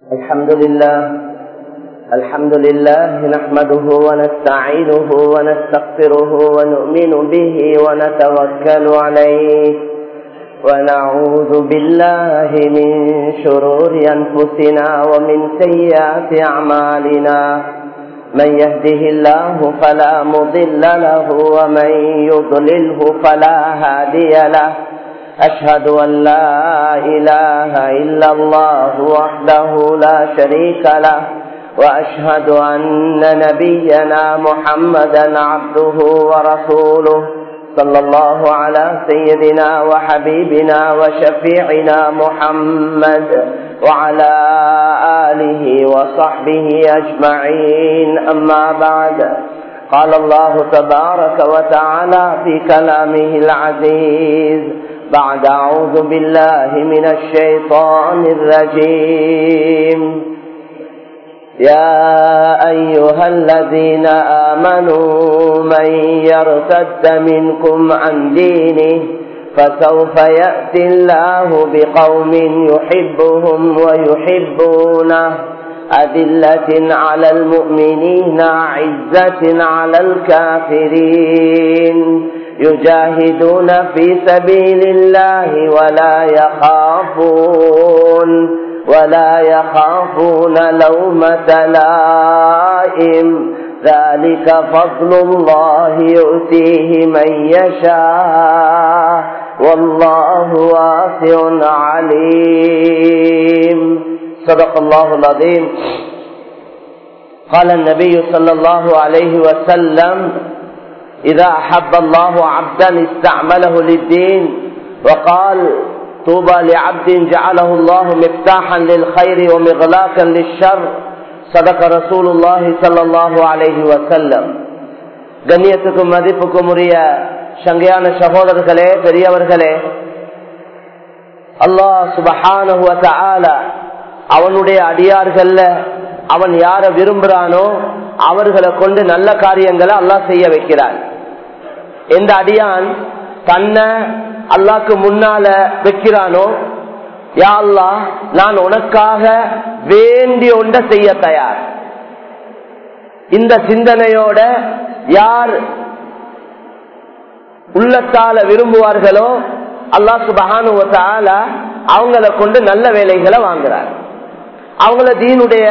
الحمد لله الحمد لله نحمده ونستعينه ونستغفره ونؤمن به ونتوكل عليه ونعوذ بالله من شرور أنفسنا ومن سيئات أعمالنا من يهده الله فلا مضل له ومن يضلله فلا هادي له أشهد أن لا إله إلا الله وحده لا شريك له وأشهد أن نبينا محمدا عبده ورسوله صلى الله على سيدنا وحبيبنا وشفيعنا محمد وعلى آله وصحبه أجمعين أما بعد قال الله تبارك وتعالى في كلامه العزيز بعد أعوذ بالله من الشيطان الرجيم يا أيها الذين آمنوا من يرتد منكم عن دينه فسوف يأتي الله بقوم يحبهم ويحبونه أذلة على المؤمنين عزة على الكافرين يجاهدون في سبيل الله ولا يخافون ولا يخافون لومة لائم ذلك فضل الله يؤتيه من يشاء والله واسع عليم صدق الله العظيم قال النبي صلى الله عليه وسلم إذا أحب الله عبدا استعمله للدين وقال طوبى لعبد جعله الله مفتاحا للخير ومغلاقا للشر صدق رسول الله صلى الله عليه وسلم கண்ணியத்துக்கும் மதிப்புக்கும் உரிய சங்கையான சகோதரர்களே பெரியவர்களே அல்லாஹ் சுபஹான அவனுடைய அடியார்கள்ல அவன் யார விரும்புறானோ அவர்களை கொண்டு நல்ல காரியங்களை அல்லாஹ் செய்ய வைக்கிறான் எந்த அடியான் தன்னை அல்லாக்கு முன்னால வைக்கிறானோ யா அல்லா நான் உனக்காக வேண்டிய ஒன்றை செய்ய தயார் இந்த சிந்தனையோட யார் உள்ளத்தால விரும்புவார்களோ அல்லா சுபகானுவத்தால அவங்கள கொண்டு நல்ல வேலைகளை வாங்குறார் அவங்கள தீனுடைய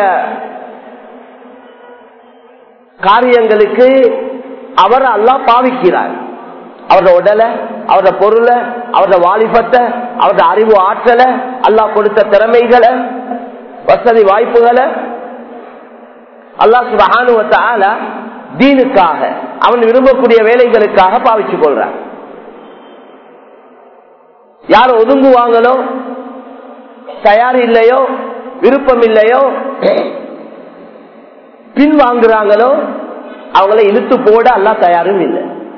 காரியங்களுக்கு அவர் அல்லா பாவிக்கிறார் அவரோட உடலை அவரோட பொருளை அவரோட வாலிபத்தை அவரோட அறிவு ஆற்றலை அல்லா கொடுத்த திறமைகளை வசதி வாய்ப்புகளை அல்லா சுபகானுவத்தால தீனுக்காக அவன் விரும்பக்கூடிய வேலைகளுக்காக பாவிச்சு கொள்றான் யார் ஒதுங்குவாங்களோ தயார் இல்லையோ விருப்பம் இல்லையோ பின் வாங்குறாங்களோ அவங்கள இழுத்து போட அல்லா தயாரும் இல்லை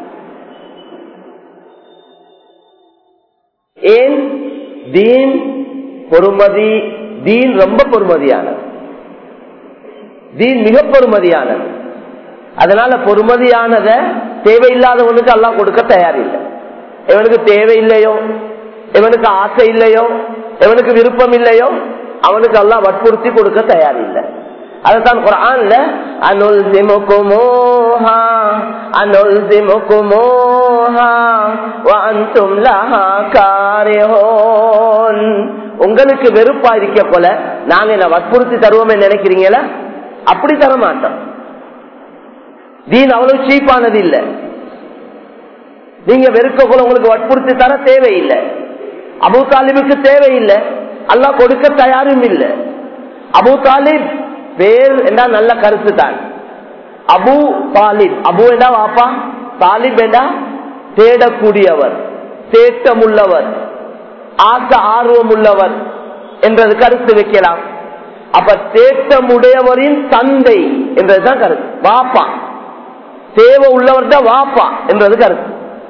ஏன் தீன் பொறுமதி தீன் ரொம்ப பொறுமதியானது தீன் மிக பொறுமதியானது அதனால பொறுமதியானத தேவையில்லாதவனுக்கு எல்லாம் கொடுக்க தயாரில்லை எவனுக்கு தேவையில்லையோ எவனுக்கு ஆசை இல்லையோ எவனுக்கு விருப்பம் இல்லையோ அவனுக்கு எல்லாம் வற்புறுத்தி கொடுக்க தயாரில்லை அதுதான் குரான்ல அனுல் சிமுகுமோஹா அனுல் சிமுகுமோஹா வஅன்தும் லஹா காரிஹூன் உங்களுக்கு வெறுப்பா இருக்க போல நாங்க என்ன வற்புறுத்தி தருவோமே நினைக்கிறீங்களா அப்படி தர மாட்டோம் தீன் அவ்வளவு சீப்பானது இல்லை நீங்க வெறுக்க போல உங்களுக்கு வற்புறுத்தி தர தேவையில்லை அபு தாலிபுக்கு தேவையில்லை அல்லா கொடுக்க தயாரும் இல்லை அபு தாலிப் பேர் என்றா நல்ல கருத்து தான் அபு தாலிப் அபு என்றா வாப்பா தாலிப் என்றா தேடக்கூடியவர் தேட்டம் உள்ளவர் ஆசை ஆர்வம் உள்ளவர் என்றது கருத்து வைக்கலாம் அப்ப தேட்டமுடையவரின் தந்தை என்றதுதான் கருத்து வாப்பா தேவை உள்ளவர் தான் வாப்பா என்றது கருத்து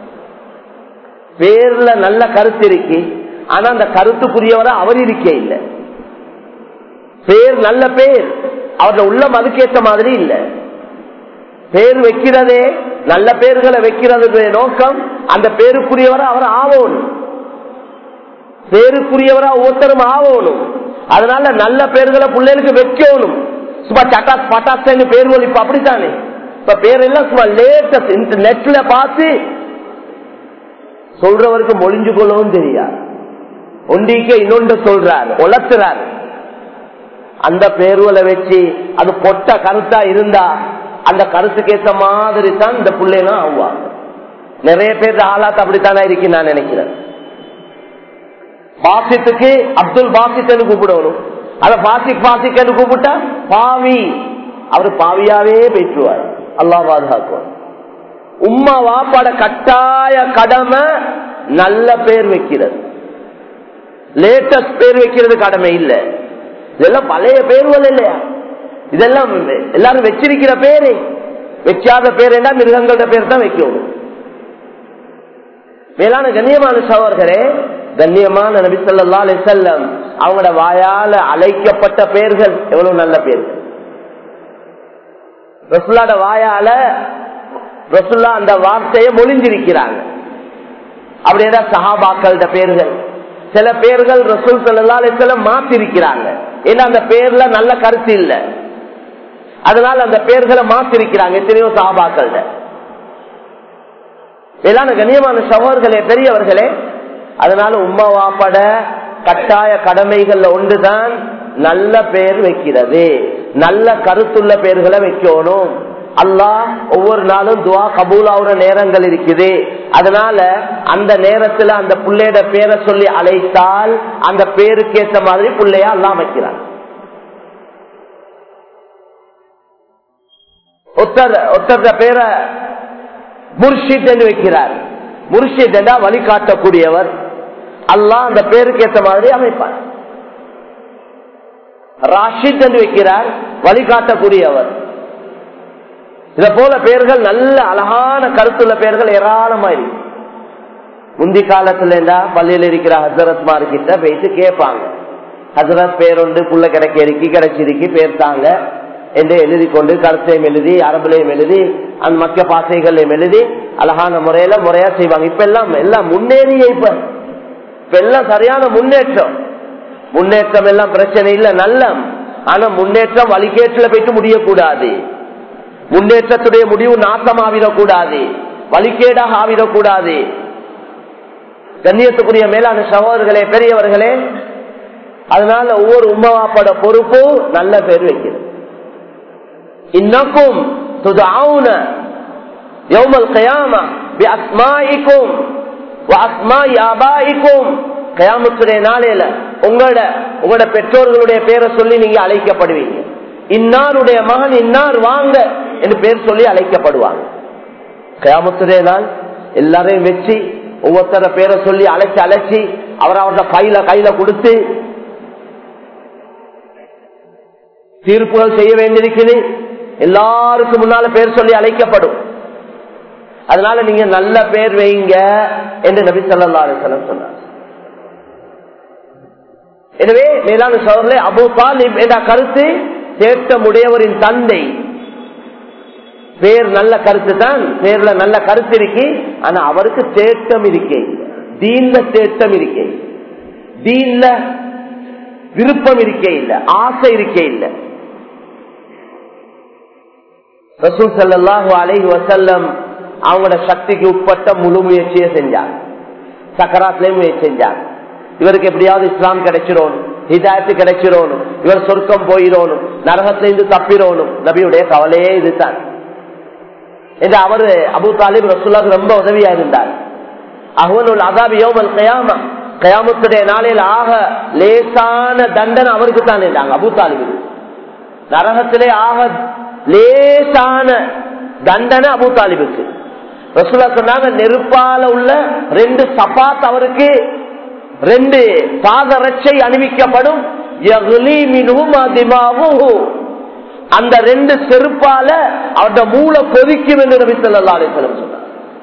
பேர்ல நல்ல கருத்து இருக்கு ஆனா அந்த கருத்துக்குரியவரை அவர் இருக்க இல்லை பேர் நல்ல பேர் அவரோட உள்ளம் அதுக்கேற்ற மாதிரி இல்லை பேர் வைக்கிறதே நல்ல பேர்களை வைக்கிறது நோக்கம் அந்த பேருக்குரியவரை அவர் ஆவோணும் பேருக்குரியவரா ஒவ்வொருத்தரும் ஆகணும் அதனால நல்ல பேர்களை பிள்ளைகளுக்கு வைக்கணும் சும்மா சட்டாஸ் பட்டாஸ் பேர் இப்ப அப்படித்தானே இப்ப பேரெல்லாம் சும்மா லேட்டஸ்ட் நெட்ல பார்த்து சொல்றவருக்கு மொழிஞ்சு கொள்ளவும் தெரியாது ஒன்றிக்க இன்னொன்று சொல்றார் உலர்த்துறார் அந்த பேர்வலை வச்சு அது பொட்ட கருத்தா இருந்தா அந்த கருத்துக்கு ஏற்ற மாதிரி தான் இந்த பிள்ளைலாம் ஆகுவாங்க நிறைய பேர் ஆளாத்த அப்படித்தானே இருக்கு நான் நினைக்கிறேன் பாசித்துக்கு அப்துல் பாசித் கூப்பிடணும் அத பாசிக் பாசிக் கூப்பிட்டா பாவி அவர் பாவியாவே பேசுவார் அல்லா பாதுகாக்குவார் உம்மா வாப்பாட கட்டாய கடமை நல்ல பேர் வைக்கிறது லேட்டஸ்ட் பேர் வைக்கிறது கடமை இல்ல இதெல்லாம் பழைய பேர்கள் இல்லையா இதெல்லாம் எல்லாரும் வச்சிருக்கிற பேரு வச்சாத பேர் என்ன மிருகங்களோட பேர் தான் வைக்கணும் மேலான கண்ணியமான சவர்களே கண்ணியமான நபி சொல்லா அலி செல்லம் அவங்களோட வாயால அழைக்கப்பட்ட பெயர்கள் எவ்வளவு நல்ல பேர்கள் ரசுல்லாட வாயால ரசுல்லா அந்த வார்த்தையை மொழிஞ்சிருக்கிறாங்க அப்படின்னா சஹாபாக்கள பேர்கள் சில பேர்கள் ரசூல் சல்லா அலிஸ்லம் மாத்திருக்கிறாங்க ஏன்னா அந்த பேர்ல நல்ல கருத்து இல்ல அதனால அந்த பேர்களை மாத்திருக்கிறாங்க எத்தனையோ சஹாபாக்கள் மேலான கண்ணியமான சகோதர்களே பெரியவர்களே அதனால உம்மா வாப்பட கட்டாய கடமைகள்ல ஒன்றுதான் நல்ல பேர் வைக்கிறது நல்ல கருத்துள்ள பேர்களை வைக்கணும் அல்லாஹ் ஒவ்வொரு நாளும் துவா கபூலாவுற நேரங்கள் இருக்குது அதனால அந்த நேரத்துல அந்த பிள்ளையோட பேரை சொல்லி அழைத்தால் அந்த பேருக்கு ஏற்ற மாதிரி பிள்ளையா எல்லாம் வைக்கிறான் ஒத்தர் ஒத்தர் பேரை முர்ஷித் என்று வைக்கிறார் முர்ஷித் என்றா வழிகாட்டக்கூடியவர் அல்லாஹ் அந்த பேருக்கு ஏற்ற மாதிரி அமைப்பார் ராஷித் என்று வைக்கிறார் வழிகாட்டக்கூடியவர் இத போல பேர்கள் நல்ல அழகான கருத்துள்ள பேர்கள் ஏராளமா இருக்கு முந்தி காலத்துல இருந்தா பள்ளியில் இருக்கிற ஹசரத் மார்கிட்ட போயிட்டு கேட்பாங்க ஹசரத் பேருண்டு புள்ள கிடைக்க இருக்கி கிடைச்சிருக்கி பேர் தாங்க என்று எழுதி கொண்டு கருத்தையும் எழுதி அரபுலையும் எழுதி அந்த மக்க பாசைகளையும் எழுதி அழகான முறையில முறையா செய்வாங்க இப்ப எல்லாம் எல்லாம் முன்னேறிய இப்ப இப்ப எல்லாம் சரியான முன்னேற்றம் முன்னேற்றம் எல்லாம் பிரச்சனை இல்ல நல்ல ஆனா முன்னேற்றம் வழிகேட்டுல போயிட்டு முடியக்கூடாது முன்னேற்றத்துடைய முடிவு நாசம் ஆவிடக்கூடாது வழிகேடாக ஆவிடக்கூடாது கண்ணியத்துக்குரிய மேலான சகோதரர்களே பெரியவர்களே அதனால ஒவ்வொரு உமாவாப்பட பொறுப்பு நல்ல பேர் வைக்கிறது இன்னக்கும் துதாவுன யௌமல் கயாமா பி அஸ்மாயிக்கும் அஸ்மாய் ஆபாயிக்கும் கயாமத்துடைய நாளையில உங்களோட உங்களோட பெற்றோர்களுடைய பேரை சொல்லி நீங்க அழைக்கப்படுவீங்க இன்னாருடைய மகன் இன்னார் வாங்க என்று பேர் சொல்லி அழைக்கப்படுவாங்க கயாமத்துடைய நாள் எல்லாரையும் வச்சு ஒவ்வொருத்தர பேரை சொல்லி அழைச்சி அழைச்சி அவர் அவரோட கையில கையில கொடுத்து தீர்ப்புகள் செய்ய வேண்டியிருக்குது எல்லாருக்கும் முன்னால பேர் சொல்லி அழைக்கப்படும் அதனால நீங்க நல்ல பேர் வைங்க என்று நபி சொல்லா அலிசலம் சொன்னார் எனவே மேலான சோழர்களே அபு தாலிப் என்ற கருத்து தேட்டமுடையவரின் தந்தை பேர் நல்ல கருத்து தான் பேர்ல நல்ல கருத்து இருக்கு ஆனா அவருக்கு தேட்டம் இருக்கே தீன்ல தேட்டம் இருக்கே தீன்ல விருப்பம் இருக்கே இல்ல ஆசை இருக்கே இல்ல ரசூல் சல்லாஹு அலைஹி வசல்லம் அவங்களோட சக்திக்கு உட்பட்ட முழு முயற்சியை செஞ்சாங்க சக்கராத்திலையும் முயற்சி செஞ்சாங்க இவருக்கு எப்படியாவது இஸ்லாம் கிடைச்சிடணும் ஹிதாயத்து கிடைச்சிடணும் இவர் சொர்க்கம் போயிடணும் நரகத்திலிருந்து தப்பிடணும் நபியுடைய கவலையே இதுதான் என்று அவரு அபு தாலிப் ரசூல்லாக்கு ரொம்ப உதவியா இருந்தார் அகவனுள் அதாபி யோமல் கயாமா கயாமத்துடைய நாளையில் ஆக லேசான தண்டனை அவருக்கு தான் இருந்தாங்க அபு தாலிபு நரகத்திலே ஆக லேசான தண்டனை அபு தாலிபுக்கு ரசூலா சொன்னாங்க நெருப்பால உள்ள ரெண்டு சபாத் அவருக்கு ரெண்டு பாதரட்சை அணிவிக்கப்படும் அந்த ரெண்டு செருப்பால அவருடைய மூளை கொதிக்கும் என்று நபி சொல்லா அலிஸ்லம் சொன்னார்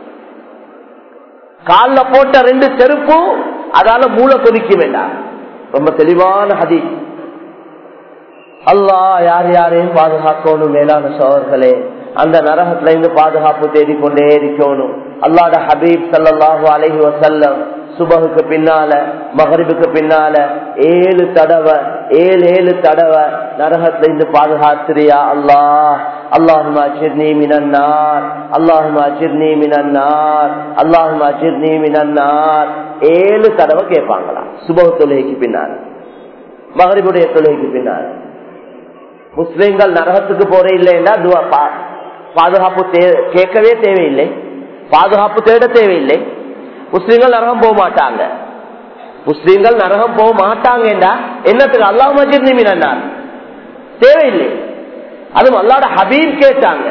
கால போட்ட ரெண்டு செருப்பும் அதால மூளை கொதிக்க வேண்டாம் ரொம்ப தெளிவான ஹதி அல்லா யார் யாரையும் பாதுகாக்கணும் மேலான சோழர்களே அந்த நரகத்துல இருந்து பாதுகாப்பு தேடிக்கொண்டே இருக்கணும் அல்லாட ஹபீப் சல்லாஹூ அலஹி வசல்லம் சுபகுக்கு பின்னால மகரிபுக்கு பின்னால ஏழு தடவை ஏழு ஏழு தடவை நரகத்துல இருந்து பாதுகாத்திரியா அல்லாஹ் اللهم اجرني من النار اللهم اجرني من النار اللهم اجرني من النار ஏழு தடவை கேட்பாங்களாம் சுபக தொழுகைக்கு பின்னால் மகரிபுடைய தொழுகைக்கு பின்னால் முஸ்லிம்கள் நரகத்துக்கு போற இல்லைன்னா துவா- பா- பாதுகாப்பு தே- கேட்கவே தேவையில்லை பாதுகாப்பு தேட தேவையில்லை முஸ்லிம்கள் நரகம் போக மாட்டாங்க முஸ்லிம்கள் நரகம் போக மாட்டாங்கடா என்னத்துக்கு அல்லாஹ் மஜித் நிமினார் தேவையில்லை அதுவும் அல்லாட ஹபீப் கேட்டாங்க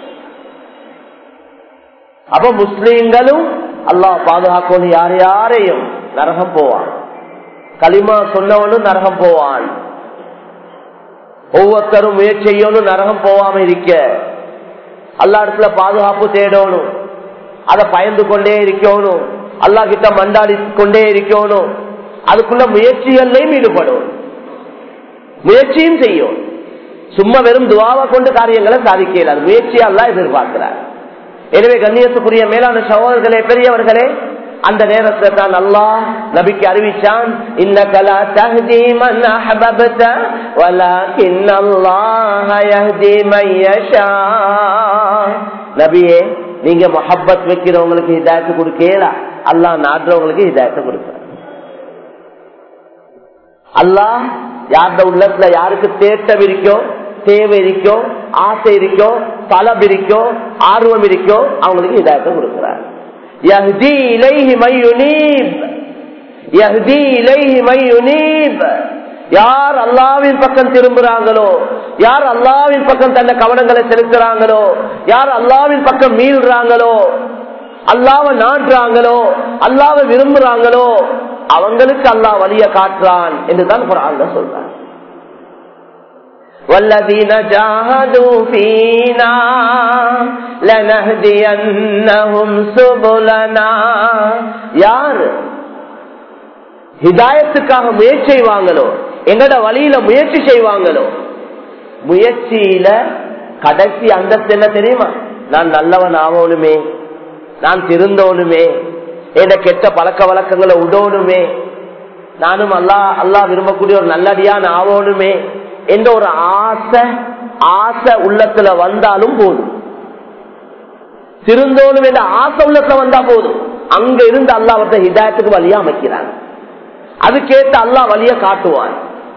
அப்ப முஸ்லிம்களும் அல்லாஹ் பாதுகாக்கணும் யார் யாரையும் நரகம் போவான் களிமா சொன்னவனும் நரகம் போவான் ஒவ்வொருத்தரும் முயற்சி செய்யணும் நரகம் போவாம இருக்க அல்லா இடத்துல பாதுகாப்பு தேடணும் அதை பயந்து கொண்டே இருக்கணும் அல்லா கிட்ட மண்டாடி கொண்டே இருக்கணும் அதுக்குள்ள முயற்சிகள்லையும் ஈடுபடும் முயற்சியும் செய்யும் சும்மா வெறும் துவாவை கொண்டு காரியங்களை சாதிக்க இயலாது முயற்சியா எல்லாம் எதிர்பார்க்கிறார் எனவே கண்ணியத்துக்குரிய மேலான சகோதரர்களே பெரியவர்களே அந்த நேரத்தில் தான் அல்லாஹ் நபிக்கு அறிவிச்சான் இன்னகலா தஹ்தி மன் அஹ்பப்த வலக்கின் அல்லாஹ் யஹ்தி மன் யஷா நபியே நீங்க முஹப்பத் வைக்கிறவங்களுக்கு ஹிதாயத்து கொடுக்கல அல்லாஹ் நாடுறவங்களுக்கு ஹிதாயத்தை கொடுக்கிறார் அல்லாஹ் யார்ட உள்ளத்துல யாருக்கு தேட்டம் இருக்கோ தேவை இருக்கோ ஆசை இருக்கோ தலப் இருக்கோ ஆர்வம் இருக்கோ அவங்களுக்கு இதாயத்தை கொடுக்கிறார் யஹ்தி இலைஹி மை யுனீப் யஹ்தி இலைஹி மை யுனீப் யார் அல்லாவின் பக்கம் திரும்புறாங்களோ யார் அல்லாவின் பக்கம் தன்னை கவனங்களை செலுத்துறாங்களோ யார் அல்லாவின் பக்கம் மீள்றாங்களோ அல்லாவை நாடுறாங்களோ அல்லாவை விரும்புறாங்களோ அவங்களுக்கு அல்லாஹ் வழிய காட்டுறான் என்றுதான் குரான் சொல்றான் والذين جاهدوا فينا لنهدينهم سبلنا யார் ஹிதாயத்துக்காக முயற்சி செய்வாங்களோ எங்கட வழியில முயற்சி செய்வாங்களோ முயற்சியில கடைசி அந்தஸ்து என்ன தெரியுமா நான் நல்லவன் ஆகணுமே நான் திருந்தோனுமே என கெட்ட பழக்க வழக்கங்களை உடோனுமே நானும் அல்லா அல்லா விரும்பக்கூடிய ஒரு நல்லடியான் ஆகணுமே என்ற ஒரு ஆசை ஆசை உள்ளத்துல வந்தாலும் போதும் திருந்தோனும் என்ற ஆசை உள்ளத்துல வந்தா போதும் அங்க இருந்து அல்லா அவர்த்த ஹிதாயத்துக்கு வழியா அமைக்கிறான் அதுக்கேற்ற அல்லா வழிய காட்டுவான்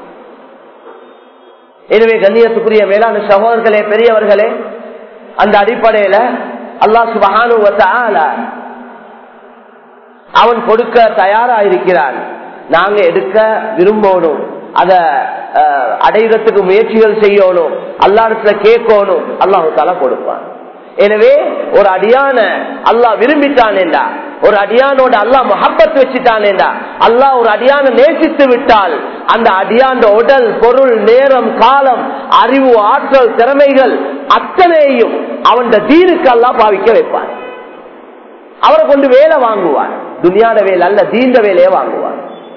எனவே கண்ணியத்துக்குரிய மேலான சகோதரர்களே பெரியவர்களே அந்த அடிப்படையில அல்லாஹ் சுபஹானு அவன் கொடுக்க தயாரா இருக்கிறான் நாங்க எடுக்க விரும்பணும் அத அடைகிறதுக்கு முயற்சிகள் செய்யணும் அல்லாடத்துல கேட்கணும் அல்லாஹு தாலா கொடுப்பான் எனவே ஒரு அடியான அல்லாஹ் விரும்பிட்டான் என்றா ஒரு அடியானோட அல்லாஹ் மஹப்பத் வச்சுட்டான் அல்லாஹ் ஒரு அடியான நேசித்து விட்டால் அந்த அடியாண்ட உடல் பொருள் நேரம் காலம் அறிவு ஆற்றல் திறமைகள் அத்தனையும் அவன் தீனுக்கு அல்லாஹ் பாவிக்க வைப்பான் அவரை கொண்டு வேலை வாங்குவான் துனியாட வேலை அல்ல தீண்ட வேலையை வாங்குவான்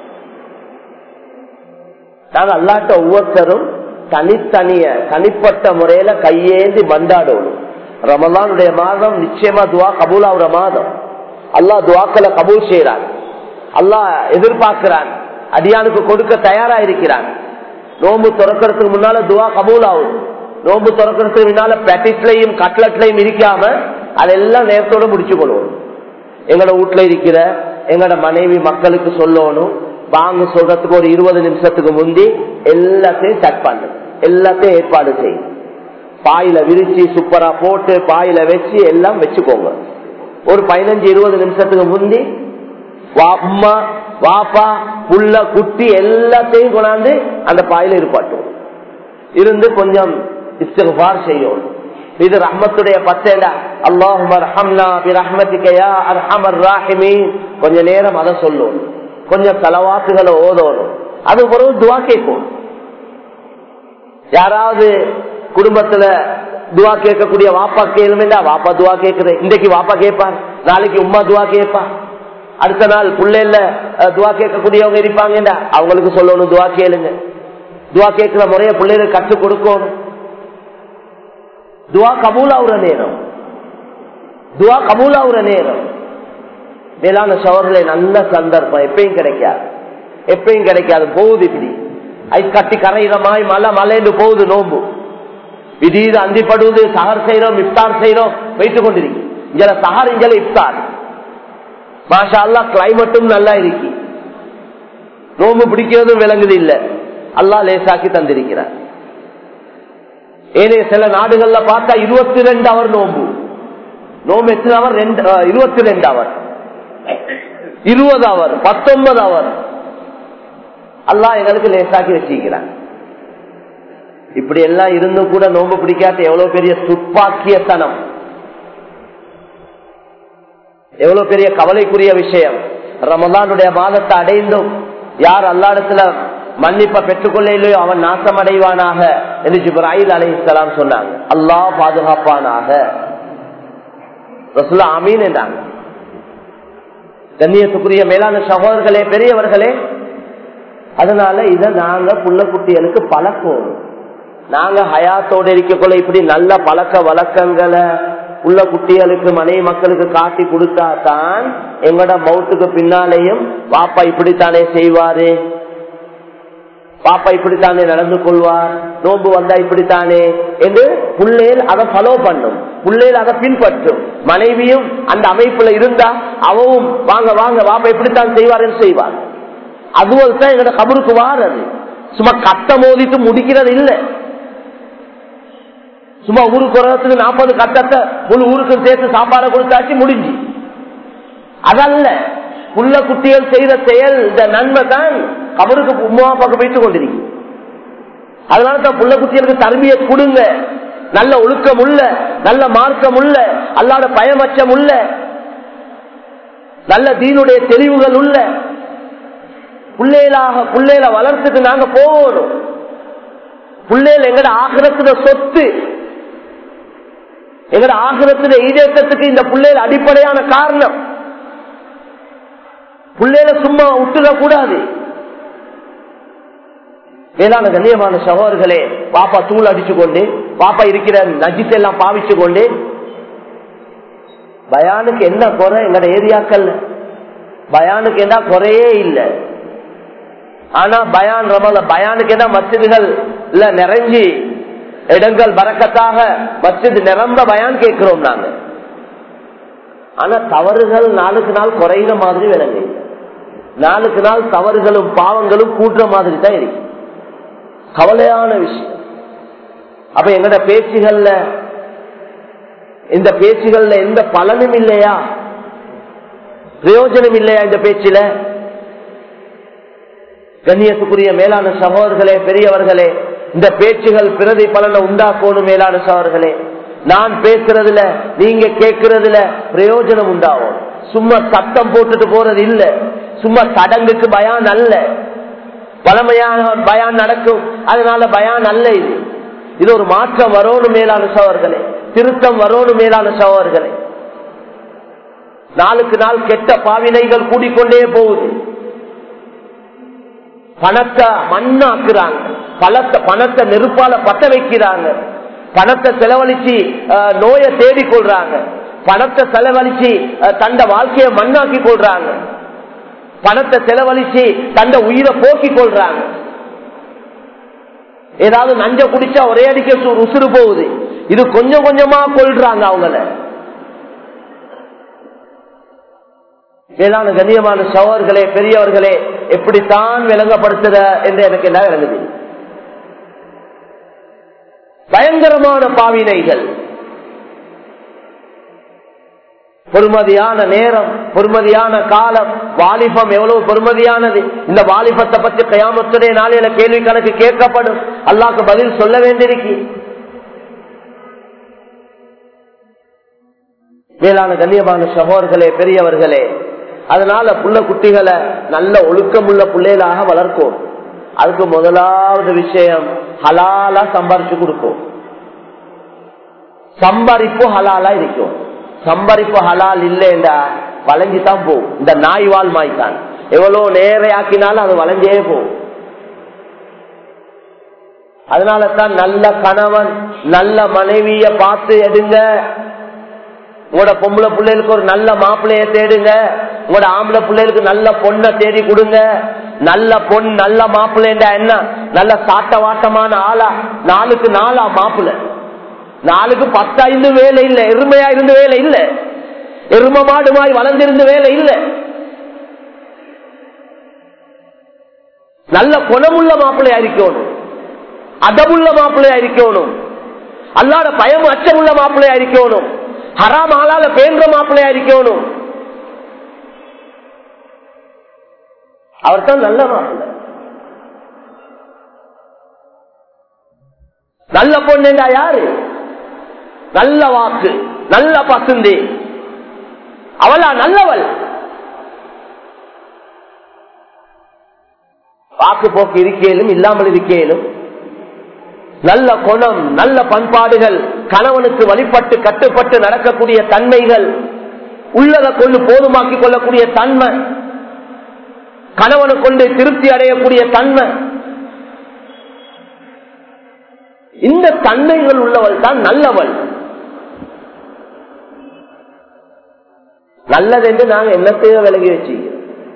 நாங்க அல்லாட்ட ஒவ்வொருத்தரும் தனித்தனிய தனிப்பட்ட முறையில கையேந்தி மண்டாடணும் ரமலானுடைய மாதம் நிச்சயமா துவா கபூல் ஆகுற மாதம் அல்லாஹ் துவாக்களை கபூல் செய்யறான் அல்லாஹ் எதிர்பார்க்கிறான் அடியானுக்கு கொடுக்க தயாரா இருக்கிறான் நோம்பு துறக்கிறதுக்கு முன்னால துவா கபூல் ஆகும் நோம்பு துறக்கிறதுக்கு முன்னால பேக்கெட்லையும் கட்லட்லையும் இருக்காம அதெல்லாம் நேரத்தோட முடிச்சு கொள்வோம் எங்களோட வீட்டுல இருக்கிற எங்களோட மனைவி மக்களுக்கு சொல்லணும் வாங்க சொல்றதுக்கு ஒரு இருபது நிமிஷத்துக்கு முந்தி எல்லாத்தையும் செட் பண்ணு எல்லாத்தையும் ஏற்பாடு செய்யும் பாயில விரிச்சு சூப்பரா போட்டு பாயில வச்சு எல்லாம் வச்சுக்கோங்க ஒரு பதினஞ்சு இருபது நிமிஷத்துக்கு முந்தி அம்மா வாப்பா புள்ள குட்டி எல்லாத்தையும் கொண்டாந்து அந்த பாயில இருப்பாட்டும் இருந்து கொஞ்சம் இஸ்திகார் செய்யும் இது ரஹ்மத்துடைய பத்தேடா அல்லாஹுமர் கொஞ்ச நேரம் அதை சொல்லும் கொஞ்சம் தலவாத்துகளை ஓதணும் அது பிறகு துவா கேட்கும் யாராவது குடும்பத்துல துவா கேட்கக்கூடிய வாப்பா கேளுமேண்டா வாப்பா துவா கேட்குறேன் இன்றைக்கு வாப்பா கேட்பார் நாளைக்கு உமா துவா கேட்பா அடுத்த நாள் பிள்ளைல துவா கேட்கக்கூடியவங்க இருப்பாங்கடா அவங்களுக்கு சொல்லணும் துவா கேளுங்க துவா கேட்கிற முறைய பிள்ளைகளுக்கு கற்றுக் கொடுக்கணும் துவா கபூலாவுற நேரம் துவா கபூலாவுற நேரம் மேலான சவர்களே நல்ல சந்தர்ப்பம் எப்பயும் கிடைக்காது எப்பயும் கிடைக்காது போகுது இப்படி ஐஸ் கட்டி கரையிறமாய் மலை மலைன்னு போகுது நோம்பு திடீர் அந்திப்படுவது சகர் செய்யறோம் இப்தார் செய்யறோம் வைத்துக் கொண்டிருக்கு இங்க சஹர் இங்க இப்தார் மாஷா அல்லா கிளைமேட்டும் நல்லா இருக்கு நோம்பு பிடிக்கிறதும் விளங்குது இல்ல அல்லா லேசாக்கி தந்திருக்கிறார் ஏனே சில நாடுகள்ல பார்த்தா இருபத்தி ரெண்டு அவர் நோம்பு நோம்பு எத்தனை அவர் ரெண்டு இருபத்தி ரெண்டு அவர் இருபது அவர் பத்தொன்பது அவர் அல்லா எங்களுக்கு லேசாக்கி வச்சிருக்கிறார் இப்படி எல்லாம் இருந்தும் கூட நோம்பு பிடிக்காத எவ்வளவு பெரிய துப்பாக்கியத்தனம் எவ்வளவு பெரிய கவலைக்குரிய விஷயம் ரமதானுடைய மாதத்தை அடைந்தும் யார் அல்லாடத்துல மன்னிப்ப பெற்றுக்கொள்ள இல்லையோ அவன் நாசம் அடைவானாக என்று ஜிப்ராஹில் அலி இஸ்லாம் சொன்னாங்க அல்லாஹ் பாதுகாப்பானாக ரசுல்லா அமீன் என்றாங்க கண்ணியத்துக்குரிய மேலான சகோதரர்களே பெரியவர்களே அதனால இத நாங்க புள்ள குட்டிகளுக்கு பழக்கம் நாங்க ஹயாத்தோட இருக்கக்குள்ள இப்படி நல்ல பழக்க வழக்கங்களை உள்ள குட்டிகளுக்கு மனைவி மக்களுக்கு காட்டி கொடுத்தா தான் எங்கட மவுத்துக்கு பின்னாலேயும் பாப்பா இப்படித்தானே செய்வாரு பாப்பா இப்படித்தானே நடந்து கொள்வார் நோன்பு வந்தா இப்படித்தானே என்று புள்ளேல் அதை ஃபாலோ பண்ணும் புள்ளேல் அதை பின்பற்றும் மனைவியும் அந்த அமைப்புல இருந்தா அவவும் வாங்க வாங்க பாப்பா இப்படித்தான் செய்வார் செய்வார் அதுவும் தான் எங்கட கபருக்கு வாரது சும்மா கட்ட மோதிட்டு முடிக்கிறது இல்லை சும்மா ஊருக்கு வரத்துக்கு நாற்பது கட்டத்தை முழு ஊருக்கு சேர்த்து சாப்பாடை கொடுத்தாச்சு முடிஞ்சு அதல்ல புள்ள குட்டிகள் செய்த செயல் இந்த நன்மை தான் அவருக்கு உமா பக்கம் வைத்துக் கொண்டிருக்கு அதனால தான் புள்ள குட்டிகளுக்கு தருமைய கொடுங்க நல்ல ஒழுக்கம் உள்ள நல்ல மார்க்கம் உள்ள அல்லாட பயமச்சம் உள்ள நல்ல தீனுடைய தெளிவுகள் உள்ள பிள்ளைகளாக பிள்ளைகளை வளர்த்துட்டு நாங்க போகணும் பிள்ளைகள் எங்கட ஆகிரத்துல சொத்து எங்கட ஆகிரத்துல ஈடேற்றத்துக்கு இந்த பிள்ளைகள் அடிப்படையான காரணம் பிள்ளைகளை சும்மா விட்டுட கூடாது வேளாண் கண்ணியமான சகோதரர்களே பாப்பா தூள் அடிச்சு கொண்டு பாப்பா இருக்கிற நஜித்தை எல்லாம் பாவிச்சு கொண்டு பயானுக்கு என்ன குறை எங்கட ஏரியாக்கள் பயானுக்கு என்ன குறையே இல்லை ஆனா பயான் ரமல பயானுக்கு என்ன மசிதுகள் இல்ல நிறைஞ்சி இடங்கள் பறக்கத்தாக மசித் நிரம்ப பயான் கேட்கிறோம் நாங்க ஆனா தவறுகள் நாளுக்கு நாள் குறைகிற மாதிரி விளங்கு நாளுக்கு நாள் தவறுகளும் பாவங்களும் கூட்டுற மாதிரி தான் இருக்கு கவலையான விஷயம் அப்ப எங்கட பேச்சுகள்ல இந்த பேச்சுகள்ல எந்த பலனும் இல்லையா பிரயோஜனம் இல்லையா இந்த பேச்சில கண்ணியத்துக்குரிய மேலான சகோதரர்களே பெரியவர்களே இந்த பேச்சுகள் பிரதி பலனை உண்டாக்கணும் மேலான சகோதரர்களே நான் பேசுறதுல நீங்க கேட்கறதுல பிரயோஜனம் உண்டாகும் சும்மா சத்தம் போட்டுட்டு போறது இல்ல சும்மா சடங்குக்கு பயான் அல்ல பழமையான பயான் நடக்கும் அதனால பயான் அல்ல இது இது ஒரு மாற்றம் வரணும் மேலான சகோதரர்களே திருத்தம் வரணும் மேலான சகோதரர்களே நாளுக்கு நாள் கெட்ட பாவினைகள் கூடிக்கொண்டே போகுது பணத்தை மண்ணாக்குறாங்க பணத்தை பணத்தை நெருப்பால பத்த வைக்கிறாங்க பணத்தை செலவழிச்சு நோயை தேடிக்கொள்றாங்க பணத்தை செலவழிச்சு தண்ட வாழ்க்கையை மண்ணாக்கி கொள்றாங்க பணத்தை செலவழிச்சு தண்ட உயிரை போக்கி கொள்றாங்க ஏதாவது நஞ்ச குடிச்சா ஒரே அடிக்க உசுறு போகுது இது கொஞ்சம் கொஞ்சமா கொள்றாங்க அவங்கள மேலான கண்ணியமான சவர்களே பெரியவர்களே எப்படித்தான் விளங்கப்படுத்துற என்று எனக்கு என்ன விளங்குது பயங்கரமான பாவினைகள் பொறுமதியான நேரம் பொறுமதியான காலம் வாலிபம் எவ்வளவு பொறுமதியானது இந்த வாலிபத்தை பற்றி கயாமத்துடைய நாளையில கேள்வி கணக்கு கேட்கப்படும் அல்லாக்கு பதில் சொல்ல வேண்டியிருக்கு மேலான கண்ணியமான சகோதர்களே பெரியவர்களே அதனால புள்ள குட்டிகளை நல்ல ஒழுக்கமுள்ள பிள்ளைகளாக வளர்க்கும் அதுக்கு முதலாவது விஷயம் ஹலாலா சம்பாரிச்சு கொடுக்கும் சம்பாரிப்பு ஹலாலா இருக்கும் சம்பாரிப்பு ஹலால் இல்லைண்டா வளைஞ்சுதான் போகும் இந்த நாய் வாழ் மாய்த்தான் எவ்வளவு நேரையாக்கினாலும் அது வளைஞ்சே போகும் அதனால தான் நல்ல கணவன் நல்ல மனைவிய பார்த்து எடுங்க உங்களோட பொம்பளை பிள்ளைகளுக்கு ஒரு நல்ல மாப்பிள்ளைய தேடுங்க உங்களோட ஆம்பளை பிள்ளைகளுக்கு நல்ல பொண்ணை தேடி கொடுங்க நல்ல பொன் நல்ல மாப்பிள்ளைண்டா என்ன நல்ல சாட்ட வாட்டமான ஆளா நாளுக்கு நாளா மாப்பிள்ளை நாளுக்கு பத்தாயிருந்து வேலை இல்ல எருமையா இருந்து வேலை இல்ல எரும மாடுமாய் வளர்ந்திருந்து வேலை இல்ல நல்ல குணமுள்ள மாப்பிள்ளையா இருக்கணும் அதமுள்ள மாப்பிள்ளையா இருக்கணும் அல்லாத பயம் அச்சமுள்ள மாப்பிள்ளையா இருக்கணும் ஹராம் ஆளால பேன்ற மாப்பிள்ளையா இருக்கணும் அவர் தான் நல்ல மாப்பிள்ளை நல்ல பொண்ணுண்டா யாரு நல்ல வாக்கு நல்ல பசுந்தி அவளா நல்லவள் வாக்கு போக்கு இருக்கேலும் இல்லாமல் இருக்கேலும் நல்ல குணம் நல்ல பண்பாடுகள் கணவனுக்கு வழிபட்டு கட்டுப்பட்டு நடக்கக்கூடிய தன்மைகள் உள்ளதை கொண்டு போதுமாக்கிக் கொள்ளக்கூடிய தன்மை கணவனை கொண்டு திருப்தி அடையக்கூடிய தன்மை இந்த தன்மைகள் உள்ளவள் தான் நல்லவள் நல்லது என்று நாங்க என்னத்தையோ விலகி வச்சுக்கிறோம்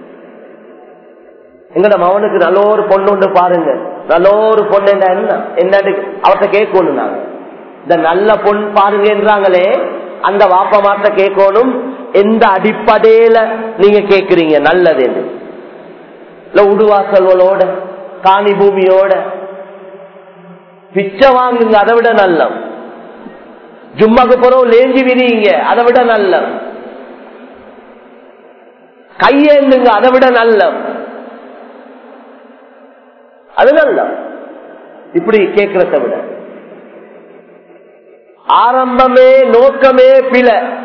எங்கட மவனுக்கு நல்ல ஒரு பொண்ணு உண்டு பாருங்க நல்ல ஒரு பொண்ணு என்ன என்னன்னு அவர்கிட்ட கேட்கணும் நாங்க இந்த நல்ல பொண்ணு பாருங்க என்றாங்களே அந்த வாப்ப மாத்த கேட்கணும் எந்த அடிப்படையில நீங்க கேக்குறீங்க நல்லது என்று இல்ல உடுவாசல்களோட காணி பூமியோட பிச்சை வாங்குங்க அதை விட நல்ல ஜும்மாக்கு போறோம் லேஞ்சி விரியுங்க அதை விட நல்ல கையேந்துங்க அதை விட நல்ல அது நல்ல இப்படி கேட்கறத விட ஆரம்பமே நோக்கமே பில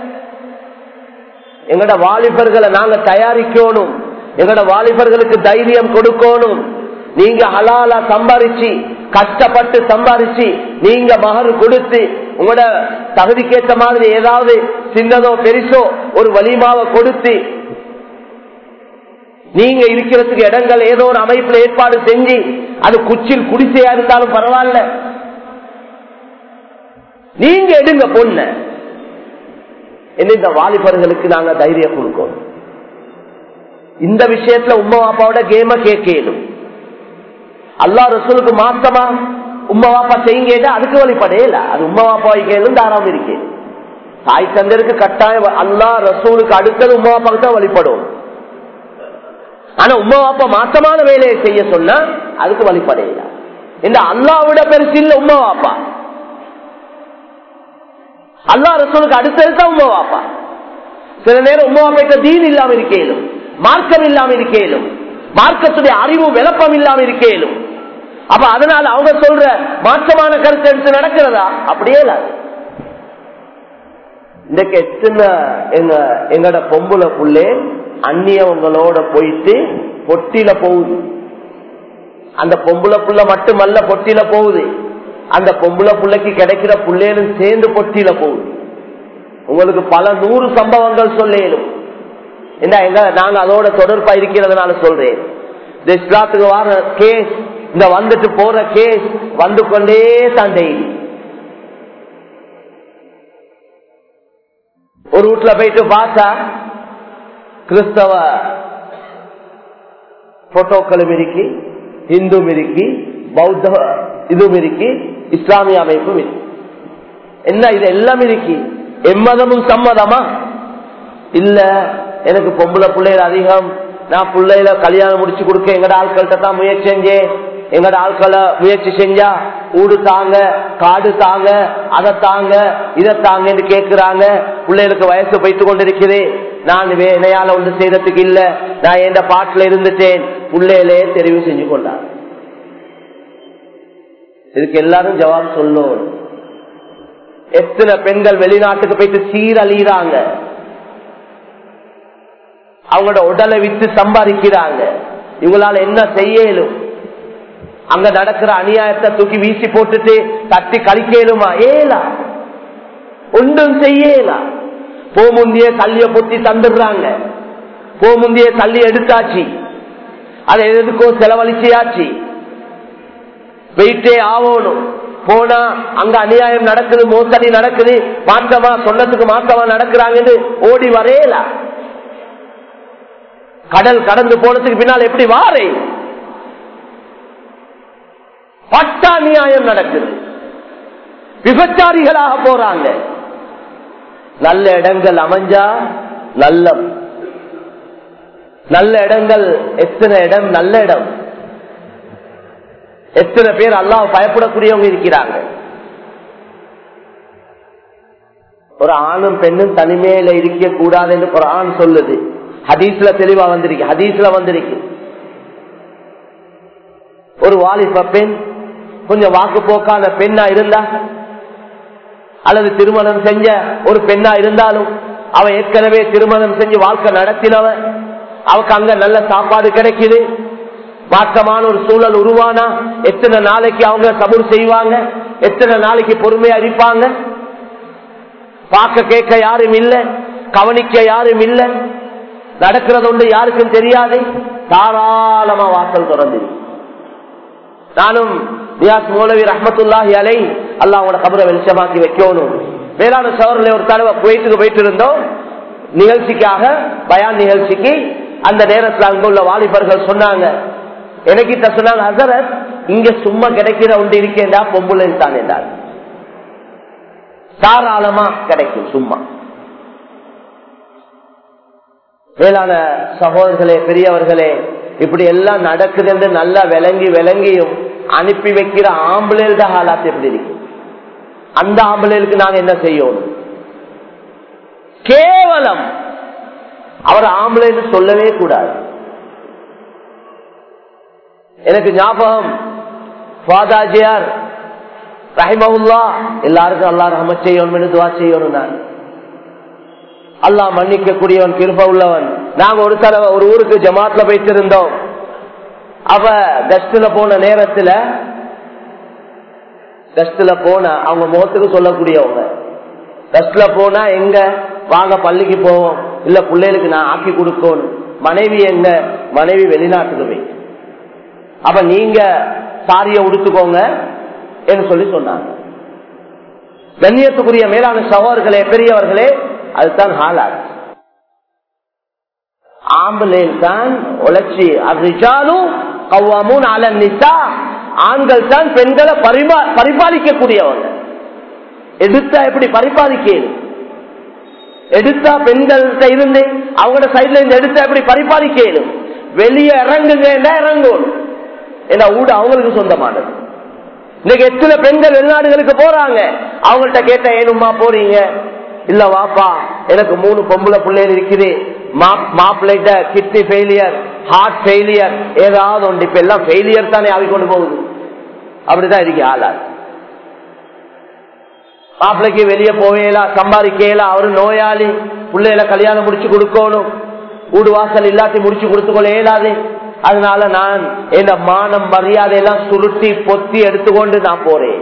எங்கட வாலிபர்களை நாங்க தயாரிக்கணும் எங்கட வாலிபர்களுக்கு தைரியம் கொடுக்கணும் நீங்க ஹலாலா சம்பாரிச்சு கஷ்டப்பட்டு சம்பாரிச்சு நீங்க மகர் கொடுத்து உங்களோட தகுதிக்கேற்ற மாதிரி ஏதாவது சின்னதோ பெருசோ ஒரு வலிமாவை கொடுத்து நீங்க இருக்கிறதுக்கு இடங்கள் ஏதோ ஒரு அமைப்புல ஏற்பாடு செஞ்சு அது குச்சில் குடிசையா இருந்தாலும் பரவாயில்ல நீங்க எடுங்க பொண்ண இந்த வாலிபர்களுக்கு நாங்க தைரியம் கொடுக்கணும் இந்த விஷயத்துல உமா பாப்பாவோட கேம கேட்கணும் அல்லா ரசூலுக்கு மாத்தமா உமா பாப்பா செய்யுங்க அதுக்கு வழிபடையல அது உமா பாப்பா வைக்கணும் தாராம இருக்கேன் தாய் தந்தருக்கு கட்டாயம் அல்லா ரசூலுக்கு அடுத்தது உமா பாப்பாக்கு தான் வழிபடும் ஆனா உமா பாப்பா மாற்றமான வேலையை செய்ய சொன்னா அதுக்கு வழிபடையல இந்த அல்லாவிட பெருசு இல்ல உமா பாப்பா அல்லா ரசூலுக்கு அடுத்தது தான் உமா பாப்பா சில நேரம் உமா பாப்பா தீன் இல்லாம இருக்கேனும் மார்க்கம் இல்லாம இருக்கேனும் மார்க்கத்துடைய அறிவு விளப்பம் இல்லாம இருக்கேனும் அப்ப அதனால அவங்க சொல்ற மாற்றமான கருத்து எடுத்து நடக்கிறதா அப்படியே இல்லாது இன்றைக்கு எத்தனை எங்க எங்கட பொம்புல புள்ளே அந்நியவங்களோட போயிட்டு பொட்டியில போகுது அந்த பொம்புல புள்ள மட்டுமல்ல பொட்டியில போகுது அந்த பொம்புல புள்ளைக்கு கிடைக்கிற புள்ளைகளும் சேர்ந்து பொட்டியில போகுது உங்களுக்கு பல நூறு சம்பவங்கள் சொல்லும் என்ன எங்க நாங்க அதோட தொடர்பா இருக்கிறதுனால சொல்றேன் இந்த இஸ்லாத்துக்கு வர கேஸ் இந்த வந்துட்டு போற கேஸ் வந்து கொண்டே சண்டை ஒரு வீட்டுல போயிட்டு பார்த்தா கிறிஸ்தவ போட்டோக்களும் இருக்கி இந்தும் இருக்கி பௌத்த இதுவும் இருக்கி இஸ்லாமிய அமைப்பும் இருக்கு என்ன இது எல்லாம் இருக்கி எம்மதமும் சம்மதமா இல்ல எனக்கு பொம்பளை பிள்ளைகள் அதிகம் நான் பிள்ளையில கல்யாணம் முடிச்சு கொடுக்க எங்கட ஆட்கள்கிட்ட தான் முயற்சி செஞ்சேன் எங்கட ஆட்களை முயற்சி செஞ்சா ஊடு தாங்க காடு தாங்க அதை தாங்க இதை தாங்கன்னு கேட்கிறாங்க பிள்ளைகளுக்கு வயசு போயிட்டு கொண்டிருக்குது நான் என்னையால ஒன்று செய்யறதுக்கு இல்ல நான் எந்த பாட்டுல இருந்துட்டேன் பிள்ளையிலே தெரிவு செஞ்சு கொண்டார் இதுக்கு எல்லாரும் ஜவாப் சொல்லும் எத்தனை பெண்கள் வெளிநாட்டுக்கு போயிட்டு சீரழிறாங்க அவங்களோட உடலை விட்டு சம்பாதிக்கிறாங்க இவங்களால என்ன செய்யலும் அங்க நடக்கிற அநியாயத்தை தூக்கி வீசி போட்டுட்டு தட்டி கழிக்கலுமா ஏலா ஒன்றும் செய்யலா போமுந்திய கல்லிய பொத்தி தந்துடுறாங்க போமுந்திய கல்லி எடுத்தாச்சு அதை எதுக்கோ செலவழிச்சியாச்சு வெயிட்டே ஆகணும் போனா அங்க அநியாயம் நடக்குது மோசடி நடக்குது மாற்றமா சொன்னதுக்கு மாற்றமா நடக்கிறாங்கன்னு ஓடி வரையல கடல் கடந்து போனதுக்கு பின்னால் எப்படி வாரே பட்டா நியாயம் நடக்குது விபச்சாரிகளாக போறாங்க நல்ல இடங்கள் அமைஞ்சா நல்ல நல்ல இடங்கள் எத்தனை இடம் நல்ல இடம் எத்தனை பேர் அல்லாஹ் பயப்படக்கூடியவங்க இருக்கிறாங்க ஒரு ஆணும் பெண்ணும் தனிமையில இருக்க கூடாது என்று ஒரு ஆண் சொல்லுது ஹதீஸ்ல தெளிவா வந்திருக்கு ஹதீஸ்ல வந்திருக்கு ஒரு வாலிப பெண் கொஞ்சம் வாக்கு போக்கான பெண்ணா இருந்தா அல்லது திருமணம் செஞ்ச ஒரு பெண்ணா இருந்தாலும் அவ ஏற்கனவே திருமணம் செஞ்சு வாழ்க்கை நடத்தினவ அவக்கு அங்க நல்ல சாப்பாடு கிடைக்குது மாற்றமான ஒரு சூழல் உருவானா எத்தனை நாளைக்கு அவங்க சபூர் செய்வாங்க எத்தனை நாளைக்கு பொறுமையா இருப்பாங்க பார்க்க கேட்க யாரும் இல்ல கவனிக்க யாரும் இல்ல நடக்கிறது ஒன்று யாருக்கும் தெரியாது தாராளமா வாசல் திறந்து நானும் நியாஸ் மௌலவி ரஹமத்துல்லாஹி அலை அல்லா அவங்களோட கபரை வெளிச்சமாக்கி வைக்கணும் வேளாண் சவரில் ஒரு தடவை குவைத்துக்கு போயிட்டு இருந்தோம் நிகழ்ச்சிக்காக பயான் நிகழ்ச்சிக்கு அந்த நேரத்தில் அங்க உள்ள வாலிபர்கள் சொன்னாங்க எனக்கிட்ட சொன்னாங்க ஹசரத் இங்க சும்மா கிடைக்கிற ஒன்று இருக்கேன்டா பொம்புல தான் என்றார் தாராளமா கிடைக்கும் சும்மா மேலான சகோதரர்களே பெரியவர்களே இப்படி எல்லாம் நடக்குது என்று நல்லா விளங்கி விளங்கியும் அனுப்பி வைக்கிற ஆம்பளையோட ஹாலாத்து எப்படி இருக்கு அந்த ஆம்பளைகளுக்கு நாங்க என்ன செய்யணும் கேவலம் அவர் ஆம்பளைன்னு சொல்லவே கூடாது எனக்கு ஞாபகம் ஃபாதாஜியார் ரஹிமவுல்லா எல்லாருக்கும் அல்லா ரஹமத் செய்யணும் துவா செய்யணும் நான் அல்லா மன்னிக்க கூடியவன் கிருப உள்ளவன் நாங்க ஒரு தடவை ஒரு ஊருக்கு ஜமாத்ல போயிட்டு இருந்தோம் அவ கஸ்ட்ல போன நேரத்துல கஸ்ட்ல போன அவங்க முகத்துக்கு சொல்லக்கூடியவங்க கஸ்ட்ல போனா எங்க வாங்க பள்ளிக்கு போவோம் இல்ல பிள்ளைகளுக்கு நான் ஆக்கி கொடுக்கணும் மனைவி எங்க மனைவி வெளிநாட்டுக்கு போய் அப்ப நீங்க சாரிய உடுத்துக்கோங்க என்று சொல்லி சொன்னாங்க கண்ணியத்துக்குரிய மேலான சகோதர்களே பெரியவர்களே அதுதான் ஹாலாத் ஆம்பளேல் தான் உழைச்சி அரிஜாலும் கவ்வாமும் அலன் நிசா ஆண்கள் தான் பெண்களை பரிபாலிக்க கூடியவங்க எடுத்தா எப்படி பரிபாலிக்கணும் எடுத்தா பெண்கள்கிட்ட இருந்து அவங்களோட சைட்ல இருந்து எடுத்தா எப்படி பரிபாலிக்கணும் வெளியே இறங்குங்க இறங்கும் ஏன்னா ஊடு அவங்களுக்கு சொந்தமானது இன்னைக்கு எத்தனை பெண்கள் வெளிநாடுகளுக்கு போறாங்க அவங்கள்ட்ட கேட்ட ஏனுமா போறீங்க இல்ல வாப்பா எனக்கு மூணு பொம்பளை பிள்ளைகள் இருக்குது மாப்பிள்ளைகிட்ட கிட்னி ஃபெயிலியர் ஹார்ட் ஃபெயிலியர் ஏதாவது ஒன்று இப்ப எல்லாம் ஃபெயிலியர் தானே ஆகிக்கொண்டு போகுது அப்படிதான் இருக்கு ஆளாது மாப்பிள்ளைக்கு வெளியே போவேலாம் சம்பாதிக்கலாம் அவரு நோயாளி பிள்ளைகளை கல்யாணம் முடிச்சு கொடுக்கணும் வீடு வாசல் இல்லாட்டி முடிச்சு கொடுத்துக்கொள்ள இயலாது அதனால நான் என் மானம் மரியாதையெல்லாம் சுருட்டி பொத்தி எடுத்துக்கொண்டு நான் போறேன்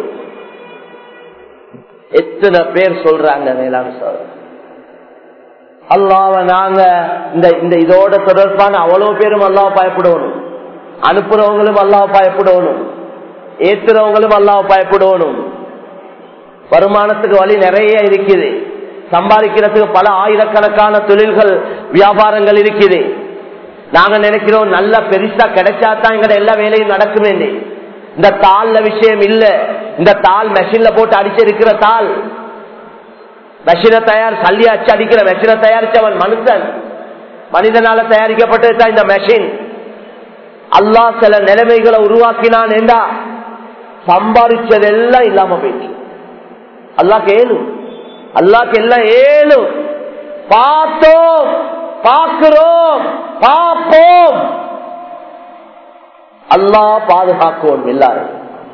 எத்தனை பேர் சொல்றாங்க மேலாண் சார் அல்லாவ நாங்க இந்த இந்த இதோட தொடர்பான அவ்வளவு பேரும் அல்லாவ பயப்படணும் அனுப்புறவங்களும் அல்லாவ பயப்படணும் ஏத்துறவங்களும் அல்லாவ பயப்படணும் வருமானத்துக்கு வழி நிறைய இருக்குது சம்பாதிக்கிறதுக்கு பல ஆயிரக்கணக்கான தொழில்கள் வியாபாரங்கள் இருக்குது நாங்க நினைக்கிறோம் நல்ல பெருசா கிடைச்சாதான் எங்கட எல்லா வேலையும் நடக்குமே இந்த தாள்ல விஷயம் இல்ல இந்த தாள் மெஷின்ல போட்டு அடிச்சிருக்கிற தாள் மெஷினை தயார் சல்லி அச்சு அடிக்கிற மெஷினை தயாரிச்சவன் மனுஷன் மனிதனால தயாரிக்கப்பட்டது தான் இந்த மெஷின் அல்லா சில நிலைமைகளை உருவாக்கினான் என்றா சம்பாதிச்சதெல்லாம் இல்லாம போயிடுச்சு அல்லாக்கு ஏழும் அல்லாக்கு எல்லாம் ஏழும் பார்த்தோம் பார்க்கிறோம் பார்ப்போம் அல்லா பாதுகாக்குவோம் எல்லாரும்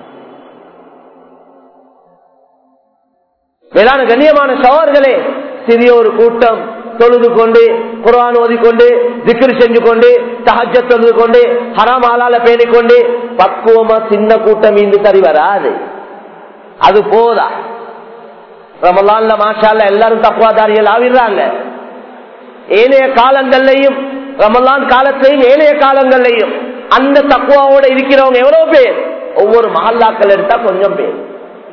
மேலான கண்ணியமான சவார்களே சிறிய ஒரு கூட்டம் தொழுது கொண்டு குரான் ஓதிக்கொண்டு திக்ரு செஞ்சு கொண்டு தஹஜ தொழுது கொண்டு ஹராம் ஆளால பேணிக்கொண்டு பக்குவமா சின்ன கூட்டம் இந்து சரி வராது அது போதா ரமலான்ல மாஷால எல்லாரும் தக்குவாதாரிகள் ஆவிடுறாங்க ஏனைய காலங்கள்லையும் ரமலான் காலத்திலையும் ஏனைய காலங்கள்லையும் அந்த தக்குவாவோட இருக்கிறவங்க எவ்வளவு பேர் ஒவ்வொரு மஹல்லாக்கள் எடுத்தா கொஞ்சம் பேர்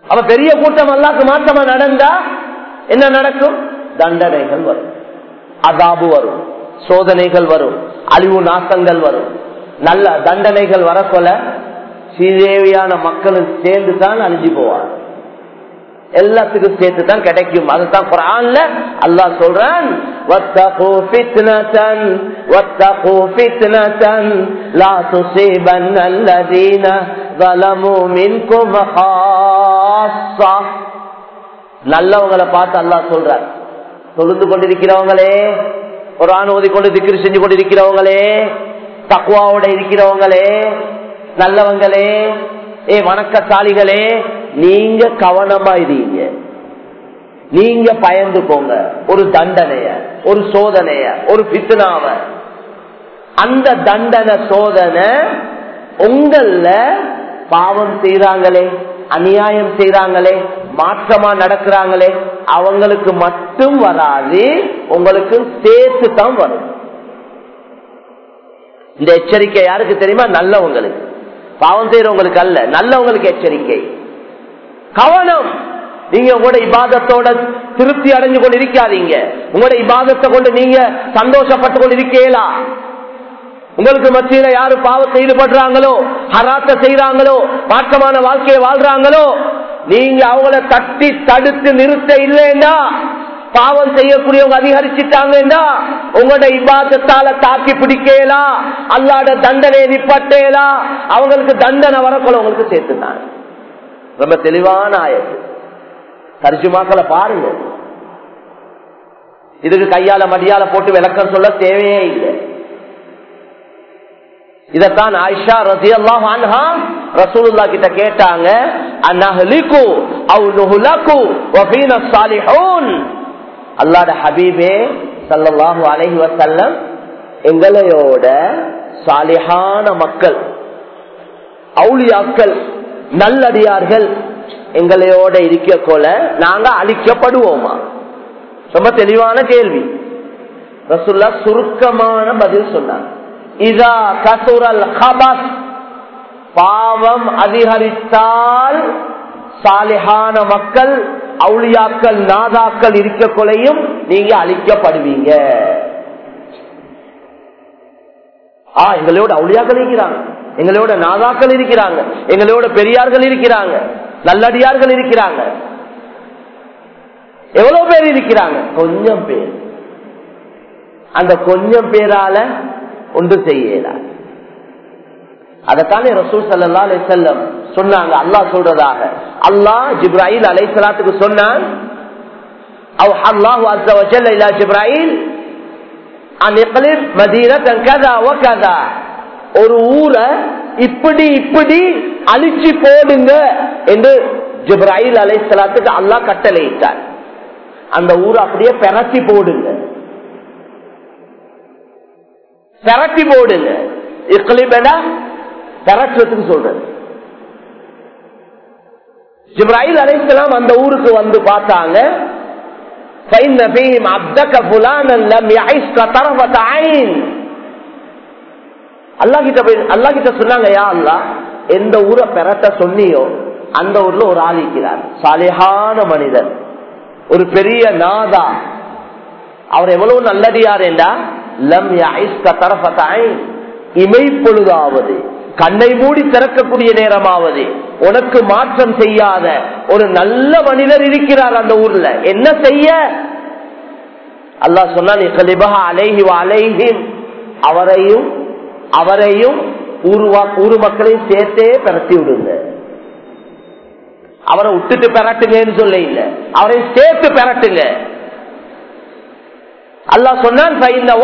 அப்ப பெரிய கூட்டம் அல்லாக்கு மாற்றமா நடந்தா என்ன நடக்கும் தண்டனைகள் வரும் அதாபு வரும் சோதனைகள் வரும் அழிவு நாசங்கள் வரும் நல்ல தண்டனைகள் வரக்கொல சீதேவியான மக்களும் சேர்ந்து தான் அழிஞ்சு போவார் எல்லாத்துக்கும் சேர்த்து தான் கிடைக்கும் அதுதான் குரான்ல அல்லாஹ் சொல்றான் وَاتَّقُوا فِتْنَةً وَاتَّقُوا فِتْنَةً لَا تُصِيبَنَّ الَّذِينَ ظَلَمُوا مِنكُمْ خَاصَّةً நல்லவங்களை பார்த்து அல்லாஹ் சொல்றார் தொழுந்து கொண்டிருக்கிறவங்களே குரான் ஓதி கொண்டு திக்கிரி செஞ்சு கொண்டிருக்கிறவங்களே தக்குவாவோட இருக்கிறவங்களே நல்லவங்களே ஏ வணக்கசாலிகளே நீங்க கவனமா இருங்க நீங்க பயந்துக்கோங்க ஒரு தண்டனைய ஒரு சோதனைய ஒரு பித்னாவ அந்த தண்டனை சோதனை உங்கள பாவம் செய்யறாங்களே அநியாயம் செய்யறாங்களே மாற்றமா நடக்கிறாங்களே அவங்களுக்கு மட்டும் வராது உங்களுக்கு சேர்த்து தான் வரும் இந்த எச்சரிக்கை யாருக்கு தெரியுமா நல்லவங்களுக்கு பாவம் செய்யறவங்களுக்கு அல்ல நல்லவங்களுக்கு எச்சரிக்கை கவனம் நீங்க உங்களோட இபாதத்தோட திருப்தி அடைஞ்சு கொண்டு இருக்காதீங்க உங்களோட இபாதத்தை கொண்டு நீங்க சந்தோஷப்பட்டு கொண்டு இருக்கீங்களா உங்களுக்கு மத்தியில யாரு பாவத்தை ஈடுபடுறாங்களோ ஹராத்த செய்யறாங்களோ மாற்றமான வாழ்க்கையை வாழ்றாங்களோ நீங்க அவங்கள தட்டி தடுத்து நிறுத்த இல்லைன்னா பாவம் செய்யக்கூடியவங்க அதிகரிச்சுட்டாங்கன்னா உங்களோட இபாதத்தால தாக்கி பிடிக்கலாம் அல்லாட தண்டனை நிப்பட்டேலாம் அவங்களுக்கு தண்டனை வரக்குள்ள உங்களுக்கு சேர்த்துனாங்க ரொம்ப தெளிவான ஆயத்து தரிசுமாக்களை பாருங்க இதுக்கு கையால மடியால போட்டு விளக்கம் சொல்ல தேவையே இல்லை இதத்தான் ஆயிஷா ரசி அல்லாஹ் அன்ஹா ரசூலுல்லா கிட்ட கேட்டாங்க அன்னஹலிகு அவ் நுஹலகு வஃபீன ஸாலிஹூன் அல்லாஹ்ட ஹபீபே ஸல்லல்லாஹு அலைஹி வஸல்லம் எங்களையோட சாலிஹான மக்கள் அவுளியாக்கள் நல்லடியார்கள் எங்களையோட இருக்க போல நாங்க அழிக்கப்படுவோமா ரொம்ப தெளிவான கேள்வி ரசுல்லா சுருக்கமான பதில் சொன்னாங்க இதா கசுரல் ஹபஸ் பாவம் அதிகரித்தால் சாலிஹான மக்கள் அவுளியாக்கள் நாதாக்கள் இருக்க கொலையும் நீங்க அழிக்கப்படுவீங்க ஆ எங்களோட அவுளியாக்கள் இருக்கிறாங்க எங்களோட நாதாக்கள் இருக்கிறாங்க எங்களோட பெரியார்கள் இருக்கிறாங்க நல்லடியார்கள் இருக்கிறாங்க எவ்வளவு பேர் இருக்கிறாங்க கொஞ்சம் பேர் அந்த கொஞ்சம் பேரால ஒன்று செய்யல அதத்தானே ரசூல் சல்லா அலை செல்லம் சொன்னாங்க அல்லாஹ் சொல்றதாக அல்லாஹ் ஜிப்ராஹில் அலை சலாத்துக்கு சொன்னான் அல்லாஹ் அஸ்ஸ வஜல்ல இலா ஜிப்ராஹில் அன் இக்லிப் மதீனத்தன் கதா வ கதா ஒரு ஊரை இப்படி இப்படி அழிச்சு போடுங்க என்று ஜிப்ராஹில் அலை சலாத்துக்கு அல்லாஹ் கட்டளையிட்டார் அந்த ஊரை அப்படியே பெரட்டி போடுங்க பெரட்டி போடுங்க இக்லிபடா பெரட்டுறதுக்கு சொல்றது ஜிப்ராஹில் அலைசலாம் அந்த ஊருக்கு வந்து பார்த்தாங்க فإن فيهم عبدك فلانا لم يعيش كطرفة عين அல்லா கிட்ட போய் அல்லா கிட்ட சொன்னாங்க யா அல்லா எந்த ஊரை பெறட்ட சொன்னியோ அந்த ஊர்ல ஒரு ஆள் இருக்கிறார் சாலிஹான மனிதர் ஒரு பெரிய நாதா அவர் எவ்வளவு நல்லடியார் என்றா லம் தரஃபத்தாய் இமை பொழுதாவது கண்ணை மூடி திறக்கக்கூடிய நேரமாவது உனக்கு மாற்றம் செய்யாத ஒரு நல்ல மனிதர் இருக்கிறார் அந்த ஊர்ல என்ன செய்ய அல்லாஹ் சொன்னான் அலைஹி அலைஹிம் அவரையும் அவரையும் ஊருவா ஊரு மக்களையும் சேர்த்தே பெறத்தி விடுங்க அவரை விட்டுட்டு பெறட்டுங்கன்னு சொல்ல இல்ல அவரையும் சேர்த்து பெறட்டுங்க அல்லாஹ் சொன்னான்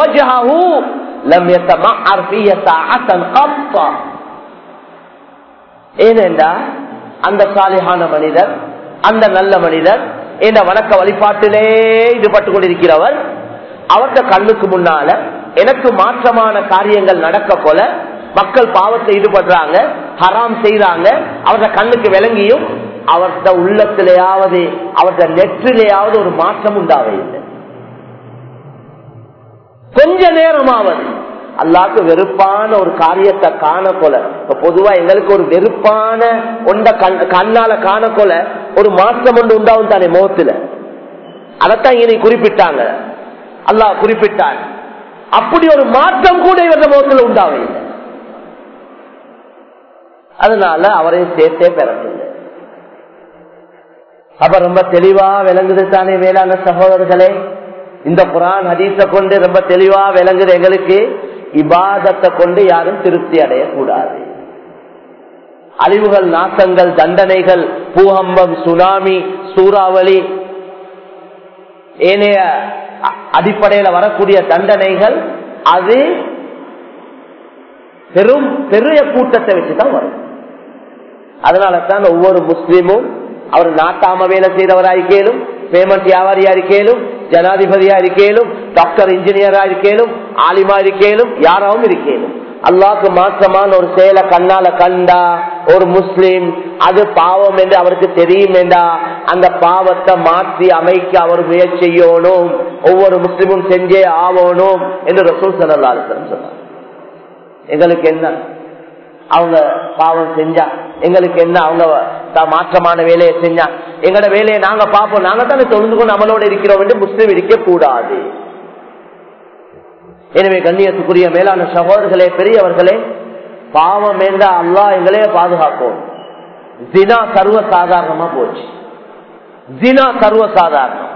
ஏனென்றா அந்த சாலிஹான மனிதர் அந்த நல்ல மனிதர் இந்த வணக்க வழிபாட்டிலே ஈடுபட்டு கொண்டிருக்கிறவர் அவர்த கண்ணுக்கு முன்னால எனக்கு மாற்றமான காரியங்கள் நடக்க போல மக்கள் பாவத்தை ஈடுபடுறாங்க ஹராம் செய்யறாங்க அவரது கண்ணுக்கு விளங்கியும் அவரது உள்ளத்திலேயாவது அவரது நெற்றிலேயாவது ஒரு மாற்றம் உண்டாவே இல்லை கொஞ்ச நேரமாவது அல்லாக்கு வெறுப்பான ஒரு காரியத்தை காண கொல இப்ப பொதுவா எங்களுக்கு ஒரு வெறுப்பான ஒண்ட கண்ணால காண கொல ஒரு மாற்றம் ஒன்று உண்டாகும் தானே முகத்துல அதைத்தான் இனி குறிப்பிட்டாங்க அல்லாஹ் குறிப்பிட்டான் அப்படி ஒரு மாற்றம் கூட இவர்கள் முகத்தில் உண்டாகும் அதனால அவரையும் சேர்த்தே பெறவில்லை அப்ப ரொம்ப தெளிவா விளங்குது தானே வேளாண் சகோதரர்களே இந்த குரான் ஹதீஸ கொண்டு ரொம்ப தெளிவா விளங்குது எங்களுக்கு இபாதத்தை கொண்டு யாரும் திருப்தி அடையக்கூடாது அழிவுகள் நாசங்கள் தண்டனைகள் பூகம்பம் சுனாமி சூறாவளி ஏனைய அடிப்படையில வரக்கூடிய தண்டனைகள் அது பெரும் பெரிய கூட்டத்தை வச்சுதான் வரும் அதனால தான் ஒவ்வொரு முஸ்லீமும் அவர் நாட்டாம வேலை செய்தவராயிருக்கேலும் பேமெண்ட் வியாபாரியா இருக்கேலும் ஜனாதிபதியா இருக்கேலும் டாக்டர் இன்ஜினியரா இருக்கேலும் ஆலிமா இருக்கேலும் யாராவும் இருக்கேலும் அல்லாக்கு மாற்றமான ஒரு செயலை கண்ணால கண்டா ஒரு முஸ்லீம் அது பாவம் என்று அவருக்கு தெரியும் என்றா அந்த பாவத்தை மாற்றி அமைக்க அவர் முயற்சி செய்யணும் ஒவ்வொரு முஸ்லீமும் செஞ்சே ஆகணும் என்று ரசூல் சல்லா சொன்னார் எங்களுக்கு என்ன அவங்க பாவம் செஞ்சா எங்களுக்கு என்ன அவங்க மாற்றமான வேலையை செஞ்சா எங்களோட வேலையை நாங்க பார்ப்போம் நாங்க தானே தொழுந்து கொண்டு நம்மளோட இருக்கிறோம் என்று முஸ்லீம் இருக்க கூடாது எனவே கண்ணியத்துக்குரிய மேலான சகோதரர்களே பெரியவர்களே பாவம் வேண்டா அல்லா எங்களையே பாதுகாக்கும் தினா சர்வ சாதாரணமா போச்சு தினா சர்வ சாதாரணம்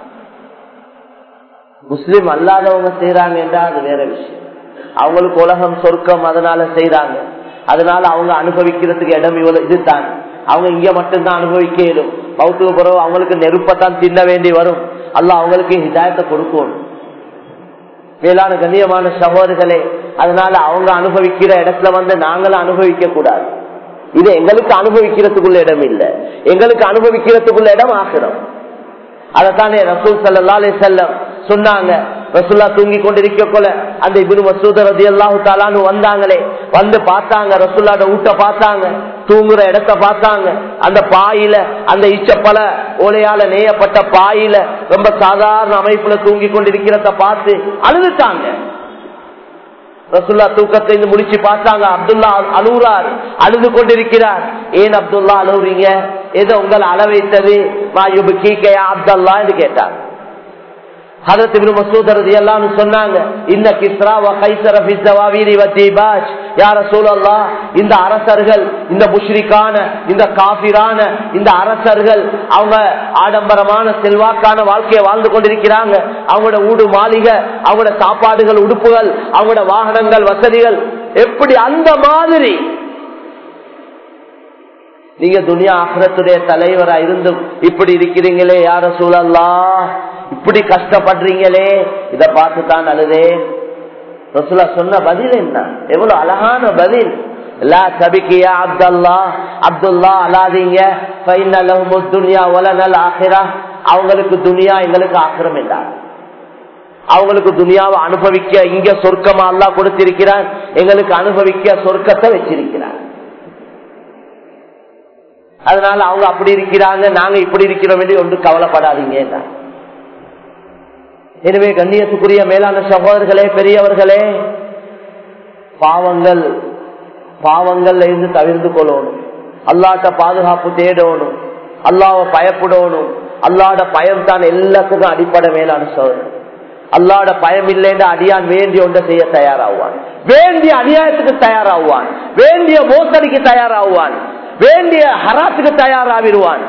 முஸ்லீம் அல்லாதவங்க செய்யறாங்க என்றா அது வேற விஷயம் அவங்களுக்கு உலகம் சொர்க்கம் அதனால செய்யறாங்க அதனால அவங்க அனுபவிக்கிறதுக்கு இடம் இவ்வளவு இதுதான் அவங்க இங்க மட்டும்தான் அனுபவிக்க இயலும் பௌத்துக்கு பிறகு அவங்களுக்கு நெருப்பத்தான் தின்ன வேண்டி வரும் அல்ல அவங்களுக்கு ஹிதாயத்தை கொடுக்கணும் மேலான கண்ணியமான சகோதரர்களே அதனால அவங்க அனுபவிக்கிற இடத்துல வந்து நாங்களும் அனுபவிக்க கூடாது இது எங்களுக்கு அனுபவிக்கிறதுக்குள்ள இடம் இல்லை எங்களுக்கு அனுபவிக்கிறதுக்குள்ள இடம் ஆசிரம் அதைத்தானே ரசூல் சல்லாலே செல்லம் சொன்னாங்க ரசுல்லா தூங்கி கொண்டிருக்க போல அந்த இபின் மசூத ரதி அல்லாஹு தாலான்னு வந்தாங்களே வந்து பார்த்தாங்க ரசுல்லாட ஊட்ட பார்த்தாங்க தூங்குற இடத்த பார்த்தாங்க அந்த பாயில அந்த இச்சப்பல ஓலையால நேயப்பட்ட பாயில ரொம்ப சாதாரண அமைப்புல தூங்கி கொண்டிருக்கிறத பார்த்து அழுதுட்டாங்க ரசுல்லா தூக்கத்தை இருந்து முடிச்சு பார்த்தாங்க அப்துல்லா அழுகுறார் அழுது கொண்டிருக்கிறார் ஏன் அப்துல்லா அழுகுறீங்க எதை உங்களை அள வைத்தது மாயுபு கீக்கையா அப்துல்லா என்று கேட்டார் இந்த அரசர்கள் இந்த முஷ்ரிக்கான இந்த காபிரான இந்த அரசர்கள் அவங்க ஆடம்பரமான செல்வாக்கான வாழ்க்கையை வாழ்ந்து கொண்டிருக்கிறாங்க அவங்களோட ஊடு மாளிகை அவங்களோட சாப்பாடுகள் உடுப்புகள் அவங்களோட வாகனங்கள் வசதிகள் எப்படி அந்த மாதிரி நீங்க துனியா ஆசிரத்துடைய தலைவரா இருந்தும் இப்படி இருக்கிறீங்களே யார சூழல்லா இப்படி கஷ்டப்படுறீங்களே இத பார்த்து தான் அழுதே ரசுல்லா சொன்ன பதில் என்ன எவ்வளவு அழகான பதில் சபிக்கியா அப்துல்லா அப்துல்லா அலாதீங்க அவங்களுக்கு துனியா எங்களுக்கு ஆக்கிரம் இல்ல அவங்களுக்கு துனியாவை அனுபவிக்க இங்க சொர்க்கமா அல்லா கொடுத்திருக்கிறான் எங்களுக்கு அனுபவிக்க சொர்க்கத்தை வச்சிருக்கிறான் அதனால அவங்க அப்படி இருக்கிறாங்க நாங்க இப்படி இருக்கிறோம் என்று ஒன்று கவலைப்படாதீங்க எனவே கண்ணியத்துக்குரிய மேலான சகோதரர்களே பெரியவர்களே பாவங்கள் பாவங்கள்ல இருந்து தவிர்த்து கொள்ளணும் அல்லாட்ட பாதுகாப்பு தேடணும் அல்லாவை பயப்படணும் அல்லாட பயம் தான் எல்லாத்துக்கும் அடிப்படை மேலான சோதனை அல்லாட பயம் இல்லைன்னு அடியான் வேண்டிய ஒன்றை செய்ய தயாராகுவான் வேண்டிய அநியாயத்துக்கு தயாராகுவான் வேண்டிய மோசடிக்கு தயாராகுவான் வேண்டிய ஹராத்துக்கு தயாராகிடுவான்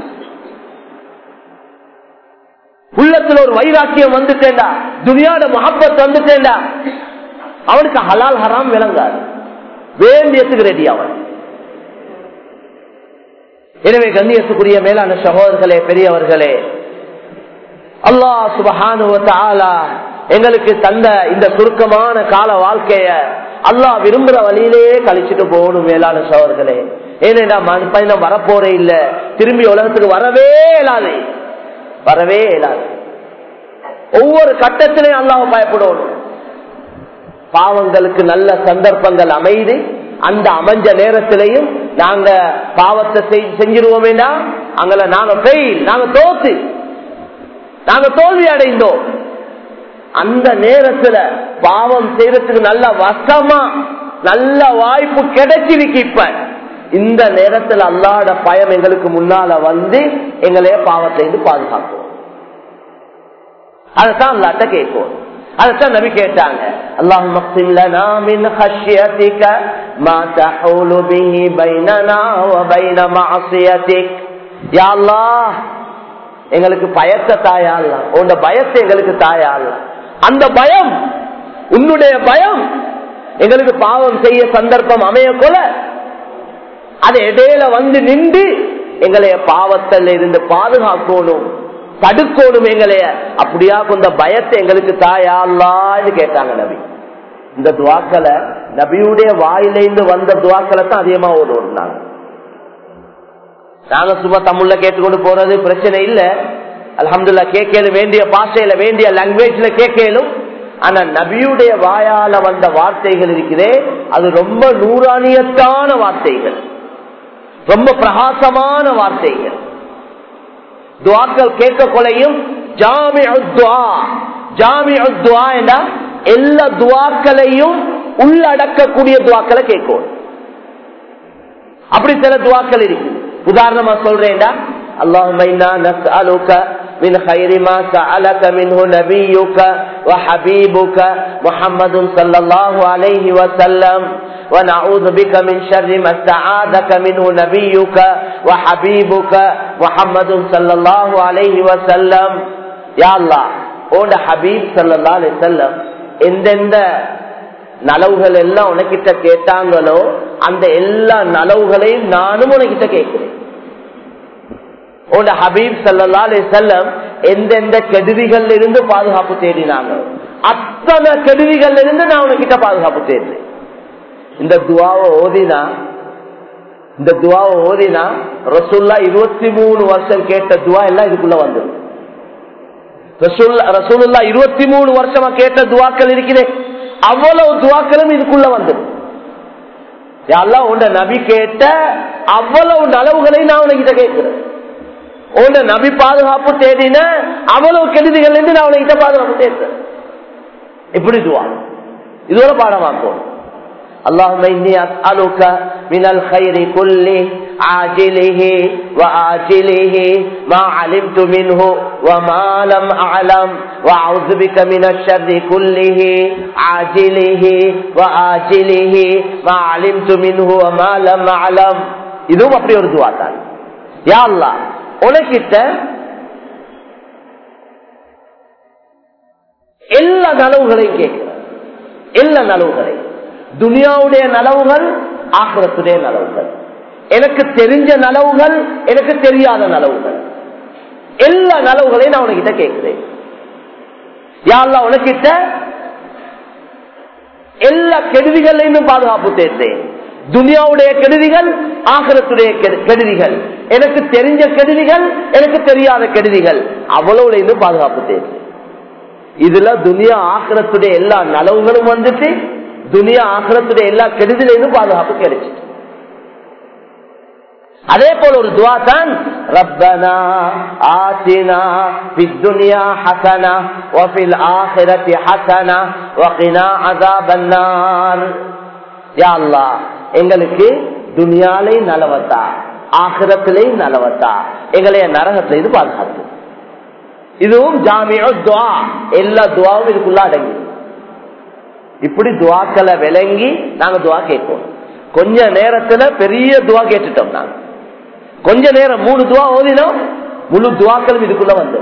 உள்ளத்துல ஒரு வைராக்கியம் வந்துட்டேண்டா துனியாட மஹப்பத் வந்துட்டேண்டா அவனுக்கு ஹலால் ஹராம் விளங்காது வேண்டியத்துக்கு ரெடி அவன் எனவே கண்ணியத்துக்குரிய மேலான சகோதரர்களே பெரியவர்களே அல்லாஹ் சுபஹானுவ எங்களுக்கு தந்த இந்த சுருக்கமான கால வாழ்க்கைய அல்லாஹ் விரும்புற வழியிலேயே கழிச்சுட்டு போகணும் மேலான சோழர்களே ஏன்னா பயணம் வரப்போறே இல்ல திரும்பி உலகத்துக்கு வரவே இயலாது வரவே இயலாது ஒவ்வொரு கட்டத்திலையும் அல்லாஹ் பயப்படணும் பாவங்களுக்கு நல்ல சந்தர்ப்பங்கள் அமைது அந்த அமைஞ்ச நேரத்திலையும் நாங்க பாவத்தை செஞ்சிருவோமேனா அங்கல நாங்க ஃபெயில் நாங்க தோத்து நாங்க தோல்வி அடைந்தோம் அந்த நேரத்துல பாவம் செய்யறதுக்கு நல்ல வசமா நல்ல வாய்ப்பு கிடைச்சிருக்கு இப்ப இந்த நேரத்தில் அல்லாட பயம் எங்களுக்கு முன்னால வந்து எங்களைய பாவத்திலிருந்து பாதுகாக்கும் அதைத்தான் அல்லாட்ட கேட்கும் அதைத்தான் நபி கேட்டாங்க اللهم اقسم لنا من خشيتك ما تحول به بيننا وبين معصيتك يا الله எங்களுக்கு பயத்தை தாயால் உன்ட பயத்தை எங்களுக்கு தாயால் அந்த பயம் உன்னுடைய பயம் எங்களுக்கு பாவம் செய்ய சந்தர்ப்பம் அமைய கொல அது இடையில வந்து நின்று எங்களைய பாவத்தில் இருந்து பாதுகாக்கணும் தடுக்கணும் எங்களைய அப்படியா கொஞ்ச பயத்தை எங்களுக்கு தாயான்னு கேட்டாங்க நபி இந்த துவாக்களை நபியுடைய வாயிலிருந்து வந்த துவாக்களை தான் அதிகமா ஓடுவோம் நாங்க நாங்க சும்மா தமிழ்ல கேட்டுக்கொண்டு போறது பிரச்சனை இல்ல அலமதுல்லா கேட்கலும் வேண்டிய பாஷையில வேண்டிய லாங்குவேஜ்ல கேட்கலும் ஆனா நபியுடைய வாயால வந்த வார்த்தைகள் இருக்குதே அது ரொம்ப நூறானியத்தான வார்த்தைகள் ரொம்ப பிரகாசமான வார்த்தைகள் துவாக்கள் கேட்க கொலையும் ஜாமி ஜாமி என்ற எல்லா துவாக்களையும் உள்ளடக்கக்கூடிய துவாக்களை கேட்கும் அப்படி சில துவாக்கள் இருக்கு உதாரணமா சொல்றேன்டா اللهم إنا نسألك من خير ما سألك منه نبيك وحبيبك محمد صلى الله عليه وسلم ونعوذ بك من شر ما استعاذك منه نبيك وحبيبك محمد صلى الله عليه وسلم يا الله ஓட ஹபீப் சல்லா அலி செல்லம் எந்தெந்த நலவுகள் எல்லாம் உனக்கிட்ட கேட்டாங்களோ அந்த எல்லா நலவுகளையும் நானும் உனக்கிட்ட கேட்கிறேன் உன் ஹபீப் சல்லா அலி செல்லம் எந்தெந்த கெடுதிகள் இருந்து பாதுகாப்பு தேடினாங்க அத்தனை கெடுதிகள் இருந்து நான் உனக்கிட்ட பாதுகாப்பு தேடுறேன் இந்த துவாவை ஓதினா இந்த துவாவை ஓதினா ரசுல்லா இருபத்தி மூணு வருஷம் கேட்ட துவா எல்லாம் இதுக்குள்ள வந்துடும் ரசூலுல்லா இருபத்தி மூணு வருஷமா கேட்ட துவாக்கள் இருக்குது அவ்வளவு துவாக்களும் இதுக்குள்ள வந்துடும் எல்லாம் உண்ட நபி கேட்ட அவ்வளவு நலவுகளை நான் உனக்கிட்ட கேட்கிறேன் உண்ட நபி பாதுகாப்பு தேடின அவ்வளவு கெடுதிகள் இருந்து நான் உனக்கிட்ட பாதுகாப்பு தேடுறேன் இப்படி துவா இதோட பாடமாக்கும் اللهم إني أسألك من الخير كله عاجله وآجله ما علمت منه وما لم أعلم وأعوذ بك من الشر كله عاجله وآجله ما علمت منه وما لم أعلم இதுவும் அப்படி ஒரு துவா தான் யா அல்லா உனக்கிட்ட எல்லா நலவுகளையும் கேட்கிறேன் எல்லா நலவுகளையும் துனியாவுடைய நலவுகள் ஆக்கிரத்துடைய நலவுகள் எனக்கு தெரிஞ்ச நலவுகள் எனக்கு தெரியாத நலவுகள் எல்லா நலவுகளையும் நான் உனக்கிட்ட கேட்கிறேன் யாழ்லா உனக்கிட்ட எல்லா கெடுதிகளையும் பாதுகாப்பு தேர்ந்தேன் துனியாவுடைய கெடுதிகள் ஆகரத்துடைய கெடுதிகள் எனக்கு தெரிஞ்ச கெடுதிகள் எனக்கு தெரியாத கெடுதிகள் அவ்வளவுல இருந்து பாதுகாப்பு தேர்ந்தேன் இதுல துனியா ஆக்கிரத்துடைய எல்லா நலவுகளும் வந்துட்டு துனியா ஆக்கிரத்துடைய எல்லா கெடுதலையும் பாதுகாப்பு கிடைச்சிட்டு அதே போல ஒரு துவா தான் ரப்பனா ஆத்தினா பித்துனியா ஹசனா வஃபில் ஆஹிரத்தி ஹசனா வகினா அதாபன்னார் யா அல்லாஹ் எங்களுக்கு துனியாலே நலவத்தா ஆகிரத்திலே நலவத்தா எங்களைய நரகத்தில இது பாதுகாத்து இதுவும் ஜாமியோ துவா எல்லா துவாவும் இதுக்குள்ள அடங்கி இப்படி துவாக்களை விளங்கி நாங்க துவா கேட்போம் கொஞ்ச நேரத்துல பெரிய துவா கேட்டுட்டோம் நாங்க கொஞ்ச நேரம் மூணு துவா ஓதினோம் முழு துவாக்களும் இதுக்குள்ள வந்தோம்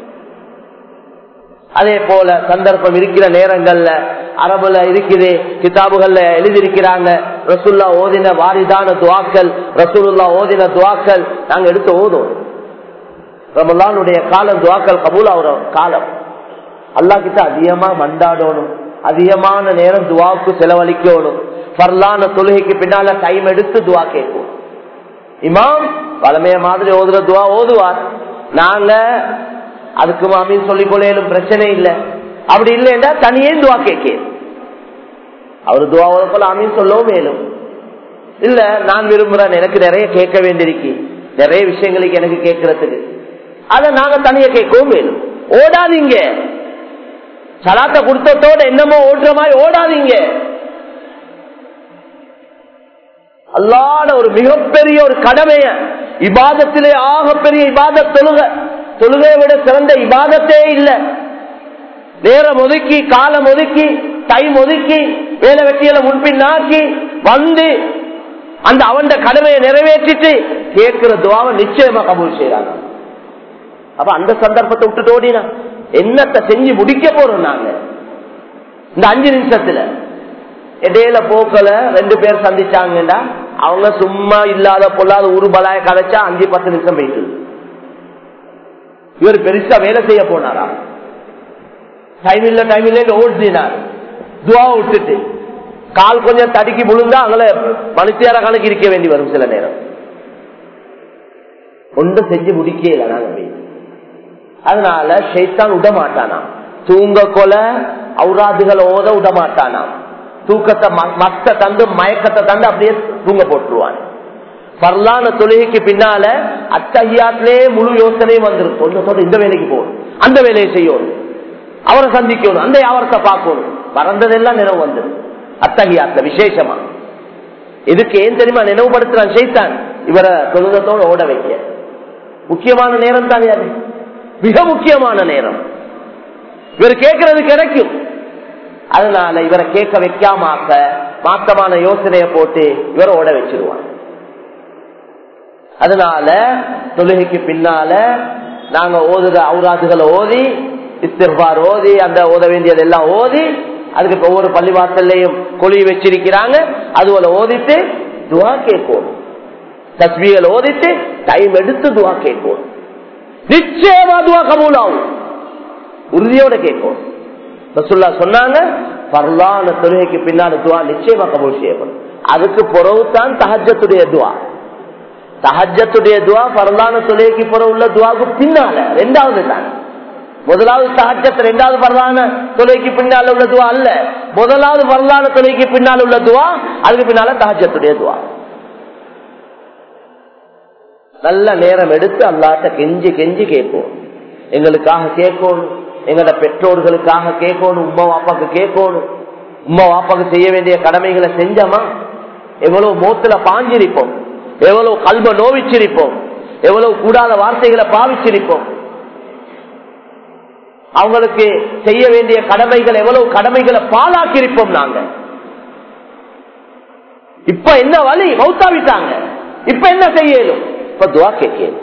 அதே போல சந்தர்ப்பம் இருக்கிற நேரங்கள்ல அரபுல இருக்குது கிதாபுகள்ல எழுதியிருக்கிறாங்க ரசுல்லா ஓதின வாரிதான துவாக்கள் ரசூலுல்லா ஓதின துவாக்கள் நாங்க எடுத்து ஓதும் ரமலானுடைய காலம் துவாக்கள் கபூல் ஆகிற காலம் அல்லா கிட்ட அதிகமா மண்டாடணும் அதிகமான நேரம் துவாவுக்கு செலவழிக்கணும் பர்லான தொழுகைக்கு பின்னால டைம் எடுத்து துவா கேட்கும் இமாம் பழமைய மாதிரி ஓதுற துவா ஓதுவார் நாங்க அதுக்கு மாமின்னு சொல்லிக் கொள்ளையிலும் பிரச்சனை இல்லை அப்படி இல்லைன்னா தனியே துவா கேட்க அவரு துவா போல ஆமீன் சொல்லவும் மேலும் இல்ல நான் விரும்புறேன் எனக்கு நிறைய கேட்க வேண்டியிருக்கு நிறைய விஷயங்களுக்கு எனக்கு கேட்கறதுக்கு அதை நாங்க தனியா கேட்கவும் மேலும் ஓடாதீங்க சலாத்த கொடுத்ததோட என்னமோ ஓடுற மாதிரி ஓடாதீங்க அல்லாட ஒரு மிகப்பெரிய ஒரு கடமைய இபாதத்திலே ஆகப்பெரிய இபாதத் தொழுக தொழுகையை விட சிறந்த இபாதத்தே இல்லை நேரம் ஒதுக்கி காலம் ஒதுக்கி டைம் ஒதுக்கி வேலை வெட்டியில முன்பின் ஆக்கி வந்து அந்த அவன் கடமையை நிறைவேற்றிட்டு கேட்கிற துவாவை நிச்சயமா கபூல் செய்யறாங்க அப்ப அந்த சந்தர்ப்பத்தை விட்டுட்டு ஓடினா என்னத்தை செஞ்சு முடிக்க போறோம் நாங்க இந்த அஞ்சு நிமிஷத்துல இடையில போக்கல ரெண்டு பேர் சந்திச்சாங்கன்னா அவங்க சும்மா இல்லாத பொல்லாத ஒரு பலாய கதைச்சா அஞ்சு பத்து நிமிஷம் போயிட்டு இவர் பெருசா வேலை செய்ய போனாரா டைம் இல்ல டைம் இல்ல ஓடினார் துவா விட்டுட்டு கால் கொஞ்சம் தடுக்கி விழுந்தா அங்கே மனுஷியார கணக்கு இருக்க வேண்டி வரும் சில நேரம் ஒன்றும் செஞ்சு முடிக்கல நாங்க போய் அதனால ஷைத்தான் விட மாட்டானா தூங்க கொல அவுராதுகளை ஓத விட மாட்டானா தூக்கத்தை மத்த தந்து மயக்கத்தை தந்து அப்படியே தூங்க போட்டுருவான் பரலான தொழுகைக்கு பின்னால அத்தகையாத்திலே முழு யோசனையும் வந்துடும் சொன்னதோட இந்த வேலைக்கு போகணும் அந்த வேலையை செய்யணும் அவரை சந்திக்கணும் அந்த வியாபாரத்தை பார்க்கணும் மறந்ததெல்லாம் நினைவு வந்துடும் அத்தகையாத்த விசேஷமா இதுக்கு ஏன் தெரியுமா நினைவுபடுத்துறான் செய்தான் இவரை தொழுகத்தோடு ஓட வைக்க முக்கியமான நேரம் தானே அது மிக முக்கியமான நேரம் இவர் கேட்கறது கிடைக்கும் அதனால இவரை கேட்க வைக்காம மாத்தமான யோசனைய போட்டு இவரை ஓட வச்சிருவான் அதனால தொழுகைக்கு பின்னால நாங்க ஓதுற அவுராதுகளை ஓதி இஸ்திர்பார் ஓதி அந்த ஓத வேண்டியது எல்லாம் ஓதி அதுக்கு ஒவ்வொரு பள்ளிவாசல்லையும் கொழி வச்சிருக்கிறாங்க அதுபோல ஓதிட்டு துவா கேட்கணும் தஸ்மிகள் ஓதிட்டு டைம் எடுத்து துவா கேட்கணும் நிச்சயமா துவா கபூல் ஆகும் உறுதியோட கேட்கும் ரசுல்லா சொன்னாங்க பரலான தொழுகைக்கு பின்னால துவா நிச்சயமா கபூல் செய்யப்படும் அதுக்கு பிறகுதான் தஹஜத்துடைய துவா தஹஜத்துடைய துவா பரலான தொழுகைக்கு பிறகு உள்ள துவாவுக்கு பின்னால ரெண்டாவது தான் முதலாவது தஹஜத் ரெண்டாவது பரலான தொலைக்கு பின்னால் உள்ள துவா அல்ல முதலாவது பரலான தொலைக்கு பின்னால் உள்ள துவா அதுக்கு பின்னால தஹஜத்துடைய துவா நல்ல நேரம் எடுத்து அல்லாட்ட கெஞ்சி கெஞ்சி கேட்போம் எங்களுக்காக கேட்கணும் எங்களோட பெற்றோர்களுக்காக கேட்கணும் உமா வாப்பாக்கு கேட்கணும் உமா வாப்பாக்கு செய்ய வேண்டிய கடமைகளை செஞ்சோமா எவ்வளவு மோத்துல பாஞ்சிருப்போம் எவ்வளவு கல்வ நோவிச்சிருப்போம் எவ்வளவு கூடாத வார்த்தைகளை பாவிச்சிருப்போம் அவங்களுக்கு செய்ய வேண்டிய கடமைகள் எவ்வளவு கடமைகளை பாலாக்கி இருப்போம் நாங்க இப்ப என்ன வழி மௌத்தாவிட்டாங்க இப்ப என்ன செய்யலும் இப்ப துவா கேட்கணும்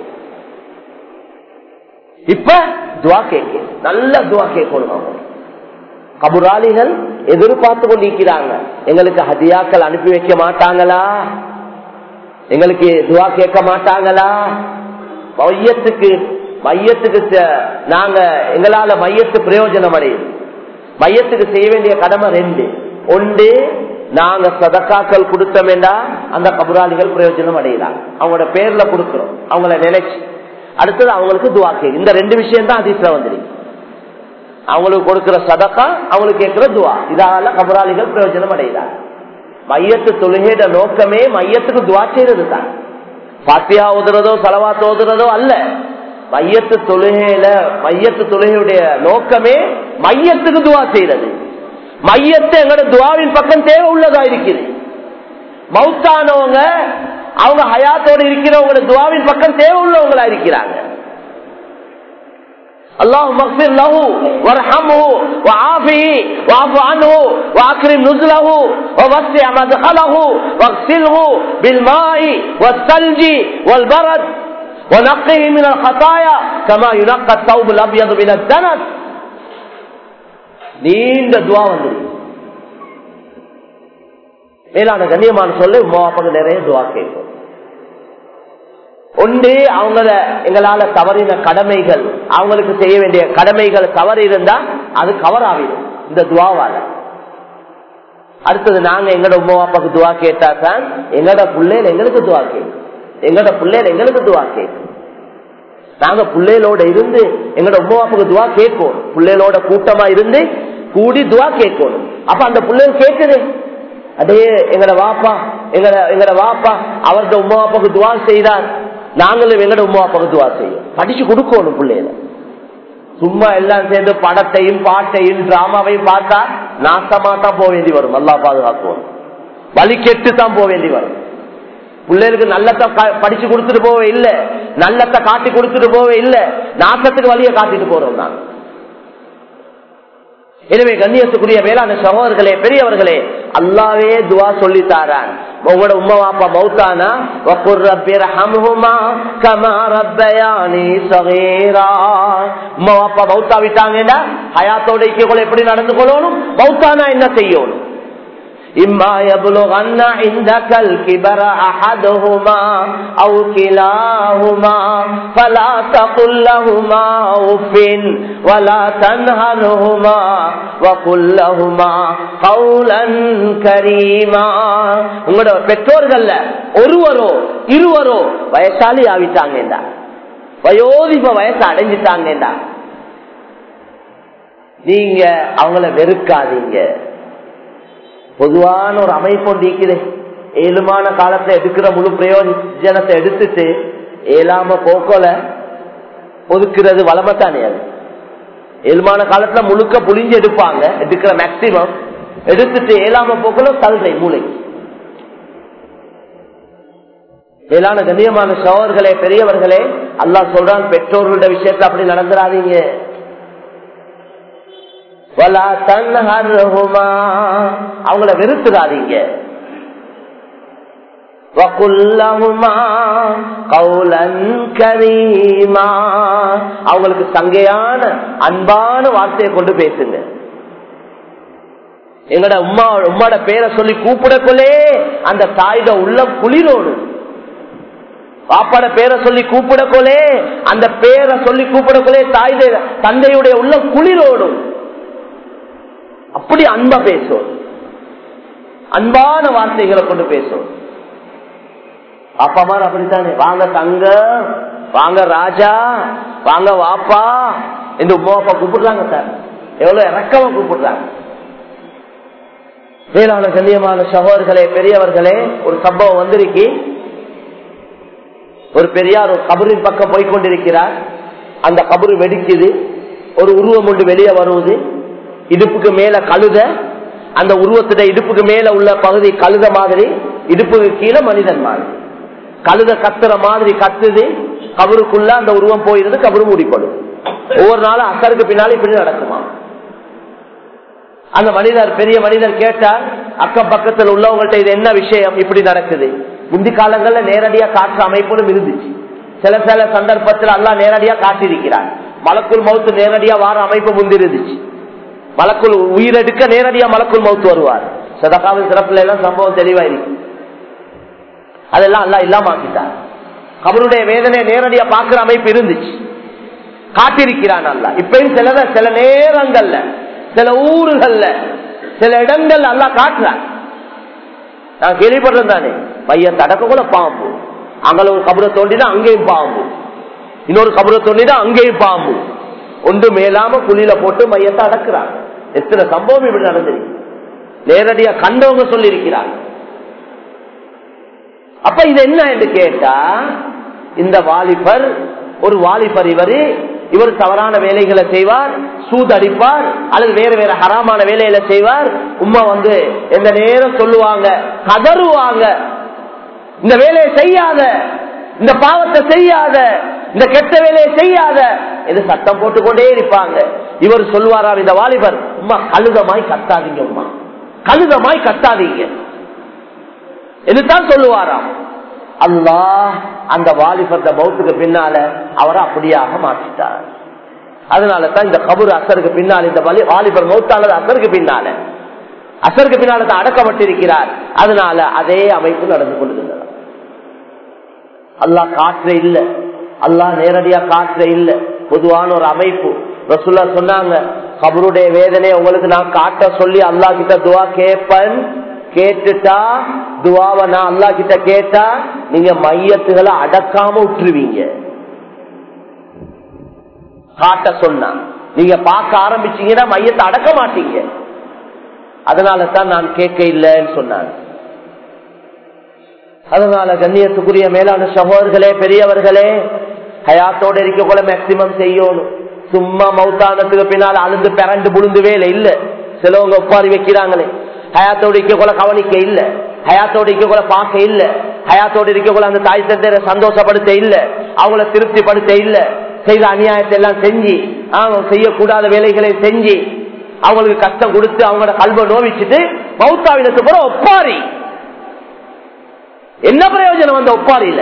இப்ப துவா கேட்க நல்ல துவா கேட்கணும் அவங்க கபுராளிகள் எதிர்பார்த்து கொண்டிருக்கிறாங்க எங்களுக்கு ஹதியாக்கள் அனுப்பி வைக்க மாட்டாங்களா எங்களுக்கு துவா கேட்க மாட்டாங்களா மையத்துக்கு மையத்துக்கு நாங்க எங்களால மையத்து பிரயோஜனம் அடையுது மையத்துக்கு செய்ய வேண்டிய கடமை ரெண்டு ஒன்று நாங்க சதக்காக்கள் கொடுத்தோம்டா அந்த கபுராளிகள் பிரயோஜனம் அடையலாம் அவங்களோட பேர்ல கொடுக்கிறோம் அவங்கள நினைச்சு அடுத்தது அவங்களுக்கு துவாக்கே இந்த ரெண்டு விஷயம் தான் அதிசல வந்துருக்கு அவங்களுக்கு கொடுக்கிற சதக்கா அவங்களுக்கு கேட்கிற துவா இதால கபராளிகள் பிரயோஜனம் அடைகிறார் மையத்து தொழுகையிட நோக்கமே மையத்துக்கு துவா செய்யறது தான் பாத்தியா ஓதுறதோ செலவாத்து ஓதுறதோ அல்ல மையத்து தொழுகையில மையத்து தொழுகையுடைய நோக்கமே மையத்துக்கு துவா செய்யறது மையத்தை எங்களோட துவாவின் பக்கம் தேவை உள்ளதா இருக்குது மவுத்தானவங்க அவங்க ஹயாத்தோடு இருக்கிறவங்களோட துவாவின் பக்கம் தேவை உள்ளவங்களா இருக்கிறாங்க اللهم اغفر له وارحمه وعافه واعف عنه واكرم نزله ووسع مدخله واغسله بالماء والثلج والبرد ونقه من الخطايا كما ينقى الثوب الابيض من الدنس நீண்ட துவா வந்துருக்கு மேலான கண்ணியமான சொல்ல உமாப்பாங்க நிறைய துவா கேட்கும் ஒன்று அவங்கள எங்களால தவறின கடமைகள் அவங்களுக்கு செய்ய வேண்டிய கடமைகள் தவறு இருந்தா அது கவர் ஆகிடும் இந்த துவாவால அடுத்தது நாங்க எங்களோட உமா அப்பாக்கு துவா கேட்டா தான் எங்களோட பிள்ளைகள் எங்களுக்கு துவா கேட்கும் எங்களோட பிள்ளைகள் எங்களுக்கு துவா கேட்கும் நாங்க பிள்ளைகளோட இருந்து எங்களோட உமா அப்பாக்கு துவா கேட்கும் பிள்ளைகளோட கூட்டமா இருந்து கூடி துவா கேட்கணும் அப்ப அந்த பிள்ளைகள் கேட்குது அதே எங்கட வாப்பா எங்கட எங்கட வாப்பா அவர்கிட்ட உமா அப்பாக்கு துவா செய்தார் நாங்களும் எங்கட உமா அப்பாக்கு துவா செய்யும் படிச்சு கொடுக்கணும் பிள்ளைகளை சும்மா எல்லாம் சேர்ந்து படத்தையும் பாட்டையும் டிராமாவையும் பார்த்தா நாசமா தான் போக வேண்டி வரும் நல்லா பாதுகாக்குவோம் வழி கெட்டு தான் போக வேண்டி வரும் பிள்ளைகளுக்கு நல்லத்தை கா- படிச்சு கொடுத்துட்டு போவே இல்ல நல்லத்தை காட்டி கொடுத்துட்டு போவே இல்ல நாசத்துக்கு வழியை காட்டிட்டு போறோம் தான் எனவே கண்ணியத்துக்குரிய வேளாண் சகோதரர்களே பெரியவர்களே அல்லாவே துவா சொல்லி தாரான் உங்களோட உம்மா வாப்பா மௌத்தானா வக்குர் ரப்பி ரஹம்ஹுமா கமா ரப்பயானி சகீரா உம்மா வாப்பா மௌத்தா விட்டாங்கன்னா ஹயாத்தோட இக்கக்குள்ள எப்படி நடந்து கொள்ளணும் மௌத்தானா என்ன செய்யணும் إما يبلغن عندك الكبر أحدهما أو كلاهما فلا تقل لهما أف ولا تنهرهما وقل لهما قولا كريما உங்களோட பெற்றோர்கள்ல ஒருவரோ இருவரோ வயசாலி ஆவிட்டாங்கடா வயோதிப வயசு அடைஞ்சிட்டாங்கடா நீங்க அவங்கள வெறுக்காதீங்க பொதுவான ஒரு அமைப்பு ஒன்று இருக்குது ஏழுமான காலத்துல எடுக்கிற முழு பிரயோஜனத்தை எடுத்துட்டு ஏழாம போக்கோல ஒதுக்குறது வளமத்தானே அது ஏழுமான காலத்துல முழுக்க புளிஞ்சு எடுப்பாங்க எடுக்கிற மேக்சிமம் எடுத்துட்டு ஏழாம போக்கல தல்றை மூளை மேலான கண்ணியமான சோழர்களே பெரியவர்களே அல்லாஹ் சொல்றான் பெற்றோர்களுடைய விஷயத்துல அப்படி நடந்துடாதீங்க வலா தன்ஹர்ஹுமா அவங்கள வெறுத்துடாதீங்க வகுல்லஹுமா கௌலன் கரீமா அவங்களுக்கு சங்கையான அன்பான வார்த்தையை கொண்டு பேசுங்க எங்கட உமா உம்மாட பேரை சொல்லி கூப்பிடக்குள்ளே அந்த தாயோட உள்ள குளிரோடு பாப்பாட பேரை சொல்லி கூப்பிடக்குள்ளே அந்த பேரை சொல்லி கூப்பிடக்குள்ளே தாய் தந்தையுடைய உள்ள குளிரோடும் அப்படி அன்பா பேசும் அன்பான வார்த்தைகளை கொண்டு பேசும் அப்பா மாதிரி அப்படித்தானே வாங்க தங்க வாங்க ராஜா வாங்க வாப்பா இந்த உமா அப்பா கூப்பிடுறாங்க சார் எவ்வளவு இறக்கமா கூப்பிடுறாங்க வேளாண் கண்ணியமான சகோதர்களே பெரியவர்களே ஒரு சம்பவம் வந்திருக்கு ஒரு பெரியார் ஒரு கபரின் பக்கம் போய்கொண்டிருக்கிறார் அந்த கபரு வெடிக்குது ஒரு உருவம் ஒன்று வெளியே வருவது இடுப்புக்கு மேல கழுத அந்த உருவத்துட இடுப்புக்கு மேல உள்ள பகுதி கழுத மாதிரி இடுப்புக்கு கீழே மனிதன் மாதிரி கழுத கத்துற மாதிரி கத்துது கபருக்குள்ள அந்த உருவம் போயிருந்து கபரு மூடிப்படும் ஒவ்வொரு நாளும் அசருக்கு பின்னாலும் இப்படி நடக்குமா அந்த மனிதர் பெரிய மனிதர் கேட்டார் அக்கம் பக்கத்தில் உள்ளவங்கள்ட்ட இது என்ன விஷயம் இப்படி நடக்குது முந்தி காலங்கள்ல நேரடியா காற்று அமைப்பும் இருந்துச்சு சில சில சந்தர்ப்பத்தில் எல்லாம் நேரடியா காட்டிருக்கிறார் மலக்குள் மவுத்து நேரடியா வார அமைப்பு முந்தி இருந்துச்சு மலக்குள் உயிரெடுக்க நேரடியா மலக்குள் மவுத்து வருவார் சதகாவின் சிறப்புல எல்லாம் சம்பவம் தெளிவாயிருக்கு அதெல்லாம் அல்ல இல்லாம ஆக்கிட்டார் அவருடைய வேதனை நேரடியா பார்க்கிற அமைப்பு இருந்துச்சு காட்டிருக்கிறான் அல்ல இப்பயும் சில சில நேரங்கள்ல சில ஊர்கள்ல சில இடங்கள்ல அல்ல காட்டுறான் நான் கேள்விப்படுறேன் தானே பையன் தடக்க கூட பாம்பு அங்கே ஒரு கபரை தோண்டினா அங்கேயும் பாம்பு இன்னொரு கபரை தோண்டினா அங்கேயும் பாம்பு ஒன்று மேலாம குழியில போட்டு மையத்தை அடக்குறாங்க எத்தனை சம்பவம் இப்படி நடந்திருக்கு நேரடியா கண்டவங்க சொல்லி இருக்கிறாங்க அப்ப இது என்ன என்று கேட்டா இந்த வாலிபர் ஒரு வாலிபர் இவர் இவர் தவறான வேலைகளை செய்வார் சூதடிப்பார் அல்லது வேற வேற ஹராமான வேலைகளை செய்வார் உமா வந்து எந்த நேரம் சொல்லுவாங்க கதறுவாங்க இந்த வேலையை செய்யாத இந்த பாவத்தை செய்யாத இந்த கெட்ட வேலையை செய்யாத இது சட்டம் போட்டுக்கொண்டே இருப்பாங்க இவர் சொல்வாராம் இந்த வாலிபர் உமா கழுதமாய் கத்தாதீங்க உமா கழுதமாய் கத்தாதீங்க இதுதான் சொல்லுவாராம் அல்லாஹ் அந்த வாலிபத்த பௌத்துக்கு பின்னால அவரை அப்படியாக மாற்றிட்டார் அதனால தான் இந்த கபூர் அசருக்கு பின்னால் இந்த வலி- வாலிபர் மௌத்தானது அசருக்கு பின்னால அசருக்கு பின்னால தான் அடக்கப்பட்டிருக்கிறார் அதனால அதே அமைப்பு நடந்து கொண்டிருந்தது அல்லாஹ் காற்ற இல்ல அல்லாஹ் நேரடியா காற்ற இல்ல பொதுவான ஒரு அமைப்பு ரசுல்லா சொன்னாங்க கபருடைய வேதனை உங்களுக்கு நான் காட்ட சொல்லி அல்லாஹ் கிட்ட துவா கேட்பேன் கேட்டுட்டா துவாவை நான் அல்லா கிட்ட கேட்டா நீங்க மையத்துகளை அடக்காம விட்டுருவீங்க காட்ட சொன்னா நீங்க பார்க்க ஆரம்பிச்சீங்கன்னா மையத்தை அடக்க மாட்டீங்க அதனால தான் நான் கேட்க இல்லைன்னு சொன்னாங்க அதனால கண்ணியத்துக்குரிய மேலான சகோதரர்களே பெரியவர்களே ஹயாத்தோட இருக்க கூட மேக்சிமம் செய்யணும் சும்மா மௌத்தானத்துக்கு பின்னால் அழுந்து பிறண்டு புழுந்து வேலை இல்ல சிலவங்க ஒப்பாரி வைக்கிறாங்களே ஹயாத்தோட இருக்க கூட கவனிக்க இல்ல ஹயாத்தோட இருக்க கூட பார்க்க இல்ல ஹயாத்தோடு இருக்கக்குள்ள அந்த தாய் தந்தையரை சந்தோஷப்படுத்த இல்ல அவங்கள திருப்திப்படுத்த இல்ல செய்த அநியாயத்தை எல்லாம் செஞ்சு அவங்க செய்யக்கூடாத வேலைகளை செஞ்சு அவங்களுக்கு கஷ்டம் கொடுத்து அவங்களோட கல்வ நோவிச்சுட்டு மௌத்தாவினத்து போற ஒப்பாரி என்ன பிரயோஜனம் அந்த ஒப்பாரியில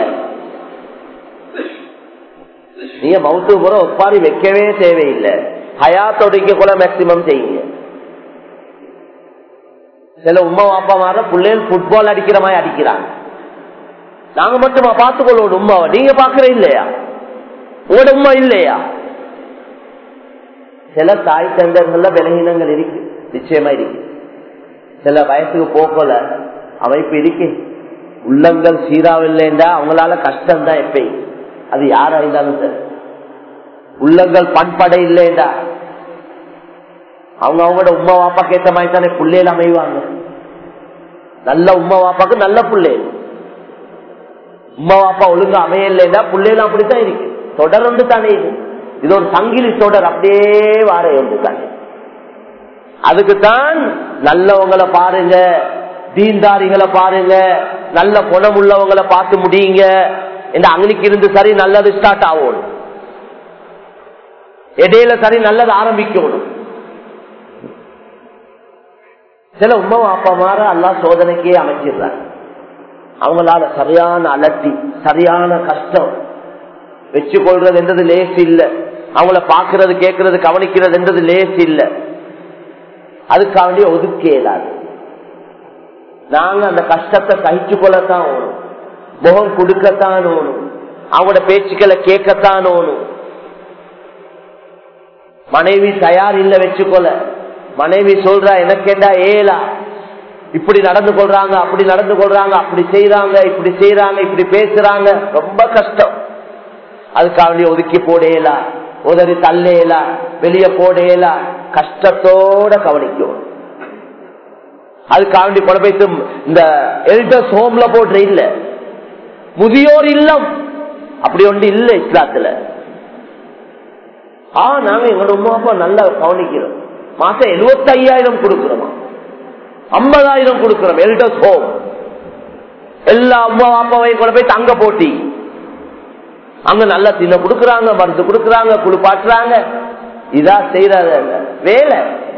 நீங்க மவுத்து போற ஒப்பாரி வைக்கவே தேவையில்லை ஹயாத்தோடிக்க கூட மேக்சிமம் செய்யுங்க சில உமா அப்பா மாற பிள்ளைகள் புட்பால் அடிக்கிற மாதிரி அடிக்கிறாங்க நாங்க மட்டுமா பார்த்துக்கொள்வோம் உமாவை நீங்க பாக்குற இல்லையா உங்களோட உமா இல்லையா சில தாய் தந்தர்கள்ல விலகினங்கள் இருக்கு நிச்சயமா இருக்கு சில வயசுக்கு போக்கல அமைப்பு இருக்கு உள்ளங்கள் சீராவில்லைண்டா அவங்களால கஷ்டம் தான் எப்பயும் அது யாரா இருந்தாலும் சரி உள்ளங்கள் பண்படை இல்லைண்டா அவங்க அவங்களோட உமா வாப்பாக்கு ஏற்ற மாதிரி தானே பிள்ளைகள் அமைவாங்க நல்ல உமா வாப்பாக்கு நல்ல பிள்ளை உமா வாப்பா ஒழுங்கா அமையலைன்னா பிள்ளைகள் அப்படித்தான் இருக்கு தொடர் ஒன்று தானே இது இது ஒரு சங்கிலி தொடர் அப்படியே வார ஒன்று தானே அதுக்குத்தான் நல்லவங்களை பாருங்க தீன்தாரிகளை பாருங்க நல்ல குணம் உள்ளவங்களை பார்த்து முடியுங்க இந்த அங்கனிக்கு இருந்து சரி நல்லது ஸ்டார்ட் ஆகணும் இடையில சரி நல்லது ஆரம்பிக்கணும் சில உமா அப்பா மாற அல்லா சோதனைக்கே அமைச்சிடுறாங்க அவங்களால சரியான அலட்டி சரியான கஷ்டம் வச்சு கொள்றது என்றது லேஸ் இல்ல அவங்கள பாக்குறது கேட்கறது கவனிக்கிறது என்றது லேஸ் இல்ல அதுக்காண்டி ஒதுக்க இயலாது நாங்க அந்த கஷ்டத்தை சகிச்சு கொள்ளத்தான் ஓணும் முகம் கொடுக்கத்தான் ஓணும் அவங்களோட பேச்சுக்களை கேட்கத்தான் ஓணும் மனைவி தயார் இல்ல வச்சுக்கொள்ள மனைவி சொல்றா எனக்கு என்ன ஏலா இப்படி நடந்து கொள்றாங்க அப்படி நடந்து கொள்றாங்க அப்படி செய்யறாங்க இப்படி செய்யறாங்க இப்படி பேசுறாங்க ரொம்ப கஷ்டம் அதுக்காக ஒதுக்கி போடையலா உதறி தள்ளையலா வெளியே போடையலா கஷ்டத்தோட கவனிக்கும் அதுக்காண்டி கொலை போய்த்து இந்த எல்டர்ஸ் ஹோம்ல போடுற இல்ல முதியோர் இல்லம் அப்படி ஒன்று இல்ல இஸ்லாத்துல ஆ நாங்க எங்களோட உமா அப்பா நல்லா கவனிக்கிறோம் மாசம் எழுபத்தி ஐயாயிரம் கொடுக்கிறோமா ஐம்பதாயிரம் கொடுக்கிறோம் எல்டர்ஸ் ஹோம் எல்லா அம்மா அப்பாவையும் கூட போய் தங்க போட்டி அங்க நல்ல தின்ன கொடுக்கறாங்க மருந்து கொடுக்கறாங்க குளிப்பாட்டுறாங்க இதா செய்யற வேலை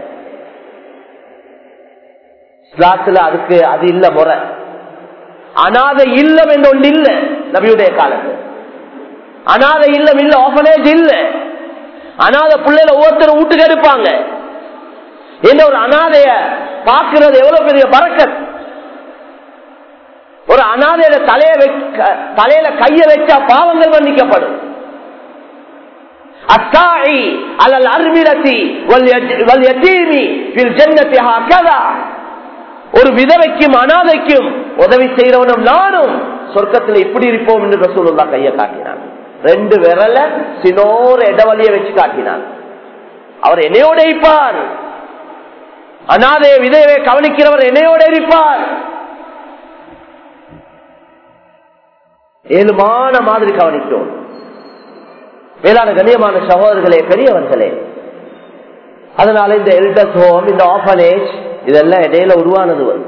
இஸ்லாத்துல அதுக்கு அது இல்ல முறை அநாத இல்லம் என்று ஒன்று இல்ல நபியுடைய காலத்தில் அநாத இல்லம் இல்ல ஆபனேஜ் இல்ல அநாத பிள்ளைல ஒவ்வொருத்தரும் வீட்டுக்கு எடுப்பாங்க என்ன ஒரு அனாதைய பாக்குறது எவ்வளவு பெரிய பறக்கத் ஒரு அனாதையில தலைய வைக்க தலையில கைய வச்சா பாவங்கள் மன்னிக்கப்படும் அத்தாயி அல்லல் அருமிரத்தி ஒரு விதவைக்கும் அனாதைக்கும் உதவி செய்யறவனும் நானும் சொர்க்கத்தில் இப்படி இருப்போம் என்று ரசூலுல்லா கைய காட்டினான் ரெண்டு விரல சினோர் இடவழிய வச்சு காட்டினான் அவர் என்னையோட இருப்பார் அனாதைய விதையை கவனிக்கிறவர் என்னையோட இருப்பார் ஏழுமான மாதிரி கவனிக்கும் மேலான கண்ணியமான சகோதரர்களே பெரியவர்களே அதனால இந்த எல்டர்ஸ் ஹோம் இந்த ஆபனேஜ் இதெல்லாம் இடையில உருவானது வரும்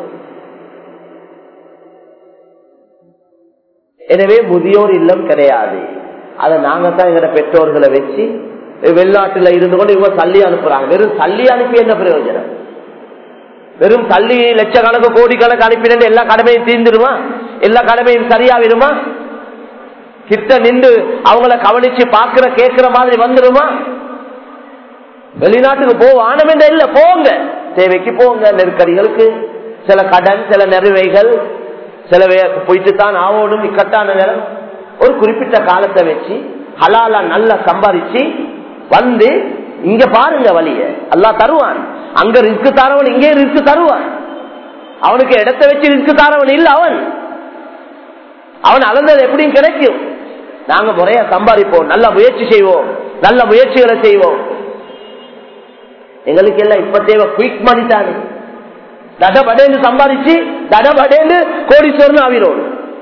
எனவே முதியோர் இல்லம் கிடையாது அதை நாங்க தான் எங்க பெற்றோர்களை வச்சு வெளிநாட்டுல இருந்து கொண்டு இவங்க தள்ளி அனுப்புறாங்க வெறும் தள்ளி அனுப்பி என்ன பிரயோஜனம் வெறும் தள்ளி லட்சக்கணக்கு கோடிக்கணக்கு அனுப்பினு எல்லா கடமையும் தீர்ந்துருமா எல்லா கடமையும் சரியாவிடுமா கிட்ட நின்று அவங்கள கவனிச்சு பாக்குற கேட்கிற மாதிரி வந்துருமா வெளிநாட்டுக்கு போவானம் என்ற இல்ல போங்க தேவைக்கு போங்க நெருக்கடிகளுக்கு சில கடன் சில நிறைவைகள் சில போயிட்டு தான் ஆகணும் இக்கட்டான நேரம் ஒரு குறிப்பிட்ட காலத்தை வச்சு ஹலாலா நல்லா சம்பாதிச்சு வந்து இங்க பாருங்க வழிய அல்லா தருவான் அங்க ரிஸ்க் தரவன் இங்கே ரிஸ்க் தருவான் அவனுக்கு இடத்த வச்சு ரிஸ்க் தரவன் இல்ல அவன் அவன் அளந்தது எப்படியும் கிடைக்கும் நாங்க முறையா சம்பாதிப்போம் நல்ல முயற்சி செய்வோம் நல்ல முயற்சிகளை செய்வோம் எங்களுக்கு எல்லாம் இப்ப தேவை குயிக் மணி தானே தடபடேந்து சம்பாதிச்சு தடபடேந்து கோடீஸ்வரன் ஆவிரோம்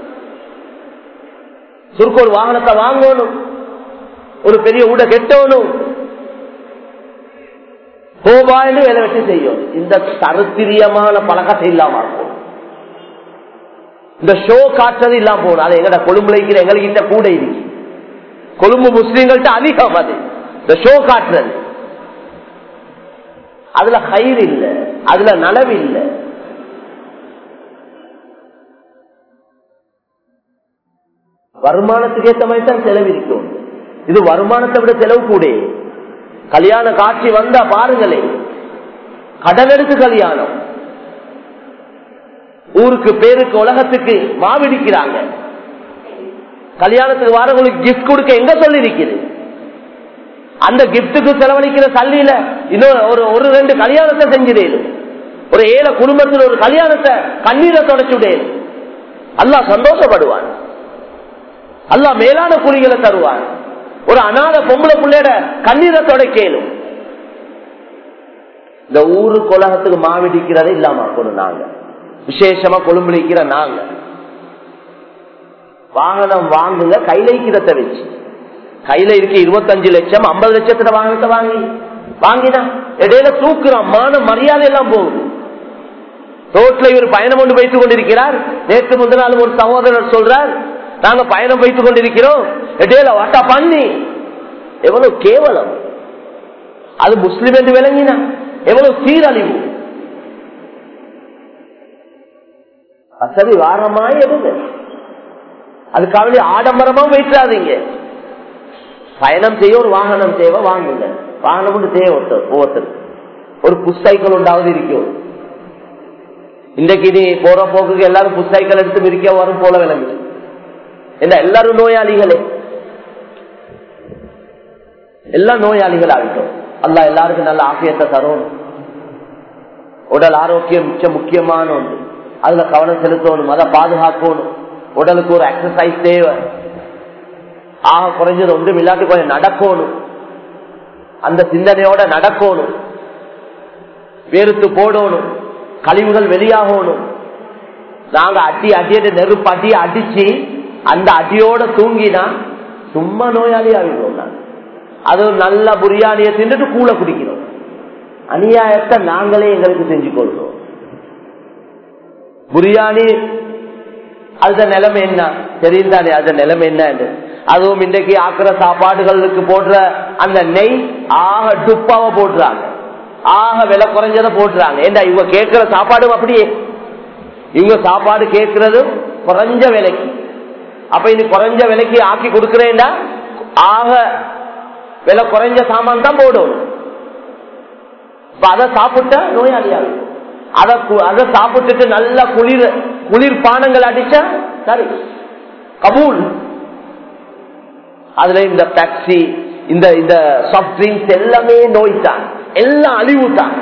சுருக்கு ஒரு வாகனத்தை வாங்கணும் ஒரு பெரிய ஊட கெட்டவனும் கோபாயின்னு வேலை வச்சு செய்யும் இந்த தருத்திரியமான பழக்கத்தை இல்லாம இருக்கும் இந்த ஷோ காட்டுறது இல்லாம போகணும் அது எங்கட கொழும்புல இருக்கிற எங்ககிட்ட கூட இருக்கு கொழும்பு முஸ்லீம்கள்ட்ட அதிகம் அது இந்த ஷோ காட்டுறது அதுல கயிறு இல்ல அதுல நலவு இல்ல வருமானத்துக்கு ஏற்ற மாதிரி தான் செலவு இருக்கும் இது வருமானத்தை விட செலவு கூட கல்யாண காட்சி வந்தா பாருங்களே கடன் எடுத்து கல்யாணம் ஊருக்கு பேருக்கு உலகத்துக்கு மாவிடிக்கிறாங்க கல்யாணத்துக்கு வரவங்களுக்கு கிஃப்ட் கொடுக்க எங்க சொல்லி இருக்குது அந்த கிஃப்டுக்கு செலவழிக்கிற சல்லியில இன்னும் ஒரு ஒரு ரெண்டு கல்யாணத்தை செஞ்சிடேன் ஒரு ஏழை குடும்பத்தில் ஒரு கல்யாணத்தை கண்ணீரை தொடச்சுடேன் அல்லா சந்தோஷப்படுவான் அல்லா மேலான குழிகளை தருவான் ஒரு அநாத பொம்பளை பிள்ளையோட கண்ணீரை தொடக்கேலும் இந்த ஊரு உலகத்துக்கு மாவிடிக்கிறதே இல்லாம போகணும் நாங்க விசேஷமா கொழும்புலிக்கிற நாங்க வாகனம் வாங்குங்க கையில இருக்கிறத வச்சு கையில இருக்கு இருபத்தஞ்சு லட்சம் ஐம்பது லட்சத்துல வாகனத்தை வாங்கி வாங்கினா இடையில தூக்குறான் மான மரியாதை எல்லாம் போகுது ரோட்ல இவர் பயணம் கொண்டு வைத்துக் கொண்டிருக்கிறார் நேற்று முந்தின நாள் ஒரு சகோதரர் சொல்றார் நாங்க பயணம் வைத்துக் கொண்டிருக்கிறோம் இடையில வட்டா பண்ணி எவ்வளவு கேவலம் அது முஸ்லிம் என்று விளங்கினா எவ்வளவு சீரழிவு வசதி வாரமாய் எடுங்க அதுக்காக ஆடம்பரமா வைக்காதீங்க பயணம் செய்ய ஒரு வாகனம் தேவை வாங்குங்க வாகனம் ஒன்று தேவை ஒருத்தர் ஒவ்வொருத்தருக்கு ஒரு புஸ்தைக்கள் உண்டாவது இருக்கும் இன்றைக்கு நீ போற போக்குக்கு எல்லாரும் புஸ்தைக்கள் எடுத்து மிதிக்க வரும் போல விளங்குது என்ன எல்லாரும் நோயாளிகளே எல்லாம் நோயாளிகள் ஆகிட்டோம் அல்ல எல்லாருக்கும் நல்ல ஆசியத்தை தரும் உடல் ஆரோக்கியம் மிச்ச முக்கியமான ஒன்று அதுல கவனம் செலுத்தணும் அதை பாதுகாக்கணும் உடலுக்கு ஒரு எக்ஸசைஸ் தேவை ஆக குறைஞ்சது ஒன்றும் இல்லாட்டி கொஞ்சம் நடக்கணும் அந்த சிந்தனையோட நடக்கணும் வேறுத்து போடணும் கழிவுகள் வெளியாகணும் நாங்க அடி அடிයට நெருப்பு அடி அடிச்சு அந்த அடியோட தூங்கினா சும்மா நோயாளி ஆகிடுவோம் நாங்க அது ஒரு நல்ல புரியாணியை தின்னுட்டு கூழ குடிக்கிறோம் அநியாயத்தை நாங்களே எங்களுக்கு செஞ்சு கொள்றோம் புரியாணி அந்த நிலைமை என்ன தெரியும் தானே அந்த நிலைமை என்ன அதுவும் இன்றைக்கு ஆக்கிற சாப்பாடுகளுக்கு போடுற அந்த நெய் ஆக டுப்பாவ போட்டுறாங்க ஆக விலை குறைஞ்சதை போட்டுறாங்க ஏண்டா இவங்க கேட்கிற சாப்பாடும் அப்படியே இவங்க சாப்பாடு கேட்கறதும் குறைஞ்ச விலைக்கு அப்ப இது குறைஞ்ச விலைக்கு ஆக்கி கொடுக்கிறேன்டா ஆக விலை குறைஞ்ச சாமான் தான் போடும் அதை சாப்பிட்டா நோயாளியாகும் அதை அதை சாப்பிட்டுட்டு நல்ல குளிர் குளிர் பானங்கள் அடிச்சா சரி கபூல் அதுல இந்த டாக்ஸி இந்த இந்த சாஃப்ட் ட்ரிங்க்ஸ் எல்லாமே நோய் தான் எல்லாம் அழிவு தான்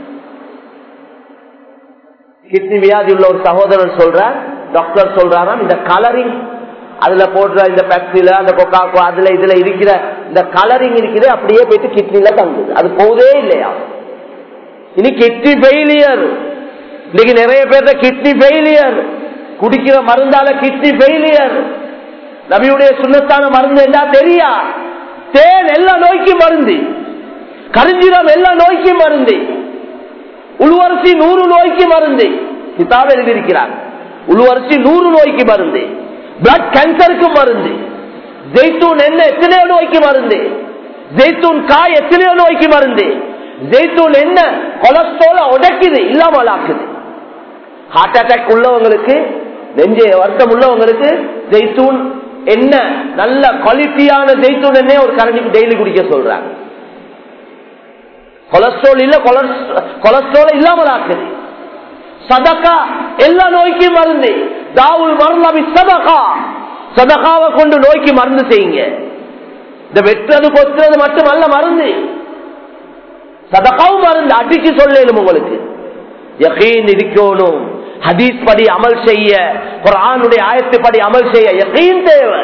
கிட்னி வியாதி உள்ள ஒரு சகோதரர் சொல்றார் டாக்டர் சொல்றாராம் இந்த கலரிங் அதுல போடுற இந்த பெப்சில அந்த கொக்காக்கோ அதுல இதுல இருக்கிற இந்த கலரிங் இருக்குது அப்படியே போயிட்டு கிட்னில தங்குது அது போதே இல்லையா இனி கிட்னி ஃபெயிலியர் இன்னைக்கு நிறைய பேர்த்த கிட்னி ஃபெயிலியர் குடிக்கிற மருந்தால கிட்னி ஃபெயிலியர் நபியுடைய சுண்ணத்தான மருந்து என்ன தெரியா தேன் எல்லா நோய்க்கும் மருந்து கரிஞ்சிரம் எல்லா நோய்க்கும் மருந்து உள்வரிசி நூறு நோய்க்கு மருந்து கிதாப் எழுதியிருக்கிறார் உள்வரிசி நூறு நோய்க்கு மருந்து பிளட் கேன்சருக்கு மருந்து ஜெய்தூன் என்ன எத்தனையோ நோய்க்கு மருந்து ஜெய்தூன் காய் எத்தனையோ நோய்க்கு மருந்து ஜெய்தூன் என்ன கொலஸ்ட்ரால உடைக்குது இல்லாமல் ஆக்குது ஹார்ட் அட்டாக் உள்ளவங்களுக்கு நெஞ்சு வருத்தம் உள்ளவங்களுக்கு ஜெய்தூன் என்ன நல்ல குவாலிட்டியான ஜெய்தூன் என்ன ஒரு கரண்டிக்கு டெய்லி குடிக்க சொல்றாங்க கொலஸ்ட்ரால் இல்ல கொலஸ்ட்ரால் இல்லாமல் ஆக்குது சதக்கா எல்லா நோய்க்கும் மருந்து தாவுல் மருந்தாவி சதகா சதகாவை கொண்டு நோய்க்கு மருந்து செய்யுங்க இந்த வெட்டுறது கொத்துறது மட்டும் அல்ல மருந்து சதகாவும் மருந்து அடிச்சு சொல்லணும் உங்களுக்கு யகீன் இருக்கணும் ஹதீஸ் படி அமல் செய்ய குரானுடைய ஆயத்து படி அமல் செய்ய யகீன் தேவை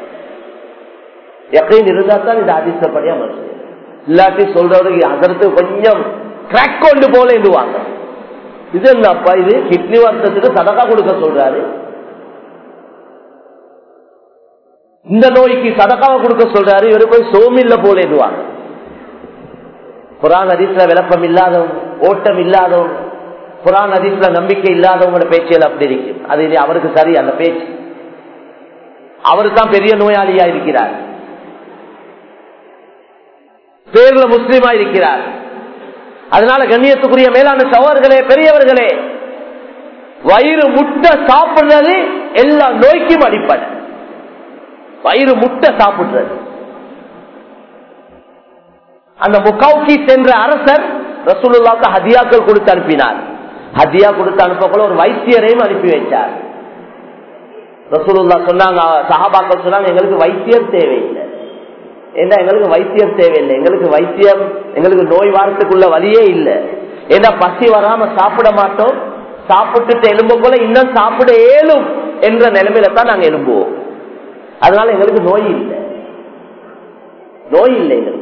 யகீன் இருந்தா தான் இந்த ஹதீஸ படி அமல் செய்ய இல்லாட்டி சொல்றவருக்கு அதற்கு கொஞ்சம் கிராக் கொண்டு போல இதுவாங்க இது என்னப்பா இது கிட்னி வருத்தத்துக்கு சதக்கா கொடுக்க சொல்றாரு இந்த நோய்க்கு சதக்காவை கொடுக்க சொல்றாரு இவரு போய் சோமில்ல போல இதுவாங்க குரான் ஹதீஸ்ல விளப்பம் இல்லாதவங்க ஓட்டம் இல்லாதவங்க குரான் அதிசல நம்பிக்கை இல்லாதவங்களோட பேச்சியல் அப்படி இருக்கு அது இது அவருக்கு சரி அந்த பேச்சு அவரு தான் பெரிய நோயாளியா இருக்கிறார் பேர்ல முஸ்லீமா இருக்கிறார் அதனால கண்ணியத்துக்குரிய மேலான சவர்களே பெரியவர்களே வயிறு முட்டை சாப்பிடுறது எல்லா நோய்க்கும் அடிப்படை வயிறு முட்டை சாப்பிடுறது அந்த முக்கவுக்கி சென்ற அரசர் ரசூலுல்லாக்கு ஹதியாக்கள் கொடுத்து அனுப்பினார் ஹதியா கொடுத்து அனுப்பக்குள்ள ஒரு வைத்தியரையும் அனுப்பி வைத்தார் ரசூலுல்லா சொன்னாங்க சஹாபாக்கள் சொன்னாங்க எங்களுக்கு வைத்தியம் தேவையில்லை ஏன்னா எங்களுக்கு வைத்தியம் தேவையில்லை எங்களுக்கு வைத்தியம் எங்களுக்கு நோய் வாரத்துக்குள்ள வழியே இல்லை ஏன்னா பசி வராம சாப்பிட மாட்டோம் சாப்பிட்டுட்டு எலும்ப போல இன்னும் சாப்பிட ஏழும் என்ற நிலைமையில தான் நாங்க எலும்புவோம் அதனால எங்களுக்கு நோய் இல்லை நோய் இல்லை எங்களுக்கு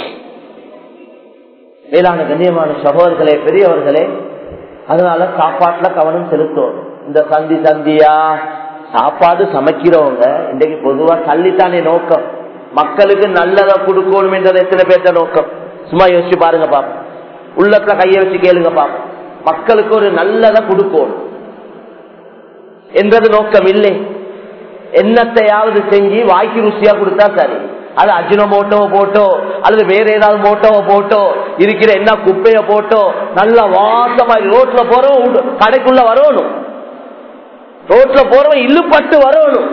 மேலான கண்ணியமான சகோதரர்களே பெரியவர்களே அதனால சாப்பாட்டுல கவனம் செலுத்தும் இந்த சந்தி சந்தியா சாப்பாடு சமைக்கிறவங்க இன்றைக்கு பொதுவா தள்ளித்தானே நோக்கம் மக்களுக்கு நல்லதை கொடுக்கணும் என்றது எத்தனை பேர்த்த நோக்கம் சும்மா யோசிச்சு பாருங்க பாப்போம் உள்ளத்துல கைய வச்சு கேளுங்க பாப்போம் மக்களுக்கு ஒரு நல்லதை கொடுக்கணும் என்றது நோக்கம் இல்லை என்னத்தையாவது செஞ்சு வாய்க்கு ருசியா கொடுத்தா சரி அது அஜினோ மோட்டோவை போட்டோ அல்லது வேற ஏதாவது மோட்டோவை போட்டோ இருக்கிற என்ன குப்பைய போட்டோ நல்ல வாசமா ரோட்ல போறோம் கடைக்குள்ள வரணும் ரோட்ல போறவன் இல்லுப்பட்டு வரணும்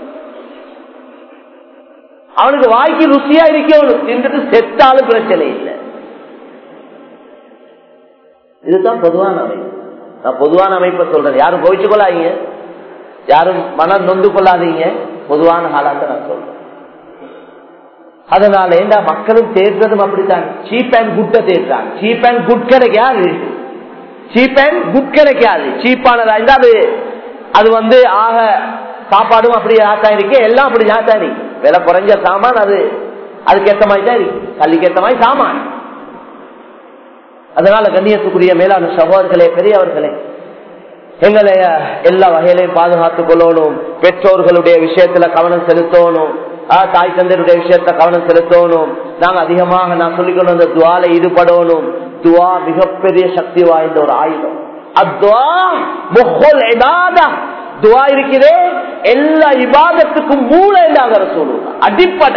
அவனுக்கு வாய்க்கு ருசியா இருக்கணும் தின்னுட்டு செத்தாலும் பிரச்சனை இல்லை இதுதான் பொதுவான அமைப்பு நான் பொதுவான அமைப்பை சொல்றேன் யாரும் கோவிச்சு கொள்ளாதீங்க யாரும் மனம் நொந்து கொள்ளாதீங்க பொதுவான காலத்தை நான் சொல்றேன் அதனால ஏண்டா மக்களும் தேர்றதும் அப்படித்தான் சீப் அண்ட் குட்டை தேர்றாங்க சீப் அண்ட் குட் கிடைக்காது சீப் அண்ட் குட் கிடைக்காது சீப்பானதா இருந்தா அது அது வந்து ஆக சாப்பாடும் அப்படி ஆத்தான் இருக்கு எல்லாம் அப்படி ஆத்தான் இருக்கு விலை குறைஞ்ச சாமான் அது அதுக்கேற்ற மாதிரி தான் இருக்கு கல்லிக்கேற்ற மாதிரி சாமான் அதனால கண்ணியத்துக்குரிய மேலான சகோதரர்களே பெரியவர்களே எங்களை எல்லா வகையிலையும் பாதுகாத்துக் கொள்ளணும் பெற்றோர்களுடைய விஷயத்துல கவனம் செலுத்தணும் தாய் தந்தையுடைய விஷயத்துல கவனம் செலுத்தணும் நாங்க அதிகமாக நான் சொல்லிக்கணும் அந்த துவால ஈடுபடணும் துவா மிகப்பெரிய சக்தி வாய்ந்த ஒரு ஆயுதம் துவா இருக்கிறே எல்லா இபாதத்துக்கும் மூளை இல்லாத சொல்லுவாங்க அடிப்படை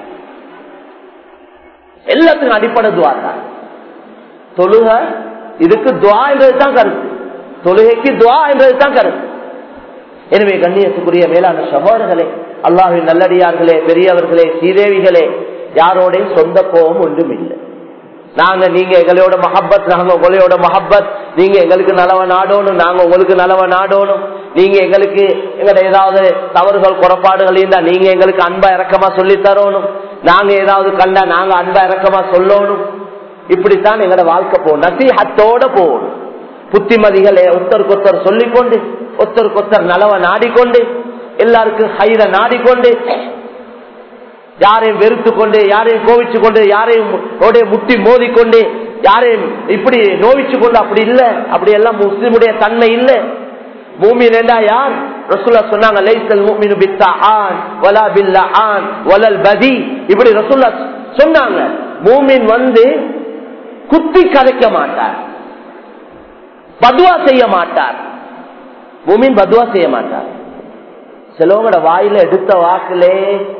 எல்லாத்துக்கும் அடிப்படை துவா தான் தொழுக இதுக்கு துவா என்றதுதான் கருத்து தொழுகைக்கு துவா என்றதுதான் கருத்து எனவே கண்ணியத்துக்குரிய மேலான சகோதரர்களே அல்லாஹின் நல்லடியார்களே பெரியவர்களே சீதேவிகளே யாரோடையும் சொந்த கோபம் ஒன்றும் இல்லை நாங்க நீங்க எங்களோட மஹப்பத் நாங்க உங்களோட மஹப்பத் நீங்க எங்களுக்கு நலவ நாடணும் நாங்க உங்களுக்கு நலவ நாடணும் நீங்க எங்களுக்கு எங்கட ஏதாவது தவறுகள் குறைபாடுகள் இருந்தா நீங்க எங்களுக்கு அன்பா இறக்கமா சொல்லி தரணும் நாங்க ஏதாவது கண்டா நாங்க அன்பா இறக்கமா சொல்லணும் இப்படித்தான் எங்கட வாழ்க்கை போகணும் நசீஹத்தோட போகணும் புத்திமதிகளை ஒருத்தருக்கு ஒருத்தர் சொல்லிக்கொண்டு ஒருத்தருக்கு ஒருத்தர் நலவ நாடிக்கொண்டு எல்லாருக்கும் ஹைர நாடிக்கொண்டு யாரையும் வெறுத்து கொண்டு யாரையும் கோவிச்சு கொண்டு யாரையும் முட்டி மோதி கொண்டு யாரையும் இப்படி நோவிச்சு கொண்டு அப்படி இல்ல அப்படி எல்லாம் முஸ்லிமுடைய தன்மை இல்லை மூமின் என்றா யார் ரசூல்லா சொன்னாங்க லைசல் மூமினு பித்தாஆன் வலா பில்லாஆன் வலல் பதி இப்படி ரசூல்லா சொன்னாங்க மூமின் வந்து குத்தி கதைக்க மாட்டார் பதுவா செய்ய மாட்டார் மூமின் பதுவா செய்ய மாட்டார் சிலவங்களோட வாயில எடுத்த வாக்குலே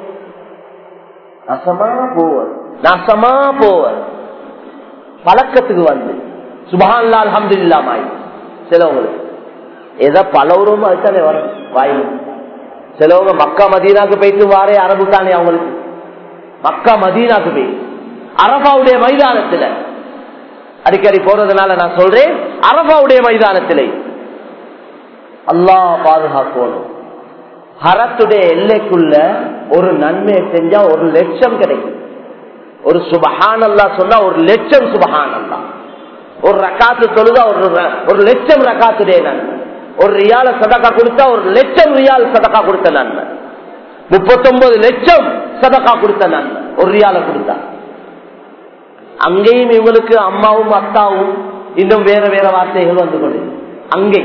நசமா போவர் நசமா போவர் பழக்கத்துக்கு வந்து சுபஹான்லா அலமது இல்லாமாய் சிலவங்களுக்கு எதை பலவரும் அதுதானே வரும் வாயில் சிலவங்க மக்கா மதீனாக்கு போயிட்டு வாரே அரபு தானே அவங்களுக்கு மக்கா மதீனாக்கு போய் அரபாவுடைய மைதானத்துல அடிக்கடி போறதுனால நான் சொல்றேன் அரபாவுடைய மைதானத்திலே அல்லாஹ் பாதுகாக்கணும் ஹரத்துடைய எல்லைக்குள்ள ஒரு நன்மையை செஞ்சா ஒரு லட்சம் கிடைக்கும் ஒரு சுபஹான் அல்லா சொன்னா ஒரு லட்சம் சுபஹான் அல்லா ஒரு ரக்காத்து தொழுதா ஒரு ஒரு லட்சம் ரக்காத்துடைய நன்மை ஒரு ரியால சதக்கா கொடுத்தா ஒரு லட்சம் ரியால் சதக்கா கொடுத்த நன்மை முப்பத்தொன்பது லட்சம் சதக்கா கொடுத்த நன்மை ஒரு ரியால கொடுத்தா அங்கேயும் இவங்களுக்கு அம்மாவும் அத்தாவும் இன்னும் வேற வேற வார்த்தைகள் வந்து கொண்டு அங்கே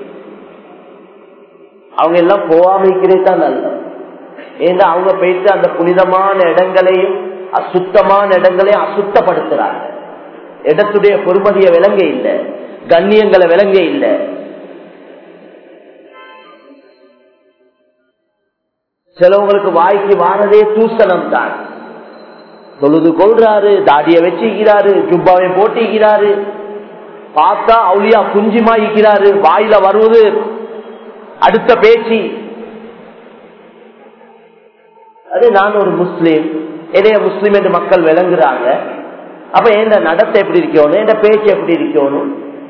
அவங்க எல்லாம் போகாமிக்கிறே தான் நல்லது ஏன்னா அவங்க போயிட்டு அந்த புனிதமான இடங்களையும் அசுத்தமான இடங்களையும் அசுத்தப்படுத்துறாங்க இடத்துடைய பொறுமதிய விலங்க இல்லை கண்ணியங்களை விளங்க இல்லை சிலவங்களுக்கு வாய்க்கு வாரதே தூசணம் தான் தொழுது கொள்றாரு தாடிய வச்சுக்கிறாரு ஜுப்பாவை போட்டிக்கிறாரு பார்த்தா அவுளியா குஞ்சிமாயிக்கிறாரு வாயில வருவது அடுத்த பேச்சு அது நான் ஒரு முஸ்லீம் என்னைய முஸ்லீம் என்று மக்கள் விளங்குறாங்க அப்ப எந்த நடத்தை எப்படி இருக்கணும் எந்த பேச்சு எப்படி இருக்கணும்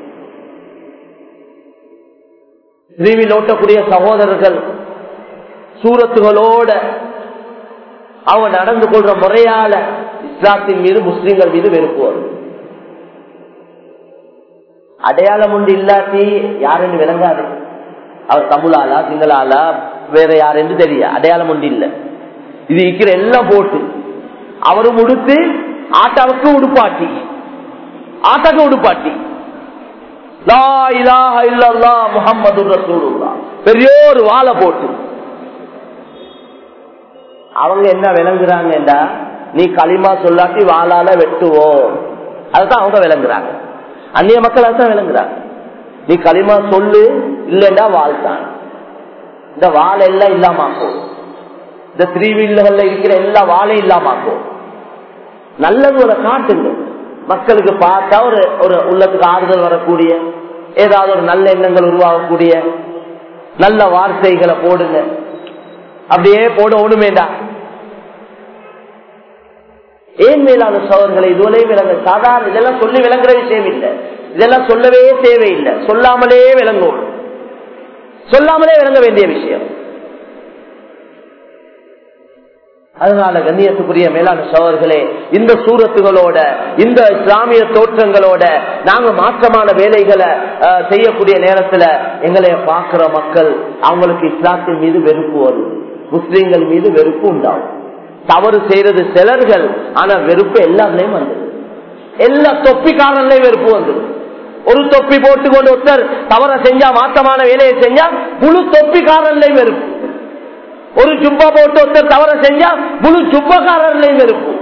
திருவில் ஓட்டக்கூடிய சகோதரர்கள் சூரத்துகளோட அவங்க நடந்து கொள்ற முறையால இஸ்லாத்தின் மீது முஸ்லிம்கள் மீது வெறுப்பு வரும் அடையாளம் உண்டு இல்லாட்டி யாருன்னு விளங்காது அவர் தமிழாலா சிங்களாலா வேற யார் என்று தெரிய அடையாளம் உண்டு இல்ல இது இருக்கிற எல்லாம் போட்டு அவரும் உடுத்து ஆட்டாவுக்கு உடுப்பாட்டி ஆட்டாக்கு உடுப்பாட்டி லா இலாஹ இல்லல்லாஹ் முஹம்மதுர் ரசூலுல்லாஹ் பெரிய ஒரு வாழை போட்டு அவங்க என்ன விளங்குறாங்கடா நீ களிமா சொல்லாட்டி வாழால வெட்டுவோம் அதுதான் அவங்க விளங்குறாங்க அந்நிய மக்கள் அதுதான் விளங்குறாங்க நீ களிமா சொல்லு இல்லைன்னா வாழ்த்தான் இந்த வாழை எல்லாம் இல்லாமாக்கும் இந்த த்ரீவீல்கள்ல இருக்கிற எல்லா வாழையும் இல்லாமாக்கும் நல்லது ஒரு காட்டுங்க மக்களுக்கு பார்த்தா ஒரு ஒரு உள்ளத்துக்கு ஆறுதல் வரக்கூடிய ஏதாவது ஒரு நல்ல எண்ணங்கள் உருவாகக்கூடிய நல்ல வார்த்தைகளை போடுங்க அப்படியே போட ஒண்ணுமேண்டா ஏன் மேலான சோழர்களை இதுவரை விளங்க சாதாரண இதெல்லாம் சொல்லி விளங்குற விஷயம் இல்லை இதெல்லாம் சொல்லவே தேவையில்லை சொல்லாமலே விளங்கும் சொல்லாமலே விளங்க வேண்டிய விஷயம் அதனால கண்ணியத்துக்குரிய மேலான சோழர்களே இந்த சூரத்துகளோட இந்த இஸ்லாமிய தோற்றங்களோட நாங்க மாற்றமான வேலைகளை அஹ், செய்யக்கூடிய நேரத்துல எங்களை பார்க்கிற மக்கள் அவங்களுக்கு இஸ்லாத்தின் மீது வெறுப்பு வரும் முஸ்லிம்கள் மீது வெறுப்பு உண்டாகும் தவறு செய்யறது சிலர்கள் ஆனா வெறுப்பு எல்லாத்துலயும் வந்தது எல்லா தொப்பிக்காரன்லயும் வெறுப்பு வந்தது ஒரு தொப்பி போட்டுக்கொண்டு ஒருத்தர் தவற செஞ்சா மாற்றமான வேலையை செஞ்சா முழு தொப்பிக்காரன்லயும் வெறுப்பு ஒரு ஜுப்பா போட்டு ஒருத்தர் தவற செஞ்சா முழு ஜுப்பக்காரர்லையும் இருக்கும்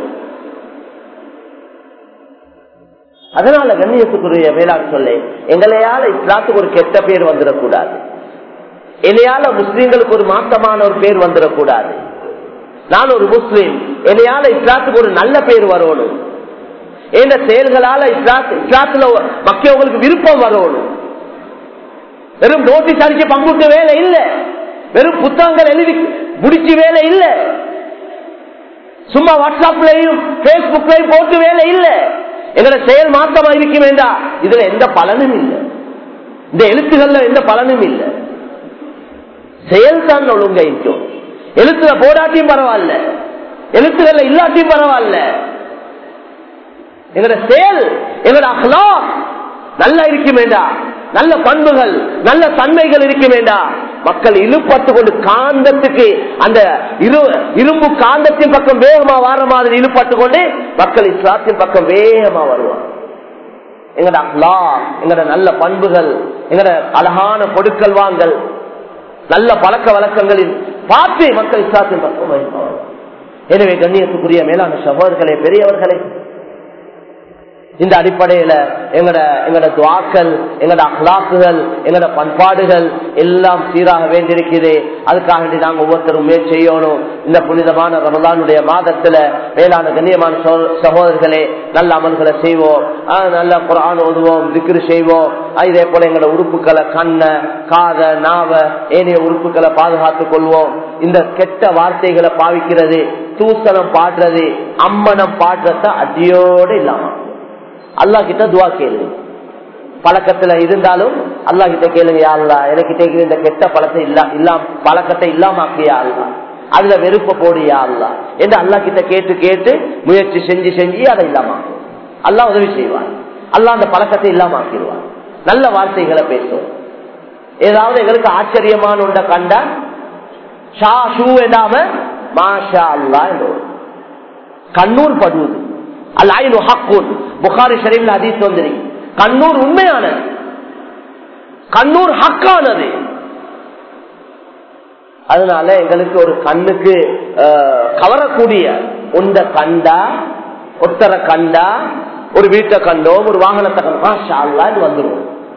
அதனால கண்ணியத்துக்குரிய வேளாண் சொல்ல எங்களையால இஸ்லாத்துக்கு ஒரு கெட்ட பேர் வந்துடக்கூடாது என்னையால முஸ்லீம்களுக்கு ஒரு மாற்றமான ஒரு பேர் வந்துடக்கூடாது நான் ஒரு முஸ்லீம் என்னையால இஸ்லாத்துக்கு ஒரு நல்ல பேர் வரணும் எந்த செயல்களால இஸ்லாத்து இஸ்லாத்துல மக்களுக்கு விருப்பம் வரணும் வெறும் நோட்டீஸ் அடிச்சு பங்குட்டு வேலை இல்லை வெறும் புத்தகங்கள் எழுதி முடிச்சு வேலை இல்ல சும்மா வாட்ஸ்அப்லயும் பேஸ்புக்லயும் போட்டு வேலை இல்ல எங்களோட செயல் மாற்றமா இருக்க வேண்டாம் இதுல எந்த பலனும் இல்லை இந்த எழுத்துகள்ல எந்த பலனும் இல்லை செயல் தான் ஒழுங்க இருக்கும் எழுத்துல போடாட்டியும் பரவாயில்ல எழுத்துகள்ல இல்லாட்டியும் பரவாயில்ல எங்களோட செயல் எங்களோட அஹ்லா நல்லா இருக்க வேண்டாம் நல்ல பண்புகள் நல்ல தன்மைகள் இருக்க வேண்டாம் மக்கள் இழுப்பட்டு கொண்டு காந்தத்துக்கு அந்த இரு இரும்பு காந்தத்தின் பக்கம் வேகமா வர மாதிரி இழுப்பட்டு கொண்டு மக்கள் இஸ்லாத்தின் பக்கம் வேகமா வருவாங்க எங்கட அஹ்லா எங்கட நல்ல பண்புகள் எங்கட அழகான கொடுக்கல் வாங்கல் நல்ல பழக்க வழக்கங்களில் பார்த்து மக்கள் இஸ்லாத்தின் பக்கம் வருவாங்க எனவே கண்ணியத்துக்குரிய மேலான சகோதரர்களே பெரியவர்களே இந்த அடிப்படையில எங்கட எங்கட துவாக்கள் எங்கட அஹ்லாக்குகள் எங்கட பண்பாடுகள் எல்லாம் சீராக வேண்டியிருக்குது அதுக்காக வேண்டி நாங்க ஒவ்வொருத்தரும் முயற்சி செய்யணும் இந்த புனிதமான ரமலானுடைய மாதத்துல வேளாண் கண்ணியமான சகோ- சகோதரர்களே நல்ல அமல்களை செய்வோம் ஆஹ் நல்ல குரான் ஓதுவோம் திக்ரு செய்வோம் ஆஹ் இதே போல எங்களோட உறுப்புகளை கண்ண காத நாவ ஏனைய உறுப்புகளை பாதுகாத்துக் கொள்வோம் இந்த கெட்ட வார்த்தைகளை பாவிக்கிறது தூசணம் பாடுறது அம்மனம் பாடுறத அடியோடு இல்லாம அல்லா கிட்ட துவா கேளு பழக்கத்துல இருந்தாலும் அல்லா கிட்ட கேளுங்க யா அல்லா எனக்கிட்ட இருக்கிற இந்த கெட்ட பழத்தை இல்ல இல்லாம பழக்கத்தை இல்லாமக்கியா அல்லா அதுல வெறுப்ப போடியா அல்லா என்று அல்லா கிட்ட கேட்டு கேட்டு முயற்சி செஞ்சு செஞ்சு அதை இல்லாம அல்லா உதவி செய்வான் அல்லா அந்த பழக்கத்தை இல்லாம ஆக்கிடுவான் நல்ல வார்த்தைகளை பேசும் ஏதாவது எங்களுக்கு ஆச்சரியமான ஒன்றை கண்டா ஷா ஷூ என்னாம மாஷா அல்லா என்று வரும். கண்ணூர் படுவது அல்லாயினு ஹக்குன் புகாரி ஷரீஃப்ல ஹதீஸ் வந்துரு கண்ணூர் உண்மையானது கண்ணூர் ஹக்கானது அதனால எங்களுக்கு ஒரு கண்ணுக்கு அஹ், கவரக்கூடிய ஒன்ற கண்டா ஒத்தரை கண்டா ஒரு வீட்டை கண்டோம் ஒரு வாகனத்தை கண்டோம் மாஷா அல்லாஹ் இது வந்துடும்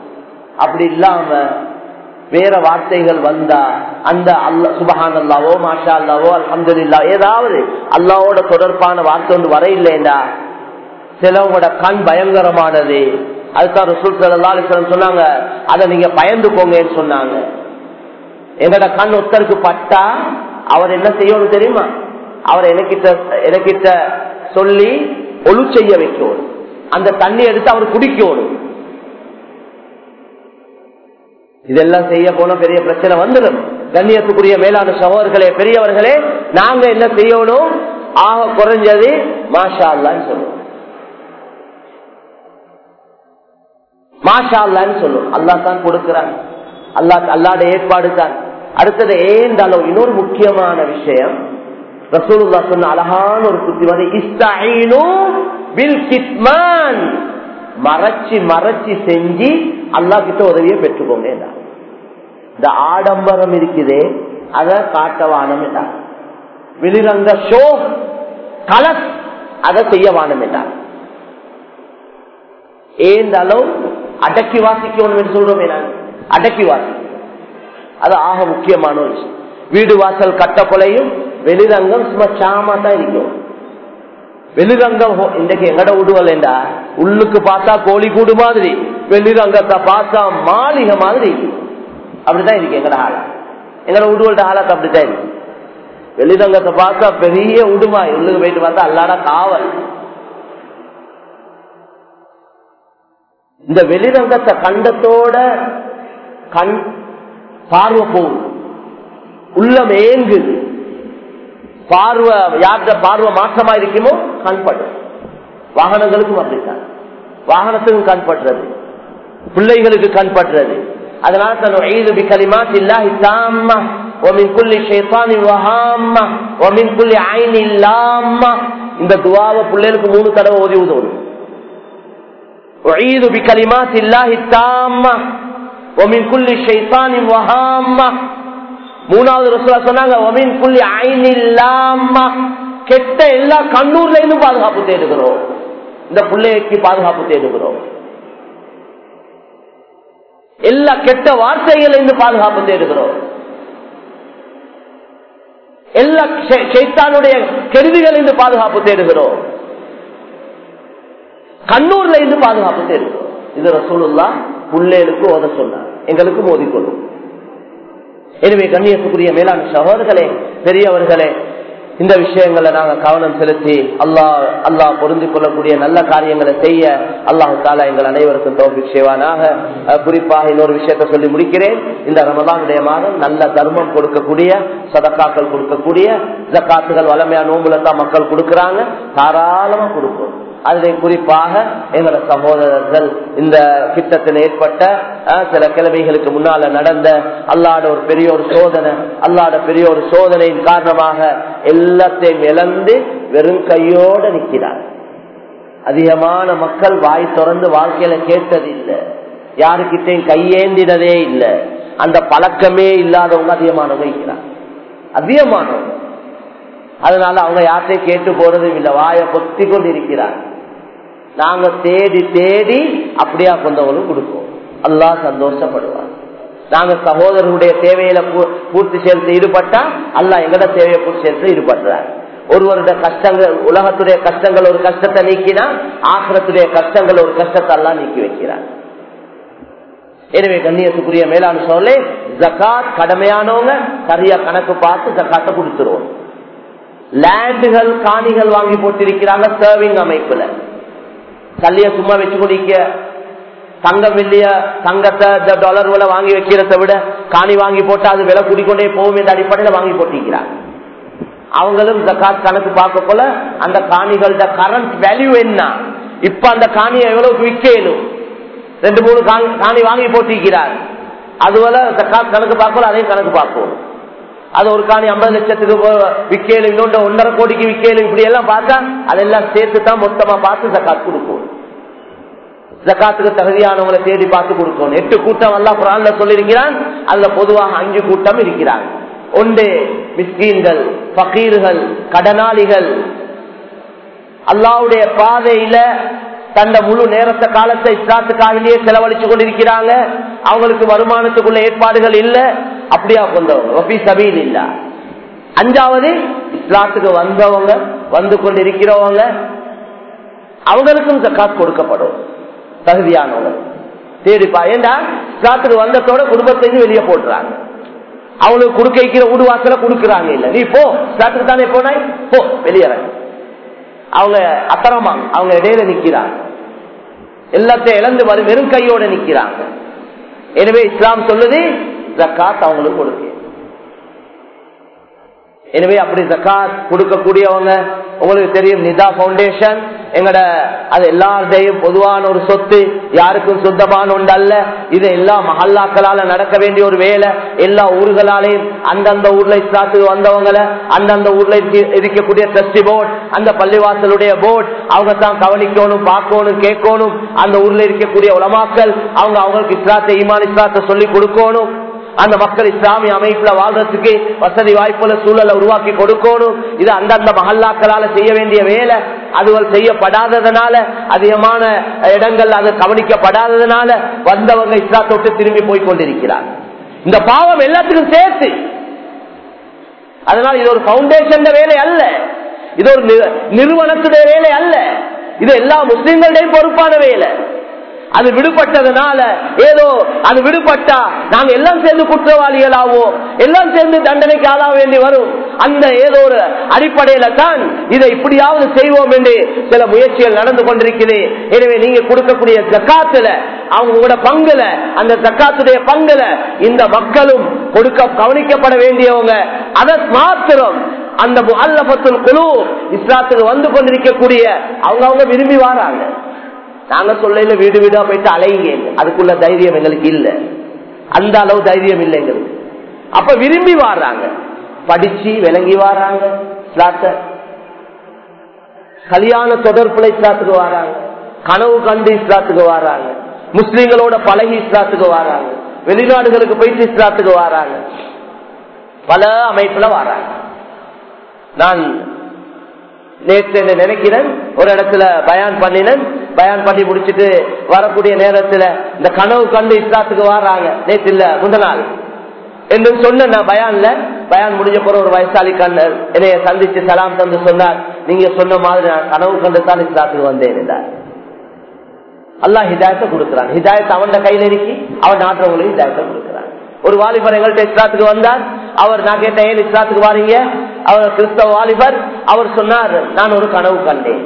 அப்படி இல்லாம வேற வார்த்தைகள் வந்தா அந்த அல்ல சுபஹான் அல்லாவோ மாஷா அல்லாவோ அலமதுல்லா ஏதாவது அல்லாவோட தொடர்பான வார்த்தை ஒன்று வர இல்லைண்டா சிலவங்களோட கண் பயங்கரமானது அதுக்காக ரசூல் சல்லா அலிஸ்லாம் சொன்னாங்க அதை நீங்க பயந்துக்கோங்கன்னு சொன்னாங்க எங்கட கண் ஒருத்தருக்கு பட்டா அவர் என்ன செய்யணும் தெரியுமா அவர் எனக்கிட்ட எனக்கிட்ட சொல்லி ஒழு செய்ய வைக்கணும் அந்த தண்ணி எடுத்து அவர் குடிக்கணும் இதெல்லாம் செய்ய போன பெரிய பிரச்சனை வந்துடும் கண்ணியத்துக்குரிய மேலான சகோதரர்களே பெரியவர்களே நாங்க என்ன செய்யணும் ஆக குறைஞ்சது மாஷா அல்லான்னு சொல்லுவோம் மாஷா அல்லான்னு சொல்லுவோம் அல்லா தான் கொடுக்கிறான் அல்லா அல்லாட ஏற்பாடு தான் அடுத்தது ஏந்தாலும் இன்னொரு முக்கியமான விஷயம் ரசூலுல்லா சொன்ன அழகான ஒரு புத்திமதி இஸ்தான் மறைச்சி மறைச்சி செஞ்சு அல்லா கிட்ட உதவியை பெற்றுக்கோங்க இந்த ஆடம்பரம் இருக்குதே அத காட்டவானம் என்றார் வெளிரங்க ஷோ கலஸ் அதை செய்ய வானம் என்றார் ஏந்தாலும் அடக்கி வாசிக்கணும் என்று சொல்றோமே நான் அடக்கி வாசி அது ஆக முக்கியமான ஒரு விஷயம் வீடு வாசல் கட்ட கொலையும் வெளிரங்கம் சும்மா சாமா தான் இருக்கும் வெளிரங்கம் இன்றைக்கு எங்கட விடுவலண்டா உள்ளுக்கு பார்த்தா கோழி கூடு மாதிரி வெளிரங்கத்தை பார்த்தா மாளிகை மாதிரி அப்படிதான் இருக்கு எங்கட ஆளா எங்கட விடுவல்ட ஆளாக்கு அப்படித்தான் இருக்கு வெளிரங்கத்தை பார்த்தா பெரிய உடுமாய் உள்ளுக்கு போயிட்டு பார்த்தா அல்லாட காவல் இந்த வெளிரங்கத்தை கண்டத்தோட கண் பார்வை போகுது உள்ளம் ஏங்குது பார்வை யார்கிட்ட பார்வை மாற்றமா இருக்குமோ கண்படும் வாகனங்களுக்கும் அப்படித்தான் வாகனத்துக்கும் கண்படுறது பிள்ளைகளுக்கு கண்படுறது அதனால தன் ஈது பிகலிமாத் இல்லாஹி தாம்மா ومن كل شيطان وهامة ومن كل عين لامة இந்த துவாவை பிள்ளைகளுக்கு மூணு தடவை ஓதி உதவும் أعيذ بكلمات الله التامة ومن كل شيطان وهامة மூணாவது ரசூலா சொன்னாங்க ஒமின் புள்ளி ஐநில்லாம கெட்ட எல்லா கண்ணூர்ல இருந்து பாதுகாப்பு தேடுகிறோம் இந்த பிள்ளைக்கு பாதுகாப்பு தேடுகிறோம் எல்லா கெட்ட வார்த்தைகள் இருந்து பாதுகாப்பு தேடுகிறோம் எல்லா சைத்தானுடைய கெடுதிகள் இருந்து பாதுகாப்பு தேடுகிறோம் கண்ணூர்ல இருந்து பாதுகாப்பு தேடுகிறோம் இது ரசூலுல்லா புள்ளேலுக்கு ஓத சொன்னார் எங்களுக்கு மோதிக்கொள்ளும் எனவே கண்ணியத்துக்குரிய மேலாண் சகோதரர்களே பெரியவர்களே இந்த விஷயங்களை நாங்க கவனம் செலுத்தி அல்லாஹ் அல்லாஹ் பொருந்திக் கொள்ளக்கூடிய நல்ல காரியங்களை செய்ய அல்லாஹு தாலா எங்கள் அனைவருக்கும் தோல்வி செய்வானாக குறிப்பாக இன்னொரு விஷயத்த சொல்லி முடிக்கிறேன் இந்த ரமதானுடைய மாதம் நல்ல தர்மம் கொடுக்கக்கூடிய சதக்காக்கள் கொடுக்கக்கூடிய ஜக்காத்துகள் வளமையா நோம்புல தான் மக்கள் கொடுக்கறாங்க தாராளமா கொடுக்கும் அதில் குறிப்பாக எங்களோட சகோதரர்கள் இந்த கிட்டத்தில் ஏற்பட்ட சில கிழமைகளுக்கு முன்னால நடந்த அல்லாட ஒரு பெரிய ஒரு சோதனை அல்லாட பெரிய ஒரு சோதனையின் காரணமாக எல்லாத்தையும் இழந்து வெறும் கையோட நிற்கிறார் அதிகமான மக்கள் வாய் திறந்து வாழ்க்கையில கேட்டது இல்லை யாருக்கிட்டையும் கையேந்தினதே இல்லை அந்த பழக்கமே இல்லாதவங்க அதிகமானவங்க இருக்கிறார் அதிகமானவங்க அதனால அவங்க யார்கிட்டையும் கேட்டு போறதும் இல்லை வாயை பொத்தி கொண்டு இருக்கிறார் நாங்க தேடி தேடி அப்படியா கொண்டவங்களும் கொடுப்போம் அல்லா சந்தோஷப்படுவார் நாங்க சகோதரருடைய தேவையில பூர்த்தி சேர்த்து ஈடுபட்டா அல்லா எங்கட தேவையை பூர்த்தி சேர்த்து ஈடுபடுறார் ஒருவருடைய கஷ்டங்கள் உலகத்துடைய கஷ்டங்கள் ஒரு கஷ்டத்தை நீக்கினா ஆசிரத்துடைய கஷ்டங்கள் ஒரு கஷ்டத்தை எல்லாம் நீக்கி வைக்கிறார் எனவே கண்ணியத்துக்குரிய மேலான சொல்லே ஜக்காத் கடமையானவங்க சரியா கணக்கு பார்த்து ஜக்காத்தை கொடுத்துருவோம் லேண்டுகள் காணிகள் வாங்கி போட்டிருக்கிறாங்க சர்விங் அமைப்புல கல்லிய சும்மா வச்சு கொண்டிருக்க தங்கம் வெள்ளிய தங்கத்தை டாலர் விலை வாங்கி வைக்கிறத விட காணி வாங்கி போட்டா அது விலை கூடிக்கொண்டே போகும் என்ற அடிப்படையில் வாங்கி போட்டிருக்கிறாங்க அவங்களும் ஜக்காத் கணக்கு பார்க்க போல அந்த காணிகளோட கரண்ட் வேல்யூ என்ன இப்ப அந்த காணியை எவ்வளவு விற்கணும் ரெண்டு மூணு காணி வாங்கி போட்டிருக்கிறார் அதுபோல ஜக்காத் கணக்கு பார்க்கல அதையும் கணக்கு பார்ப்போம் அது ஒரு காணி ஐம்பது லட்சத்துக்கு விற்கலும் இன்னொன்று ஒன்றரை கோடிக்கு விற்கலும் இப்படி எல்லாம் பார்த்தா அதெல்லாம் சேர்த்து தான் மொத்தமா பார்த்து ஜக்காத் கொடுக்கும் ஜக்காத்துக்கு தகுதியானவங்களை தேடி பார்த்து கொடுக்கணும் எட்டு கூட்டம் எல்லாம் குரான்ல சொல்லியிருக்கிறான் அதுல பொதுவாக அஞ்சு கூட்டம் இருக்கிறாங்க ஒன்று மிஸ்கீன்கள் பகீர்கள் கடனாளிகள் அல்லாவுடைய பாதையில தந்த முழு நேரத்தை காலத்தை இஸ்லாத்துக்காகவே செலவழிச்சு கொண்டிருக்கிறாங்க அவங்களுக்கு வருமானத்துக்குள்ள ஏற்பாடுகள் இல்ல அப்படியா கொண்டவங்க சபையில் இல்ல அஞ்சாவது இஸ்லாத்துக்கு வந்தவங்க வந்து கொண்டிருக்கிறவங்க அவங்களுக்கும் ஜக்காத் கொடுக்கப்படும் தகுதியானவங்க தேடிப்பா ஏண்டா இஸ்லாத்துக்கு வந்ததோட குடும்பத்தையும் வெளியே போட்டுறாங்க அவங்களுக்கு கொடுக்க வைக்கிற வீடு வாசல கொடுக்குறாங்க இல்ல நீ போ இஸ்லாத்துக்கு தானே போனாய் போ வெளியேற அவங்க அத்தரமா அவங்க இடையில நிக்கிறாங்க எல்லாத்தையும் இழந்து வரும் வெறும் கையோட நிக்கிறாங்க எனவே இஸ்லாம் சொல்லுது ஜக்காத் அவங்களுக்கு கொடுக்க எனவே அப்படி ஜக்காத் கொடுக்கக்கூடியவங்க உங்களுக்கு தெரியும் நிதா பவுண்டேஷன் எங்கட அது எல்லாருடையும் பொதுவான ஒரு சொத்து யாருக்கும் சொந்தமான ஒன்று அல்ல இது எல்லா மஹல்லாக்களால நடக்க வேண்டிய ஒரு வேலை எல்லா ஊர்களாலையும் அந்தந்த ஊர்ல இஸ்லாத்துக்கு வந்தவங்களை அந்தந்த ஊர்ல இருக்க- இருக்கக்கூடிய ட்ரஸ்டி போர்டு அந்த பள்ளிவாசலுடைய போர்டு அவங்க தான் கவனிக்கணும் பார்க்கணும் கேட்கணும் அந்த ஊர்ல இருக்கக்கூடிய உலமாக்கள் அவங்க அவங்களுக்கு இஸ்லாத்தை ஈமான் இஸ்லாத்தை சொல்லி கொடுக்கணும் அந்த மக்கள் இஸ்லாமிய அமைப்புல வாழ்றதுக்கு வசதி வாய்ப்புல சூழலை உருவாக்கி கொடுக்கணும் இது அந்தந்த மஹல்லாக்களால செய்ய வேண்டிய வேலை அதுகள் செய்யப்படாததுனால அதிகமான இடங்கள் அது கவனிக்கப்படாததுனால வந்தவங்க இஸ்லாத்தொட்டு திரும்பி போய் கொண்டிருக்கிறார் இந்த பாவம் எல்லாத்துக்கும் சேர்த்து அதனால இது ஒரு பவுண்டேஷன் வேலை அல்ல இது ஒரு நிறு- நிறுவனத்துடைய வேலை அல்ல இது எல்லா முஸ்லிம்களுடையும் பொறுப்பான வேலை அது விடுபட்டதுனால ஏதோ அது விடுபட்டா நாங்க எல்லாம் சேர்ந்து குற்றவாளிகளாவோம் எல்லாம் சேர்ந்து தண்டனைக்கு ஆளாக வேண்டி வரும் அந்த ஏதோ ஒரு அடிப்படையில தான் இதை இப்படியாவது செய்வோம் என்று சில முயற்சிகள் நடந்து கொண்டிருக்கிறது எனவே நீங்க கொடுக்கக்கூடிய ஜக்காத்துல அவங்களோட பங்குல அந்த ஜக்காத்துடைய பங்குல இந்த மக்களும் கொடுக்க கவனிக்கப்பட வேண்டியவங்க அதை மாத்திரம் அந்த அல்லபத்துல் குழு இஸ்லாத்துக்கு வந்து கொண்டிருக்கக்கூடிய அவங்க அவங்க விரும்பி வராங்க நாங்க சொல்ல வீடு வீடா போயிட்டு அலையுங்க அதுக்குள்ள தைரியம் எங்களுக்கு இல்ல அந்த அளவு தைரியம் இல்லை எங்களுக்கு அப்ப விரும்பி வர்றாங்க படிச்சு விளங்கி வர்றாங்க இஸ்லாத்த கல்யாண தொடர்புல இஸ்லாத்துக்கு வராங்க கனவு கண்டு இஸ்லாத்துக்கு வராங்க முஸ்லிம்களோட பழகி இஸ்லாத்துக்கு வராங்க வெளிநாடுகளுக்கு போயிட்டு இஸ்லாத்துக்கு வராங்க பல அமைப்புல வராங்க நான் நேற்று என்ன நினைக்கிறேன் ஒரு இடத்துல பயான் பண்ணினேன் பயான் பண்ணி முடிச்சிட்டு வரக்கூடிய நேரத்துல இந்த கனவு கண்டு இஸ்லாத்துக்கு வர்றாங்க நேற்று இல்ல முந்த நாள் என்று சொன்ன நான் பயான்ல பயான் முடிஞ்ச பிறகு ஒரு வயசாளி கண்ணர் என்னைய சந்திச்சு சலாம் தந்து சொன்னார் நீங்க சொன்ன மாதிரி நான் கனவு கண்டு தான் இஸ்லாத்துக்கு வந்தேன் என்றார் அல்லாஹ் ஹிதாயத்தை கொடுக்கிறான் ஹிதாயத்தை அவன் கையில இருக்கி அவன் நாட்டுறவங்களுக்கு ஹிதாயத்தை கொடுக்கிறான் ஒரு வாலிபர் எங்கள்கிட்ட இஸ்லாத்துக்கு வந்தார் அவர் நான் கேட்டேன் ஏன் இஸ்லாத்துக்கு வாரீங்க அவர் கிறிஸ்தவ வாலிபர் அவர் சொன்னார் நான் ஒரு கனவு கண்டேன்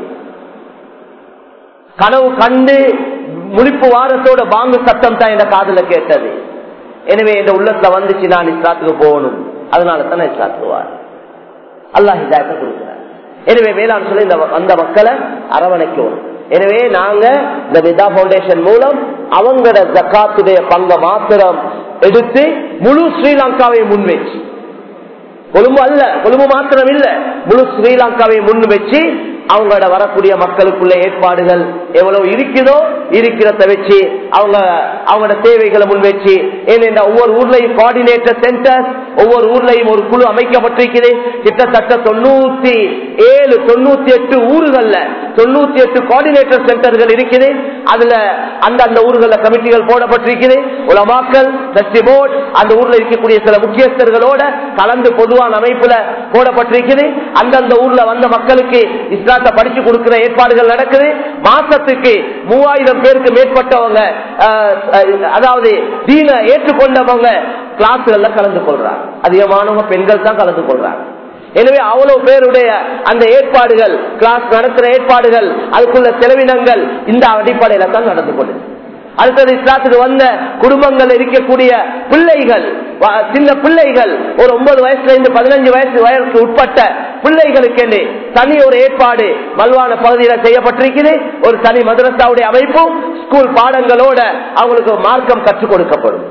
கனவு கண்டு முடிப்பு வாரத்தோட பாங்கு சத்தம் தான் என் காதுல கேட்டது எனவே என் உள்ளத்துல வந்துச்சு நான் இஸ்லாத்துக்கு போகணும் அதனால தான் நான் இஸ்லாத்துக்கு வாரேன் அல்லாஹ் ஹிதாயத்தை கொடுக்கிறார் எனவே வேளாண் சொல்லி இந்த அந்த மக்களை அரவணைக்கணும் எனவே நாங்க இந்த விதா பவுண்டேஷன் மூலம் அவங்களோட ஜக்காத்துடைய பங்க மாத்திரம் எடுத்து முழு ஸ்ரீலங்காவை முன்வச்சு கொழும்பு அல்ல கொழும்பு மாத்திரம் இல்ல முழு ஸ்ரீலங்காவை முன் வச்சு அவங்களோட வரக்கூடிய மக்களுக்குள்ள ஏற்பாடுகள் எவ்வளவு இருக்குதோ இருக்கிறத வச்சு அவங்க அவங்களோட தேவைகளை முன் வச்சு ஏனென்றா ஒவ்வொரு ஊர்லயும் கோஆர்டினேட்டர் சென்டர் ஒவ்வொரு ஊர்லயும் ஒரு குழு அமைக்கப்பட்டிருக்குது கிட்டத்தட்ட தொண்ணூத்தி ஏழு தொண்ணூத்தி எட்டு ஊர்கள்ல தொண்ணூத்தி எட்டு கோஆர்டினேட்டர் சென்டர்கள் இருக்குது அதுல அந்தந்த ஊர்கள கமிட்டிகள் போடப்பட்டிருக்குது உலமாக்கல் டஸ்டி போர்ட் அந்த ஊர்ல இருக்கக்கூடிய சில முக்கியஸ்தர்களோட கலந்து பொதுவான அமைப்புல போடப்பட்டிருக்குது அந்தந்த ஊர்ல வந்த மக்களுக்கு இஸ்லாத்தை படிச்சு கொடுக்கிற ஏற்பாடுகள் நடக்குது மாசத்துக்கு மூவாயிரம் பேருக்கு மேற்பட்டவங்க அஹ், அஹ், அதாவது தீன ஏற்றுக்கொண்டவங்க கிளாஸ்கள்ல கலந்து கொள்றாங்க அதிகமானவங்க பெண்கள் தான் கலந்து கொள்றாங்க எனவே அவ்வளவு பேருடைய அந்த ஏற்பாடுகள் கிளாஸ் நடத்துற ஏற்பாடுகள் அதுக்குள்ள செலவினங்கள் இந்த அடிப்படையில தான் நடந்து கொள்ளுது அடுத்தது இஸ்லாத்துக்கு வந்த குடும்பங்கள் இருக்கக்கூடிய பிள்ளைகள் வ- சின்ன பிள்ளைகள் ஒரு ஒன்பது வயசுல இருந்து பதினஞ்சு வயசு வயசுக்கு உட்பட்ட பிள்ளைகளுக்கு தனி ஒரு ஏற்பாடு மல்வான பகுதியில செய்யப்பட்டிருக்குது ஒரு தனி மதரசாவுடைய அமைப்பும் ஸ்கூல் பாடங்களோட அவங்களுக்கு மார்க்கம் கற்றுக் கொடுக்கப்படும்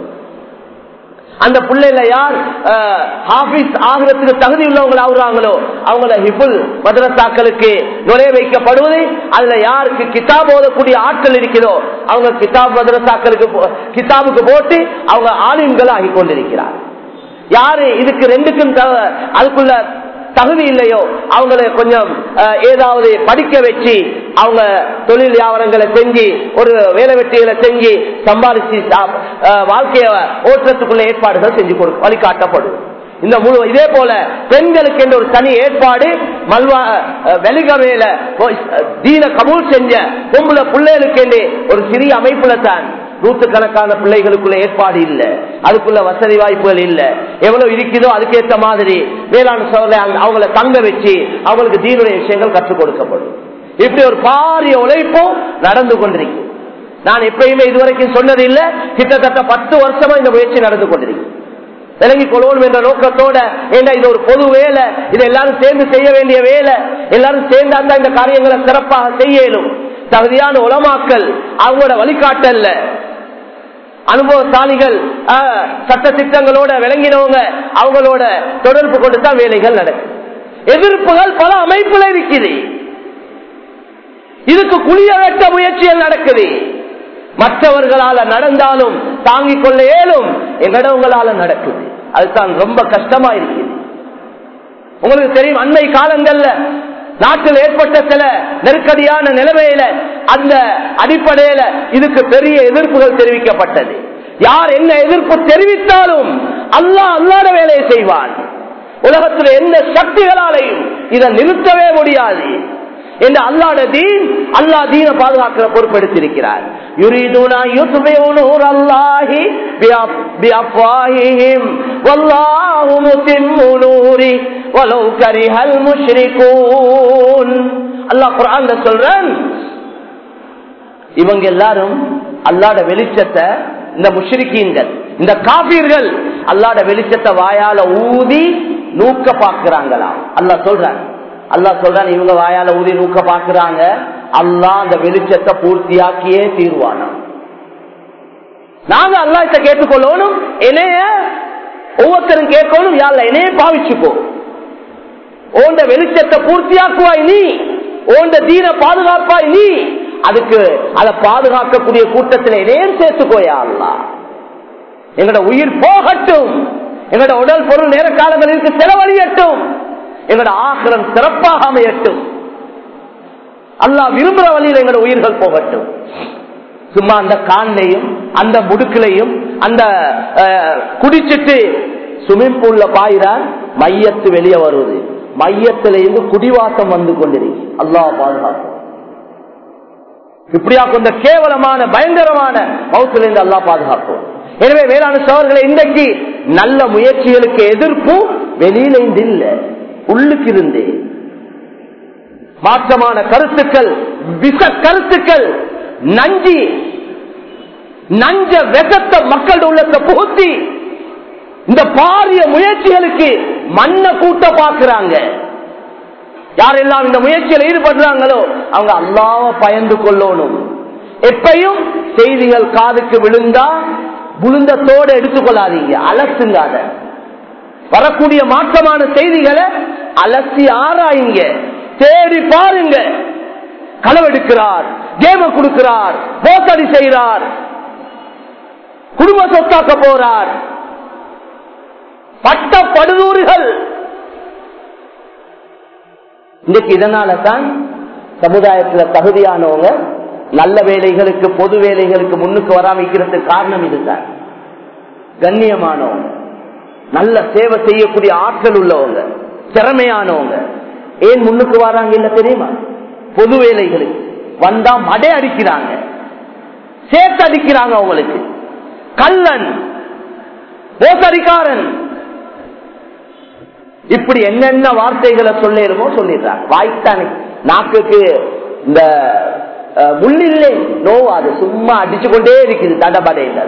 அந்த பிள்ளைல யார் அஹ், ஹாஃபிஸ் ஆகிறதுக்கு தகுதி உள்ளவங்க ஆகுறாங்களோ அவங்கள ஹிபுல் மதரசாக்களுக்கு நுழைய வைக்கப்படுவது அதுல யாருக்கு கிதாப் ஓதக்கூடிய ஆட்கள் இருக்கிறதோ அவங்க கிதாப் மதரசாக்களுக்கு போ- கிதாபுக்கு போட்டு அவங்க ஆலிம்கள் ஆகி கொண்டிருக்கிறார் யாரு இதுக்கு ரெண்டுக்கும் த- அதுக்குள்ள தகுதி இல்லையோ அவங்களை கொஞ்சம் அஹ், ஏதாவது படிக்க வச்சு அவங்க தொழில் வியாபாரங்களை செஞ்சு ஒரு வேலை வெட்டிகளை செஞ்சு சம்பாதிச்சு சா- அஹ் வாழ்க்கைய ஓட்டுறதுக்குள்ள ஏற்பாடுகள் செஞ்சு கொடுக்கும் வழிகாட்டப்படும் இந்த முழு இதே போல பெண்களுக்கு என்ற ஒரு தனி ஏற்பாடு மல்வா அஹ், வெலிகமையில போய், அஹ், தீன கபூல் செஞ்ச பொம்புல பிள்ளைகளுக்கு என்று ஒரு சிறிய அமைப்புல தான் நூற்றுக்கணக்கான பிள்ளைகளுக்குள்ள ஏற்பாடு இல்ல அதுக்குள்ள வசதி வாய்ப்புகள் இல்ல எவ்வளவு இருக்குதோ அதுக்கேற்ற மாதிரி வேளாண் சோழ அவங்கள தங்க வச்சு அவங்களுக்கு தீனுடைய விஷயங்கள் கற்றுக் கொடுக்கப்படும் இப்படி ஒரு பாரிய உழைப்பும் நடந்து கொண்டிருக்கு நான் எப்பயுமே இதுவரைக்கும் சொன்னது இல்ல கிட்டத்தட்ட பத்து வருஷமா இந்த முயற்சி நடந்து கொண்டிருக்கு விலகிக் கொள்ளணும் என்ற நோக்கத்தோட ஏன்னா இது ஒரு பொது வேலை இது எல்லாரும் சேர்ந்து செய்ய வேண்டிய வேலை எல்லாரும் சேர்ந்தாந்தா இந்த காரியங்களை சிறப்பாக செய்ய இயலும் தகுதியான உலமாக்கல் அவங்களோட வழிகாட்டல்ல அனுபவசாலிகள் ஆஹ், சட்ட திட்டங்களோட விளங்கினவங்க அவங்களோட தொடர்பு கொண்டு தான் வேலைகள் நடக்கும் எதிர்ப்புகள் பல அமைப்புல இருக்குது இதுக்கு குளிய வெட்ட முயற்சிகள் நடக்குது மற்றவர்களால நடந்தாலும் தாங்கிக் கொள்ள இயலும் எங்கடவங்களால நடக்குது அதுதான் ரொம்ப கஷ்டமா இருக்குது உங்களுக்கு தெரியும் அண்மை காலங்கள்ல நாட்டில் ஏற்பட்ட சில நெருக்கடியான நிலைமையில அந்த அடிப்படையில இதுக்கு பெரிய எதிர்ப்புகள் தெரிவிக்கப்பட்டது யார் என்ன எதிர்ப்பு தெரிவித்தாலும் அல்லாஹ் அல்லாத வேலையை செய்வான் உலகத்தில் எந்த சக்திகளாலையும் இதை நிறுத்தவே முடியாது என்று அல்லாட தீன் அல்லாஹ் தீன பாதுகாக்கிற பொறுப்பெடுத்திருக்கிறார் யுரீதுனா யுத்பிஉ நூர் அல்லாஹி பிஅப்- பிஅஃவாஹிஹிம் வல்லாஹு முத்திம்மு நூரி வலவ் கரிஹல் முஷ்ரிகூன் அல்லாஹ் குர்ஆன்ல சொல்றான் இவங்க எல்லாரும் அல்லாட வெளிச்சத்தை இந்த முஷ்ரிக்கீன்கள் இந்த காபீர்கள் அல்லாட வெளிச்சத்தை வாயால ஊதி நூக்க பாக்குறாங்களா அல்லாஹ் சொல்றான் அல்லாஹ் சொல்றான் இவங்க வாயால ஊதி நூக்க பாக்குறாங்க அல்லாஹ் அந்த வெளிச்சத்தை பூர்த்தியாக்கியே தீர்வானா நாங்க அல்லாஹ்ட்ட கேட்டுக்கொள்ளணும் என்னைய ஒவ்வொருத்தரும் கேட்கணும் யாழ்ல என்னைய பாவிச்சுக்கோ ஓண்ட வெளிச்சத்தை பூர்த்தியாக்குவாய் நீ ஓண்ட தீன பாதுகாப்பாய் நீ அதுக்கு அதை பாதுகாக்கக்கூடிய கூட்டத்தில் என்னையும் சேர்த்துக்கோயா அல்லா எங்களோட உயிர் போகட்டும் எங்களோட உடல் பொருள் நேர காலங்களுக்கு செலவழியட்டும் எங்களோட ஆசிரம் சிறப்பாக அமையட்டும் அல்லாஹ் விரும்புற வழியில் எங்களோட உயிர்கள் போகட்டும் சும்மா அந்த கான்லையும் அந்த முடுக்கிலையும் அந்த அஹ், குடிச்சிட்டு ஸ்விமிங் பூல்ல பாயிறான் மையத்து வெளியே வருவது மையத்தில இருந்து குடிவாசம் வந்து கொண்டிருக்கு அல்லாஹ் பாதுகாக்கும் இப்படியா கொண்ட கேவலமான பயங்கரமான மௌத்திலிருந்து அல்லாஹ் பாதுகாக்கும் எனவே வேளாண் சோழர்களை இன்றைக்கு நல்ல முயற்சிகளுக்கு எதிர்ப்பு வெளியில இருந்து இல்ல உள்ளுக்கு இருந்து மாற்றமான கருத்துக்கள் விச கருத்துக்கள் நஞ்சி நஞ்ச விஷத்த மக்களோட உள்ளத்தை புகுத்தி இந்த பாரிய முயற்சிகளுக்கு மண்ணை கூட்ட பாக்குறாங்க யாரெல்லாம் இந்த முயற்சியில் ஈடுபடுறாங்களோ அவங்க அல்லாவ பயந்து கொள்ளணும் எப்பையும் செய்திகள் காதுக்கு விழுந்தா விழுந்தத்தோடு எடுத்துக்கொள்ளாதீங்க அலசுங்க அத வரக்கூடிய மாற்றமான செய்திகளை அலசி ஆராயுங்க தேடி பாருங்க களவெடுக்கிறார் கேம கொடுக்கிறார் மோசடி செய்கிறார் குடும்ப சொத்தாக்க போறார் பட்ட படுதூறுகள் இன்னைக்கு இதனால தான் சமுதாயத்துல தகுதியானவங்க நல்ல வேலைகளுக்கு பொது வேலைகளுக்கு முன்னுக்கு வராமிக்கிறதுக்கு காரணம் இதுதான் கண்ணியமானவங்க நல்ல சேவை செய்யக்கூடிய ஆற்றல் உள்ளவங்க திறமையானவங்க ஏன் முன்னுக்கு வராங்க இல்ல தெரியுமா பொது வேலைகளுக்கு வந்தா மடை அடிக்கிறாங்க சேர்த்து அடிக்கிறாங்க அவங்களுக்கு கல்லன் மோசடிக்காரன் இப்படி என்னென்ன வார்த்தைகளை சொல்லிடுமோ சொல்லிடுறாங்க வாய்த்தானே நாக்குக்கு இந்த அஹ், முள்ளில்லை நோவாது சும்மா அடிச்சு கொண்டே இருக்குது தடபடையில்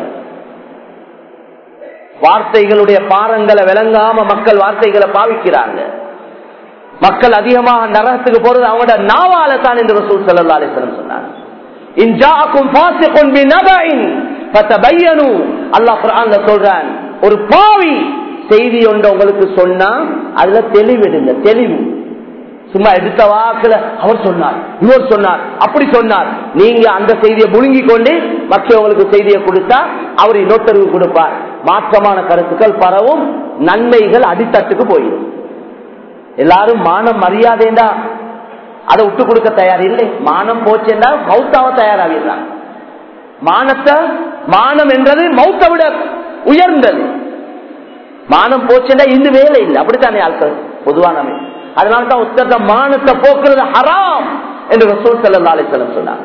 வார்த்தைகளுடைய பாரங்களை விளங்காம மக்கள் வார்த்தைகளை பாவிக்கிறாங்க மக்கள் அதிகமாக நரகத்துக்கு போறது அவங்களோட நாவால தான் என்று ரசூல் ஸல்லல்லாஹு அலைஹி வஸல்லம் சொன்னார் இன் ஜாஅக்கும் ஃபாஸிகுன் பினபஇன் ஃபதபையனு அல்லாஹ் குர்ஆன்ல சொல்றான் ஒரு பாவி செய்தி ஒன்று உங்களுக்கு சொன்னா அதுல தெளிவிடுங்க தெளிவு சும்மா எடுத்த வாக்குல அவர் சொன்னார் இவர் சொன்னார் அப்படி சொன்னார் நீங்க அந்த செய்தியை முழுங்கி கொண்டு மற்றவங்களுக்கு செய்தியை கொடுத்தா அவர் இன்னொருத்தருக்கு கொடுப்பார் மாற்றமான கருத்துக்கள் பரவும் நன்மைகள் அடித்தட்டுக்கு போயிடும் எல்லாரும் மானம் மரியாதைண்டா அதை விட்டு கொடுக்க தயார் இல்லை மானம் போச்சுன்னா மௌத்தாவ தயாராகிறாங்க மானத்தை மானம் என்றது மௌத்தை விட உயர்ந்தது மானம் போச்சுன்னா இந்த வேலை இல்லை அப்படித்தானே ஆட்கள் பொதுவான அதனால தான் உத்தர மானத்தை போக்குறது ஹராம் என்று ரசூல் சல்லா அலிஸ்லம் சொன்னார்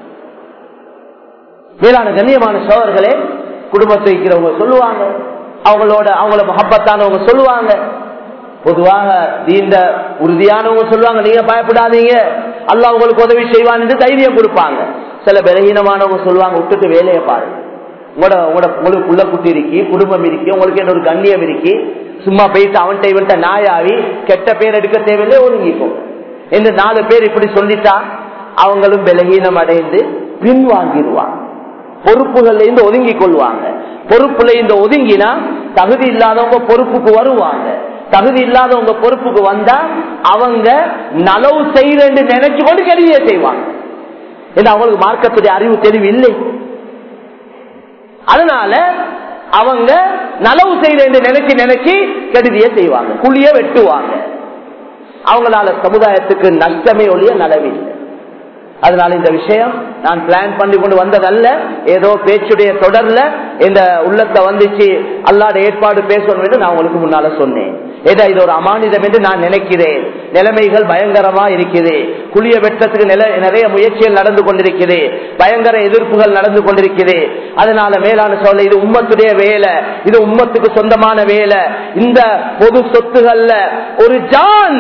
மேலான கண்ணியமான சோழர்களே குடும்பத்தை இருக்கிறவங்க சொல்லுவாங்க அவங்களோட அவங்கள மஹப்பத்தானவங்க சொல்லுவாங்க பொதுவாக தீண்ட உறுதியானவங்க சொல்லுவாங்க நீங்க பயப்படாதீங்க அல்ல உங்களுக்கு உதவி செய்வான் என்று தைரியம் கொடுப்பாங்க சில பலகீனமானவங்க சொல்லுவாங்க விட்டுட்டு வேலையை பாருங்க உங்களோட உங்களோட உங்களுக்கு உள்ள குட்டி இருக்கி குடும்பம் இருக்கு உங்களுக்கு என்ன ஒரு கண்ணியம் இருக்கி சும்மா போயிட்டு அவன்கிட்ட இவன்ட்ட நாயாவி கெட்ட பேர் எடுக்க தேவையில்லை ஒதுங்கிக்கும் என்று நாலு பேர் இப்படி சொல்லிட்டா அவங்களும் பலகீனம் அடைந்து பின்வாங்கிடுவாங்க பொறுப்புகள்ல இருந்து ஒதுங்கி கொள்வாங்க பொறுப்புல இருந்து ஒதுங்கினா தகுதி இல்லாதவங்க பொறுப்புக்கு வருவாங்க தகுதி இல்லாதவங்க பொறுப்புக்கு வந்தா அவங்க நலவு செய்யறேன்னு நினைச்சு கொண்டு கெடுதியை செய்வாங்க ஏன்னா அவங்களுக்கு மார்க்கத்துடைய அறிவு தெளிவு இல்லை அதனால அவங்க நலவு செய்யறேன்னு நினைச்சு நினைச்சு கெடுதியை செய்வாங்க குழிய வெட்டுவாங்க அவங்களால சமுதாயத்துக்கு நஷ்டமே ஒழிய நலவில்லை அதனால இந்த விஷயம் நான் பிளான் பண்ணி கொண்டு வந்ததல்ல ஏதோ பேச்சுடைய தொடர்ல இந்த உள்ளத்தை வந்துச்சு அல்லாட ஏற்பாடு பேசணும் என்று நான் உங்களுக்கு முன்னால சொன்னேன் ஏதா இது ஒரு அமானிதம் என்று நான் நினைக்கிறேன் நிலைமைகள் பயங்கரமா இருக்குது குளிய வெட்டத்துக்கு நில நிறைய முயற்சிகள் நடந்து கொண்டிருக்குது பயங்கர எதிர்ப்புகள் நடந்து கொண்டிருக்குது அதனால மேலான சொல்ல இது உம்மத்துடைய வேலை இது உம்மத்துக்கு சொந்தமான வேலை இந்த பொது சொத்துகள்ல ஒரு ஜான்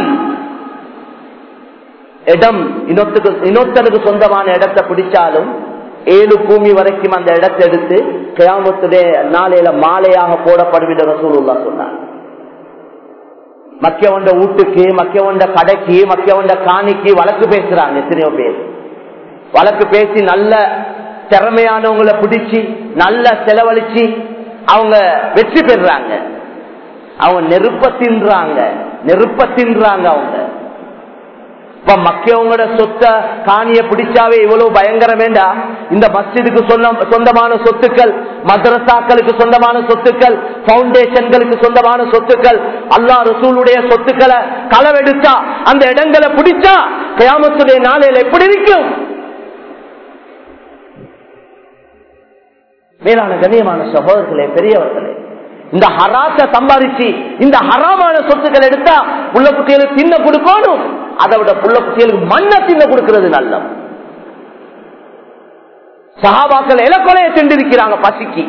இடம் இன்னொத்துக்கு இன்னொருத்தனுக்கு சொந்தமான இடத்தை பிடிச்சாலும் ஏழு பூமி வரைக்கும் அந்த இடத்தை எடுத்து கிராமத்துடைய நாளையில மாலையாக போடப்படும் என்று ரசூலுல்லா சொன்னார் மக்கியவண்ட வீட்டுக்கு மக்கியவண்ட கடைக்கு மக்கியவண்ட காணிக்கு வழக்கு பேசுறாங்க எத்தனையோ பேர் வழக்கு பேசி நல்ல திறமையானவங்களை பிடிச்சி நல்ல செலவழிச்சு அவங்க வெற்றி பெறுறாங்க அவங்க நெருப்ப தின்றாங்க நெருப்ப தின்றாங்க அவங்க இப்ப மக்கியவங்களோட சொத்த காணிய பிடிச்சாவே இவ்வளவு பயங்கரம் வேண்டாம் இந்த மஸ்ஜிதுக்கு சொந்தமான சொத்துக்கள் மதரசாக்களுக்கு சொந்தமான சொத்துக்கள் பவுண்டேஷன்களுக்கு சொந்தமான சொத்துக்கள் அல்லா ரசூலுடைய சொத்துக்களை களவெடுத்தா அந்த இடங்களை பிடிச்சா கயாமத்துடைய நாளையில எப்படி இருக்கும் மேலான கண்ணியமான சகோதரர்களே பெரியவர்களே இந்த ஹராத்த சம்பாதிச்சு இந்த ஹராமான சொத்துக்கள் எடுத்தா புள்ள குட்டிகளுக்கு தின்ன கொடுக்கணும் அதை விட புள்ள குட்டிகளுக்கு மண்ணை தின்ன கொடுக்கிறது நல்ல சகாபாக்கள் இலக்கொலையை திண்டிருக்கிறாங்க பசிக்கு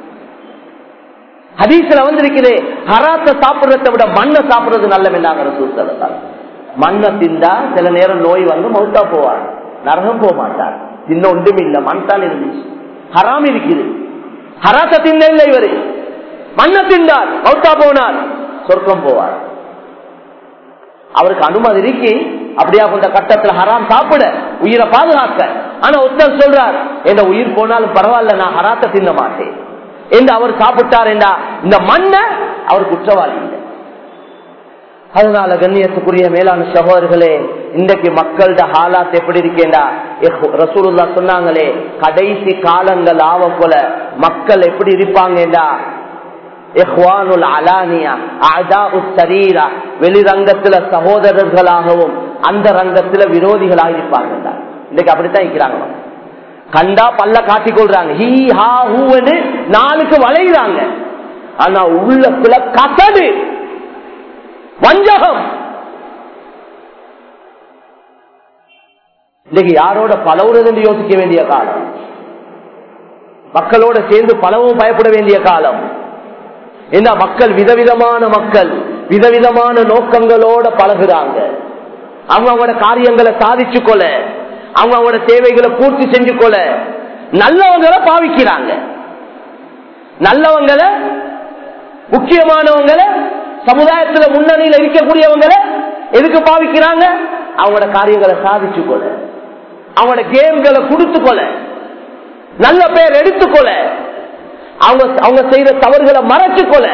ஹதீஸ்ல வந்திருக்குது ஹராத்த சாப்பிடுறதை விட மண்ணை சாப்பிடுறது நல்ல சூழ்நிலை மண்ணை திண்டா சில நேரம் நோய் வந்து மௌத்தா போவார் நரகம் போக மாட்டார் தின்ன ஒன்றும் இல்லை மண் தான் இருந்துச்சு ஹராம் இருக்குது ஹராத்த தின்ன இல்லை இவரு மண்ணை திண்டார் மௌத்தா போனார் சொர்க்கம் போவார் அவருக்கு அனுமதி இருக்கு அப்படியா கொண்ட கட்டத்துல ஹராம் சாப்பிட உயிரை பாதுகாக்க ஆனா ஒருத்தர் சொல்றார் எந்த உயிர் போனாலும் பரவாயில்ல நான் ஹராத்த தின்ன மாட்டேன் என்று அவர் சாப்பிட்டார் என்றா இந்த மண்ணை அவர் குற்றவாளி இல்லை அதனால கண்ணியத்துக்குரிய மேலான சகோதரர்களே இன்றைக்கு மக்களோட ஹாலாத் எப்படி இருக்கேண்டா ரசூலுல்லா சொன்னாங்களே கடைசி காலங்கள் ஆவ போல மக்கள் எப்படி இருப்பாங்கடா வெளிரங்கத்துல சகோதரர்களாகவும் அந்த ரங்கத்துல விரோதிகளாக இருப்பாங்க இன்னைக்கு அப்படித்தான் இருக்கிறாங்க கண்டா பல்ல காட்டிக் கொள்றாங்க ஹீ ஹா ஹூன்னு நாளுக்கு வளைகிறாங்க ஆனா உள்ளத்துல கசடு வஞ்சகம் இன்னைக்கு யாரோட பழவுறது யோசிக்க வேண்டிய காலம் மக்களோட சேர்ந்து பலவும் பயப்பட வேண்டிய காலம் என்ன மக்கள் விதவிதமான மக்கள் விதவிதமான நோக்கங்களோட பழகுறாங்க அவங்க அவங்களோட காரியங்களை சாதிச்சு கொள்ள அவங்க அவங்களோட தேவைகளை பூர்த்தி செஞ்சு கொள்ள நல்லவங்களை பாவிக்கிறாங்க நல்லவங்களை முக்கியமானவங்களை சமுதாயத்துல முன்னணியில் இருக்கக்கூடியவங்களை எதுக்கு பாவிக்கிறாங்க அவங்களோட காரியங்களை சாதிச்சு கொள்ள அவங்களோட கேம்களை கொடுத்து கொள்ள நல்ல பேர் எடுத்துக்கொள்ள அவங்க அவங்க செய்த தவறுகளை மறைச்சு கொள்ள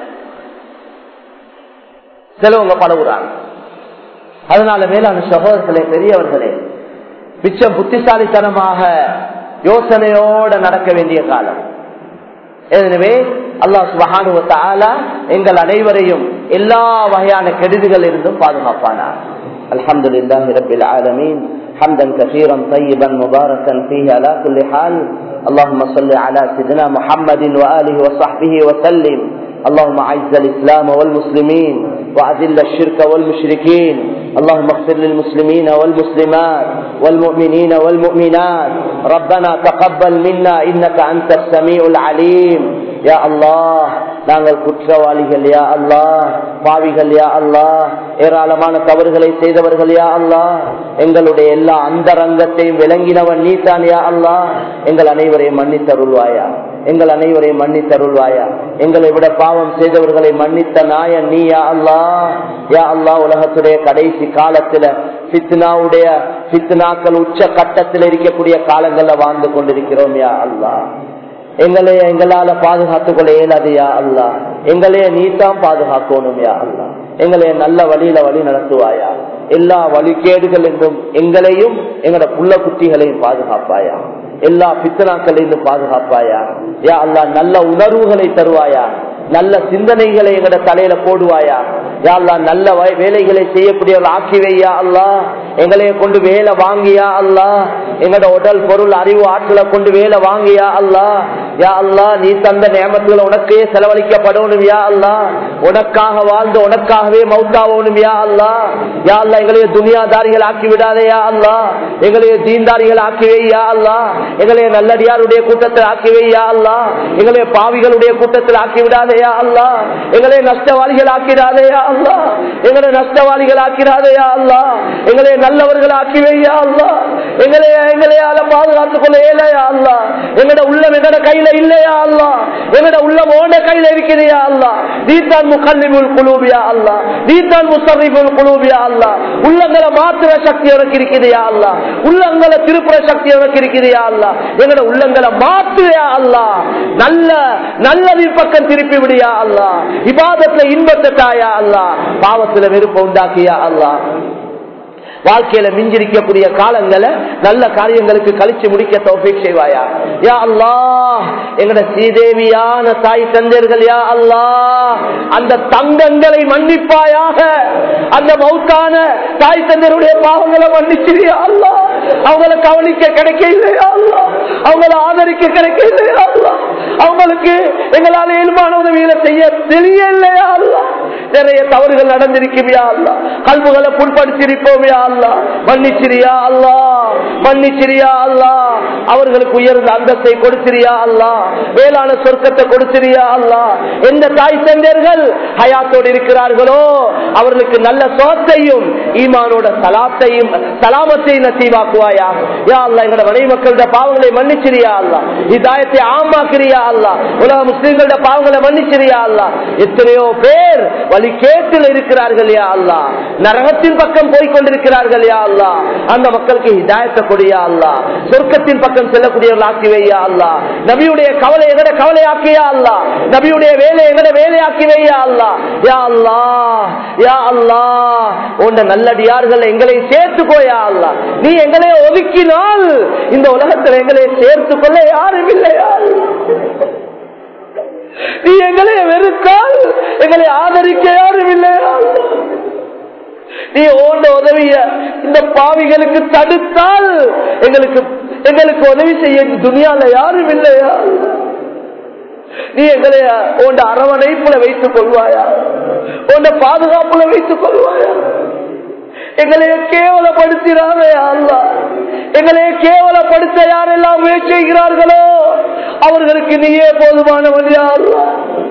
சிலவங்க பழகுறாங்க அதனால மேலான சகோதரர்களே பெரியவர்களே மிச்சம் புத்திசாலித்தனமாக யோசனையோட நடக்க வேண்டிய காலம் எனவே அல்லாஹ் சுபஹானுவத்தால எங்கள் அனைவரையும் எல்லா வகையான கெடுதிகள் இருந்தும் பாதுகாப்பானார் الحمد لله رب العالمين حمدا كثيرا طيبا مباركا فيه على كل حال اللهم صل على سيدنا محمد وآله وصحبه وسلم اللهم اعز الإسلام والمسلمين وأذل الشرك والمشركين اللهم اغفر للمسلمين والمسلمات والمؤمنين والمؤمنات ربنا تقبل منا إنك أنت السميع العليم யா அல்லாஹ் நாங்கள் குற்றவாளிகள் யா அல்லாஹ் பாவிகள் யா அல்லாஹ் ஏராளமான தவறுகளை செய்தவர்கள் யா அல்லாஹ் எங்களுடைய எல்லா அந்தரங்கத்தையும் விளங்கினவன் நீதான் யா அல்லாஹ் எங்கள் அனைவரையும் மன்னித்தருள்வாயா எங்கள் அனைவரையும் மன்னித்தருள்வாயா எங்களை விட பாவம் செய்தவர்களை மன்னித்த நாயன் நீ யா அல்லாஹ் யா அல்லாஹ் உலகத்துடைய கடைசி காலத்துல பித்னாவுடைய பித்னாக்கள் உச்ச கட்டத்தில் இருக்கக்கூடிய காலங்கள்ல வாழ்ந்து கொண்டிருக்கிறோம் யா அல்லாஹ் எங்களைய எங்களால பாதுகாத்துக் கொள்ள இயலாதையா அல்லா எங்களைய நீதான் பாதுகாக்கணும் யா அல்லா எங்களைய நல்ல வழியில வழி நடத்துவாயா எல்லா வழிகேடுகள் என்றும் எங்களையும் எங்களோட புள்ள குட்டிகளையும் பாதுகாப்பாயா எல்லா பித்தனாக்களையும் பாதுகாப்பாயா யா அல்லா நல்ல உணர்வுகளை தருவாயா நல்ல சிந்தனைகளை எங்கட தலையில போடுவாயா யா அல்லா நல்ல வேலைகளை செய்யக்கூடியவர்கள் ஆக்கி வையா அல்லா எங்களைய கொண்டு வேலை வாங்கியா அல்லா எங்கட உடல் பொருள் அறிவு ஆற்றலை கொண்டு வேலை வாங்கியா அல்லா யா அல்லா நீ தந்த நேமத்துல உனக்கே செலவழிக்கப்படணும் யா அல்லா உனக்காக வாழ்ந்து உனக்காகவே மௌத்தாவணும் யா அல்லா யா அல்லா எங்களைய துனியாதாரிகள் ஆக்கி விடாதே யா அல்லா எங்களைய தீன்தாரிகள் ஆக்கி வையா அல்லா எங்களைய நல்லடியாருடைய கூட்டத்தில் ஆக்கி வையா அல்லா எங்களைய பாவிகளுடைய கூட்டத்தில் ஆக்கி விடாதையா அல்லா எங்களை நஷ்டவாளிகள் ஆக்கிடாதையா அல்லா எங்களை நஷ்டவாளிகள் ஆக்கிடாதையா அல்லா எங்களை நல்லவர்கள் ஆக்கி வையா அல்லா எங்களைய எங்களையால பாதுகாத்துக் கொள்ள இயலையா அல்லா எங்கட உள்ளம் எங்கட கையில இல்லையா அல்லா எங்கட உள்ளம் ஓட கையில இருக்கிறியா அல்லா நீத்தான் முகல்லிபுல் குலூபியா அல்லா நீத்தான் முசரிபுல் குலூபியா அல்லா உள்ளங்களை மாற்றுற சக்தி உனக்கு இருக்கிறியா அல்லா உள்ளங்களை திருப்புற சக்தி உனக்கு இருக்கிறியா அல்லா எங்கட உள்ளங்களை மாற்றுயா அல்லா நல்ல நல்லதின் பக்கம் திருப்பி விடியா அல்லா இபாதத்துல இன்பத்தை தாயா அல்லா பாவத்துல வெறுப்ப உண்டாக்கியா அல்லா வாழ்க்கையில மிஞ்சிருக்கக்கூடிய காலங்களை நல்ல காரியங்களுக்கு கழிச்சு முடிக்க தோஃபிக் செய்வாயா யா அல்லா எங்கட ஸ்ரீதேவியான தாய் தந்தர்கள் யா அல்லா அந்த தங்கங்களை மன்னிப்பாயாக அந்த மௌத்தான தாய் தந்தருடைய பாவங்களை மன்னிச்சிரியா அல்லா அவங்கள கவனிக்க கிடைக்க இல்லையா அல்லா அவங்கள ஆதரிக்க கிடைக்க இல்லையா அல்லா அவங்களுக்கு எங்களால் இயல்பான உதவிகளை செய்ய தெரியலையா அல்லா நிறைய தவறுகள் நடந்திருக்கியா அல்லா கல்புகளை புண்படுத்திருப்போம் யா அல்லா மன்னிச்சிரியா அல்லா மன்னிச்சிரியா அல்லா அவர்களுக்கு உயர்ந்த அந்தஸ்தை கொடுத்திரியா அல்லா வேளாண் சொர்க்கத்தை கொடுத்திரியா அல்லா எந்த தாய் தந்தையர்கள் ஹயாத்தோடு இருக்கிறார்களோ அவர்களுக்கு நல்ல சோத்தையும் ஈமானோட சலாத்தையும் சலாமத்தையும் நசீவாக்குவாயா யா அல்லா எங்களோட மனைவி மக்களோட பாவங்களை மன்னிச்சிரியா அல்லா இதாயத்தை ஆமாக்கிறியா அல்லா உலக முஸ்லிம்களோட பாவங்களை மன்னிச்சிரியா அல்லா எத்தனையோ பேர் வழி கேட்டில் இருக்கிறார்கள் யா அல்லா நரகத்தின் பக்கம் போய் கொண்டிருக்கிறார்கள் யா அல்லா அந்த மக்களுக்கு ஹிதாயத்தை கொடியா அல்லா சொர்க்கத்தின் பக்கம் செல்லக்கூடியவர்கள் ஆக்கி வையா அல்லா நபியுடைய கவலை எங்கட கவலை ஆக்கியா அல்லா நபியுடைய வேலை எங்கட வேலையாக்கி வையா அல்லா யா அல்லா யா அல்லா உண்ட நல்லடியார்கள் எங்களை சேர்த்துக்கோயா அல்லா நீ எங்களை ஒதுக்கினால் இந்த உலகத்தில் எங்களை சேர்த்துக் கொள்ள யாரும் இல்லையா அல்லா நீ எங்களை வெறுத்தால் எங்களை ஆதரிக்க யாரும் இல்லையா நீ ஓண்ட உதவிய இந்த பாவிகளுக்கு தடுத்தால் எங்களுக்கு எங்களுக்கு உதவி செய்ய துணியால யாரும் இல்லையா நீ எங்களை உண்ட அரவணைப்புல வைத்துக் கொள்வாயா உண்ட பாதுகாப்புல வைத்துக் கொள்வாயா எங்களைய கேவலப்படுத்தினாரே அல்லா எங்களைய கேவலப்படுத்த யாரெல்லாம் முயற்சி செய்கிறார்களோ அவர்களுக்கு நீயே போதுமானவன் யா அல்லா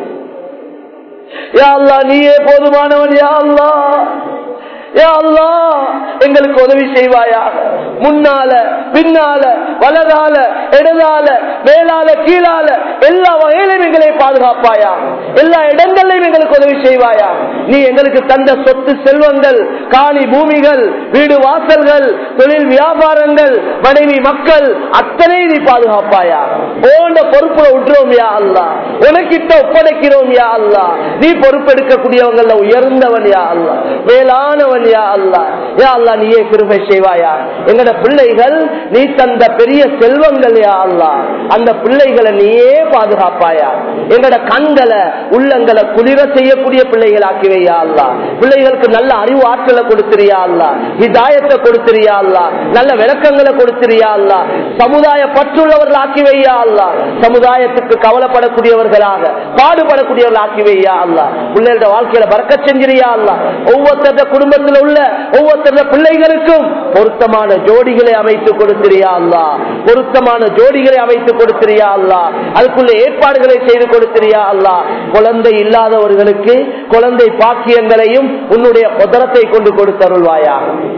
யா அல்லா நீயே போதுமானவன் யா அல்லா யா அல்லா எங்களுக்கு உதவி செய்வாயா முன்னால பின்னால வலதால இடதால மேலால கீழால எல்லா வகையிலும் எங்களை பாதுகாப்பாயா எல்லா இடங்களிலும் எங்களுக்கு உதவி செய்வாயா நீ எங்களுக்கு தந்த சொத்து செல்வங்கள் காணி பூமிகள் வீடு வாசல்கள் தொழில் வியாபாரங்கள் மனைவி மக்கள் அத்தனை நீ பாதுகாப்பாயா போன்ற பொறுப்புல விட்டுறோம் யா அல்லா உனக்கிட்ட ஒப்படைக்கிறோம் யா அல்லா நீ பொறுப்பெடுக்கக்கூடியவங்கள உயர்ந்தவன் யா அல்லா மேலானவன் பெரியவன் யா அல்லா யா அல்லா நீயே கிருபை செய்வாயா எங்கட பிள்ளைகள் நீ தந்த பெரிய செல்வங்கள் யா அல்லா அந்த பிள்ளைகளை நீயே பாதுகாப்பாயா எங்கட கண்களை உள்ளங்களை குளிர செய்யக்கூடிய பிள்ளைகள் ஆக்கி வையா அல்லா பிள்ளைகளுக்கு நல்ல அறிவு ஆற்றலை கொடுத்திரியா அல்லா ஹிதாயத்தை கொடுத்திரியா அல்லா நல்ல விளக்கங்களை கொடுத்திரியா அல்லா சமுதாய பற்றுள்ளவர்கள் ஆக்கி வையா அல்லா சமுதாயத்துக்கு கவலைப்படக்கூடியவர்களாக பாடுபடக்கூடியவர்கள் ஆக்கி வையா அல்லா பிள்ளைகளோட வாழ்க்கையில பறக்க செஞ்சிரியா அல்லா ஒவ்வொருத்தர குடும்பத்தில் உள்ள ஒவ்வொருத்தர பிள்ளைகளுக்கும் பொருத்தமான ஜோடிகளை அமைத்து கொடுத்திரியா அல்லா பொருத்தமான ஜோடிகளை அமைத்து கொடுத்திரியா அல்லா அதுக்குள்ள ஏற்பாடுகளை செய்து கொடுத்திரியா அல்லா குழந்தை இல்லாதவர்களுக்கு குழந்தை பாக்கியங்களையும் உன்னுடைய குதிரத்தை கொண்டு கொடுத்தருள்வாயா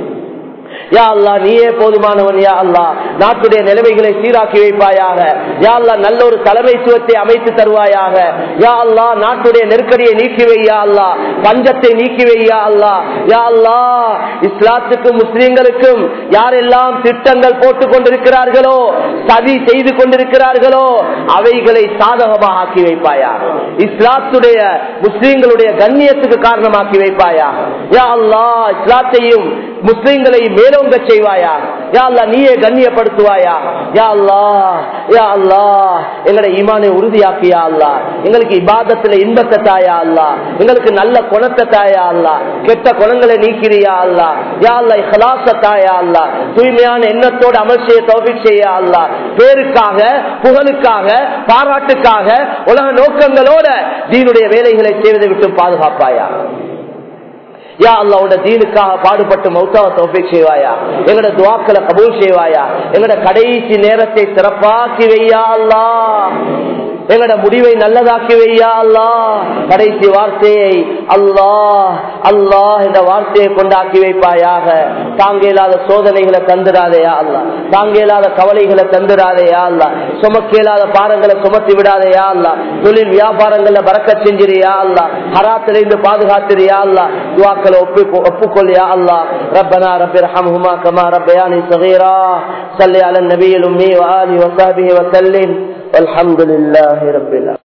யா அல்லா நீயே போதுமானவன் யா அல்லா நாட்டுடைய நிலைமைகளை சீராக்கி வைப்பாயாக யா அல்லா நல்ல ஒரு தலைமைத்துவத்தை அமைத்து தருவாயாக யா அல்லா நாட்டுடைய நெருக்கடியை நீக்கி வையா அல்லா பஞ்சத்தை நீக்கி வையா அல்லா யா அல்லா இஸ்லாத்துக்கும் முஸ்லீம்களுக்கும் யாரெல்லாம் திட்டங்கள் போட்டுக் கொண்டிருக்கிறார்களோ சதி செய்து கொண்டிருக்கிறார்களோ அவைகளை சாதகமாக ஆக்கி வைப்பாயா இஸ்லாத்துடைய முஸ்லீம்களுடைய கண்ணியத்துக்கு காரணமாக்கி வைப்பாயா யா அல்லா இஸ்லாத்தையும் முஸ்லிம்களை மேலோங்க செய்வாயா யா அல்லா நீயே கண்ணியப்படுத்துவாயா யா அல்லா யா அல்லா எங்களை ஈமானை உறுதியாக்கியா அல்லா எங்களுக்கு இபாதத்துல இன்பத்தை தாயா அல்லா எங்களுக்கு நல்ல குணத்தை தாயா அல்லா கெட்ட குணங்களை நீக்கிறியா அல்லா யா அல்லா இஹலாச தாயா அல்லா தூய்மையான எண்ணத்தோடு அமல் செய்ய தௌபிக் செய்ய அல்லா பேருக்காக புகழுக்காக பாராட்டுக்காக உலக நோக்கங்களோட தீனுடைய வேலைகளை செய்வதை விட்டு பாதுகாப்பாயா யா அல்லாவோட தீனுக்காக பாடுபட்டு மௌத்தாவ தௌஃபிக் செய்வாயா எங்கட துவாக்களை கபூல் செய்வாயா எங்கட கடைசி நேரத்தை சிறப்பாக்கி வையா அல்லா எங்கட முடிவை நல்லதாக்கி வையா அல்லா கடைசி வார்த்தையை அல்லாஹ் அல்லாஹ் என்ற வார்த்தையை கொண்டாக்கி வைப்பாயாக தாங்க இல்லாத சோதனைகளை தந்துடாதையா அல்லா தாங்க இல்லாத கவலைகளை தந்துடாதையா அல்லா சுமக்க இல்லாத பாரங்களை சுமத்தி விடாதையா அல்லா தொழில் வியாபாரங்கள்ல பறக்க செஞ்சிரியா அல்லா ஹராத்திலிருந்து பாதுகாத்திரியா அல்லா துவாக்களை ஒப்பு ஒப்புக்கொள்ளியா அல்லா ربنا رب ارحمهما كما ربياني صغيرا صل على النبي الأمي وآله وصحبه وسلم والحمد لله رب العالمين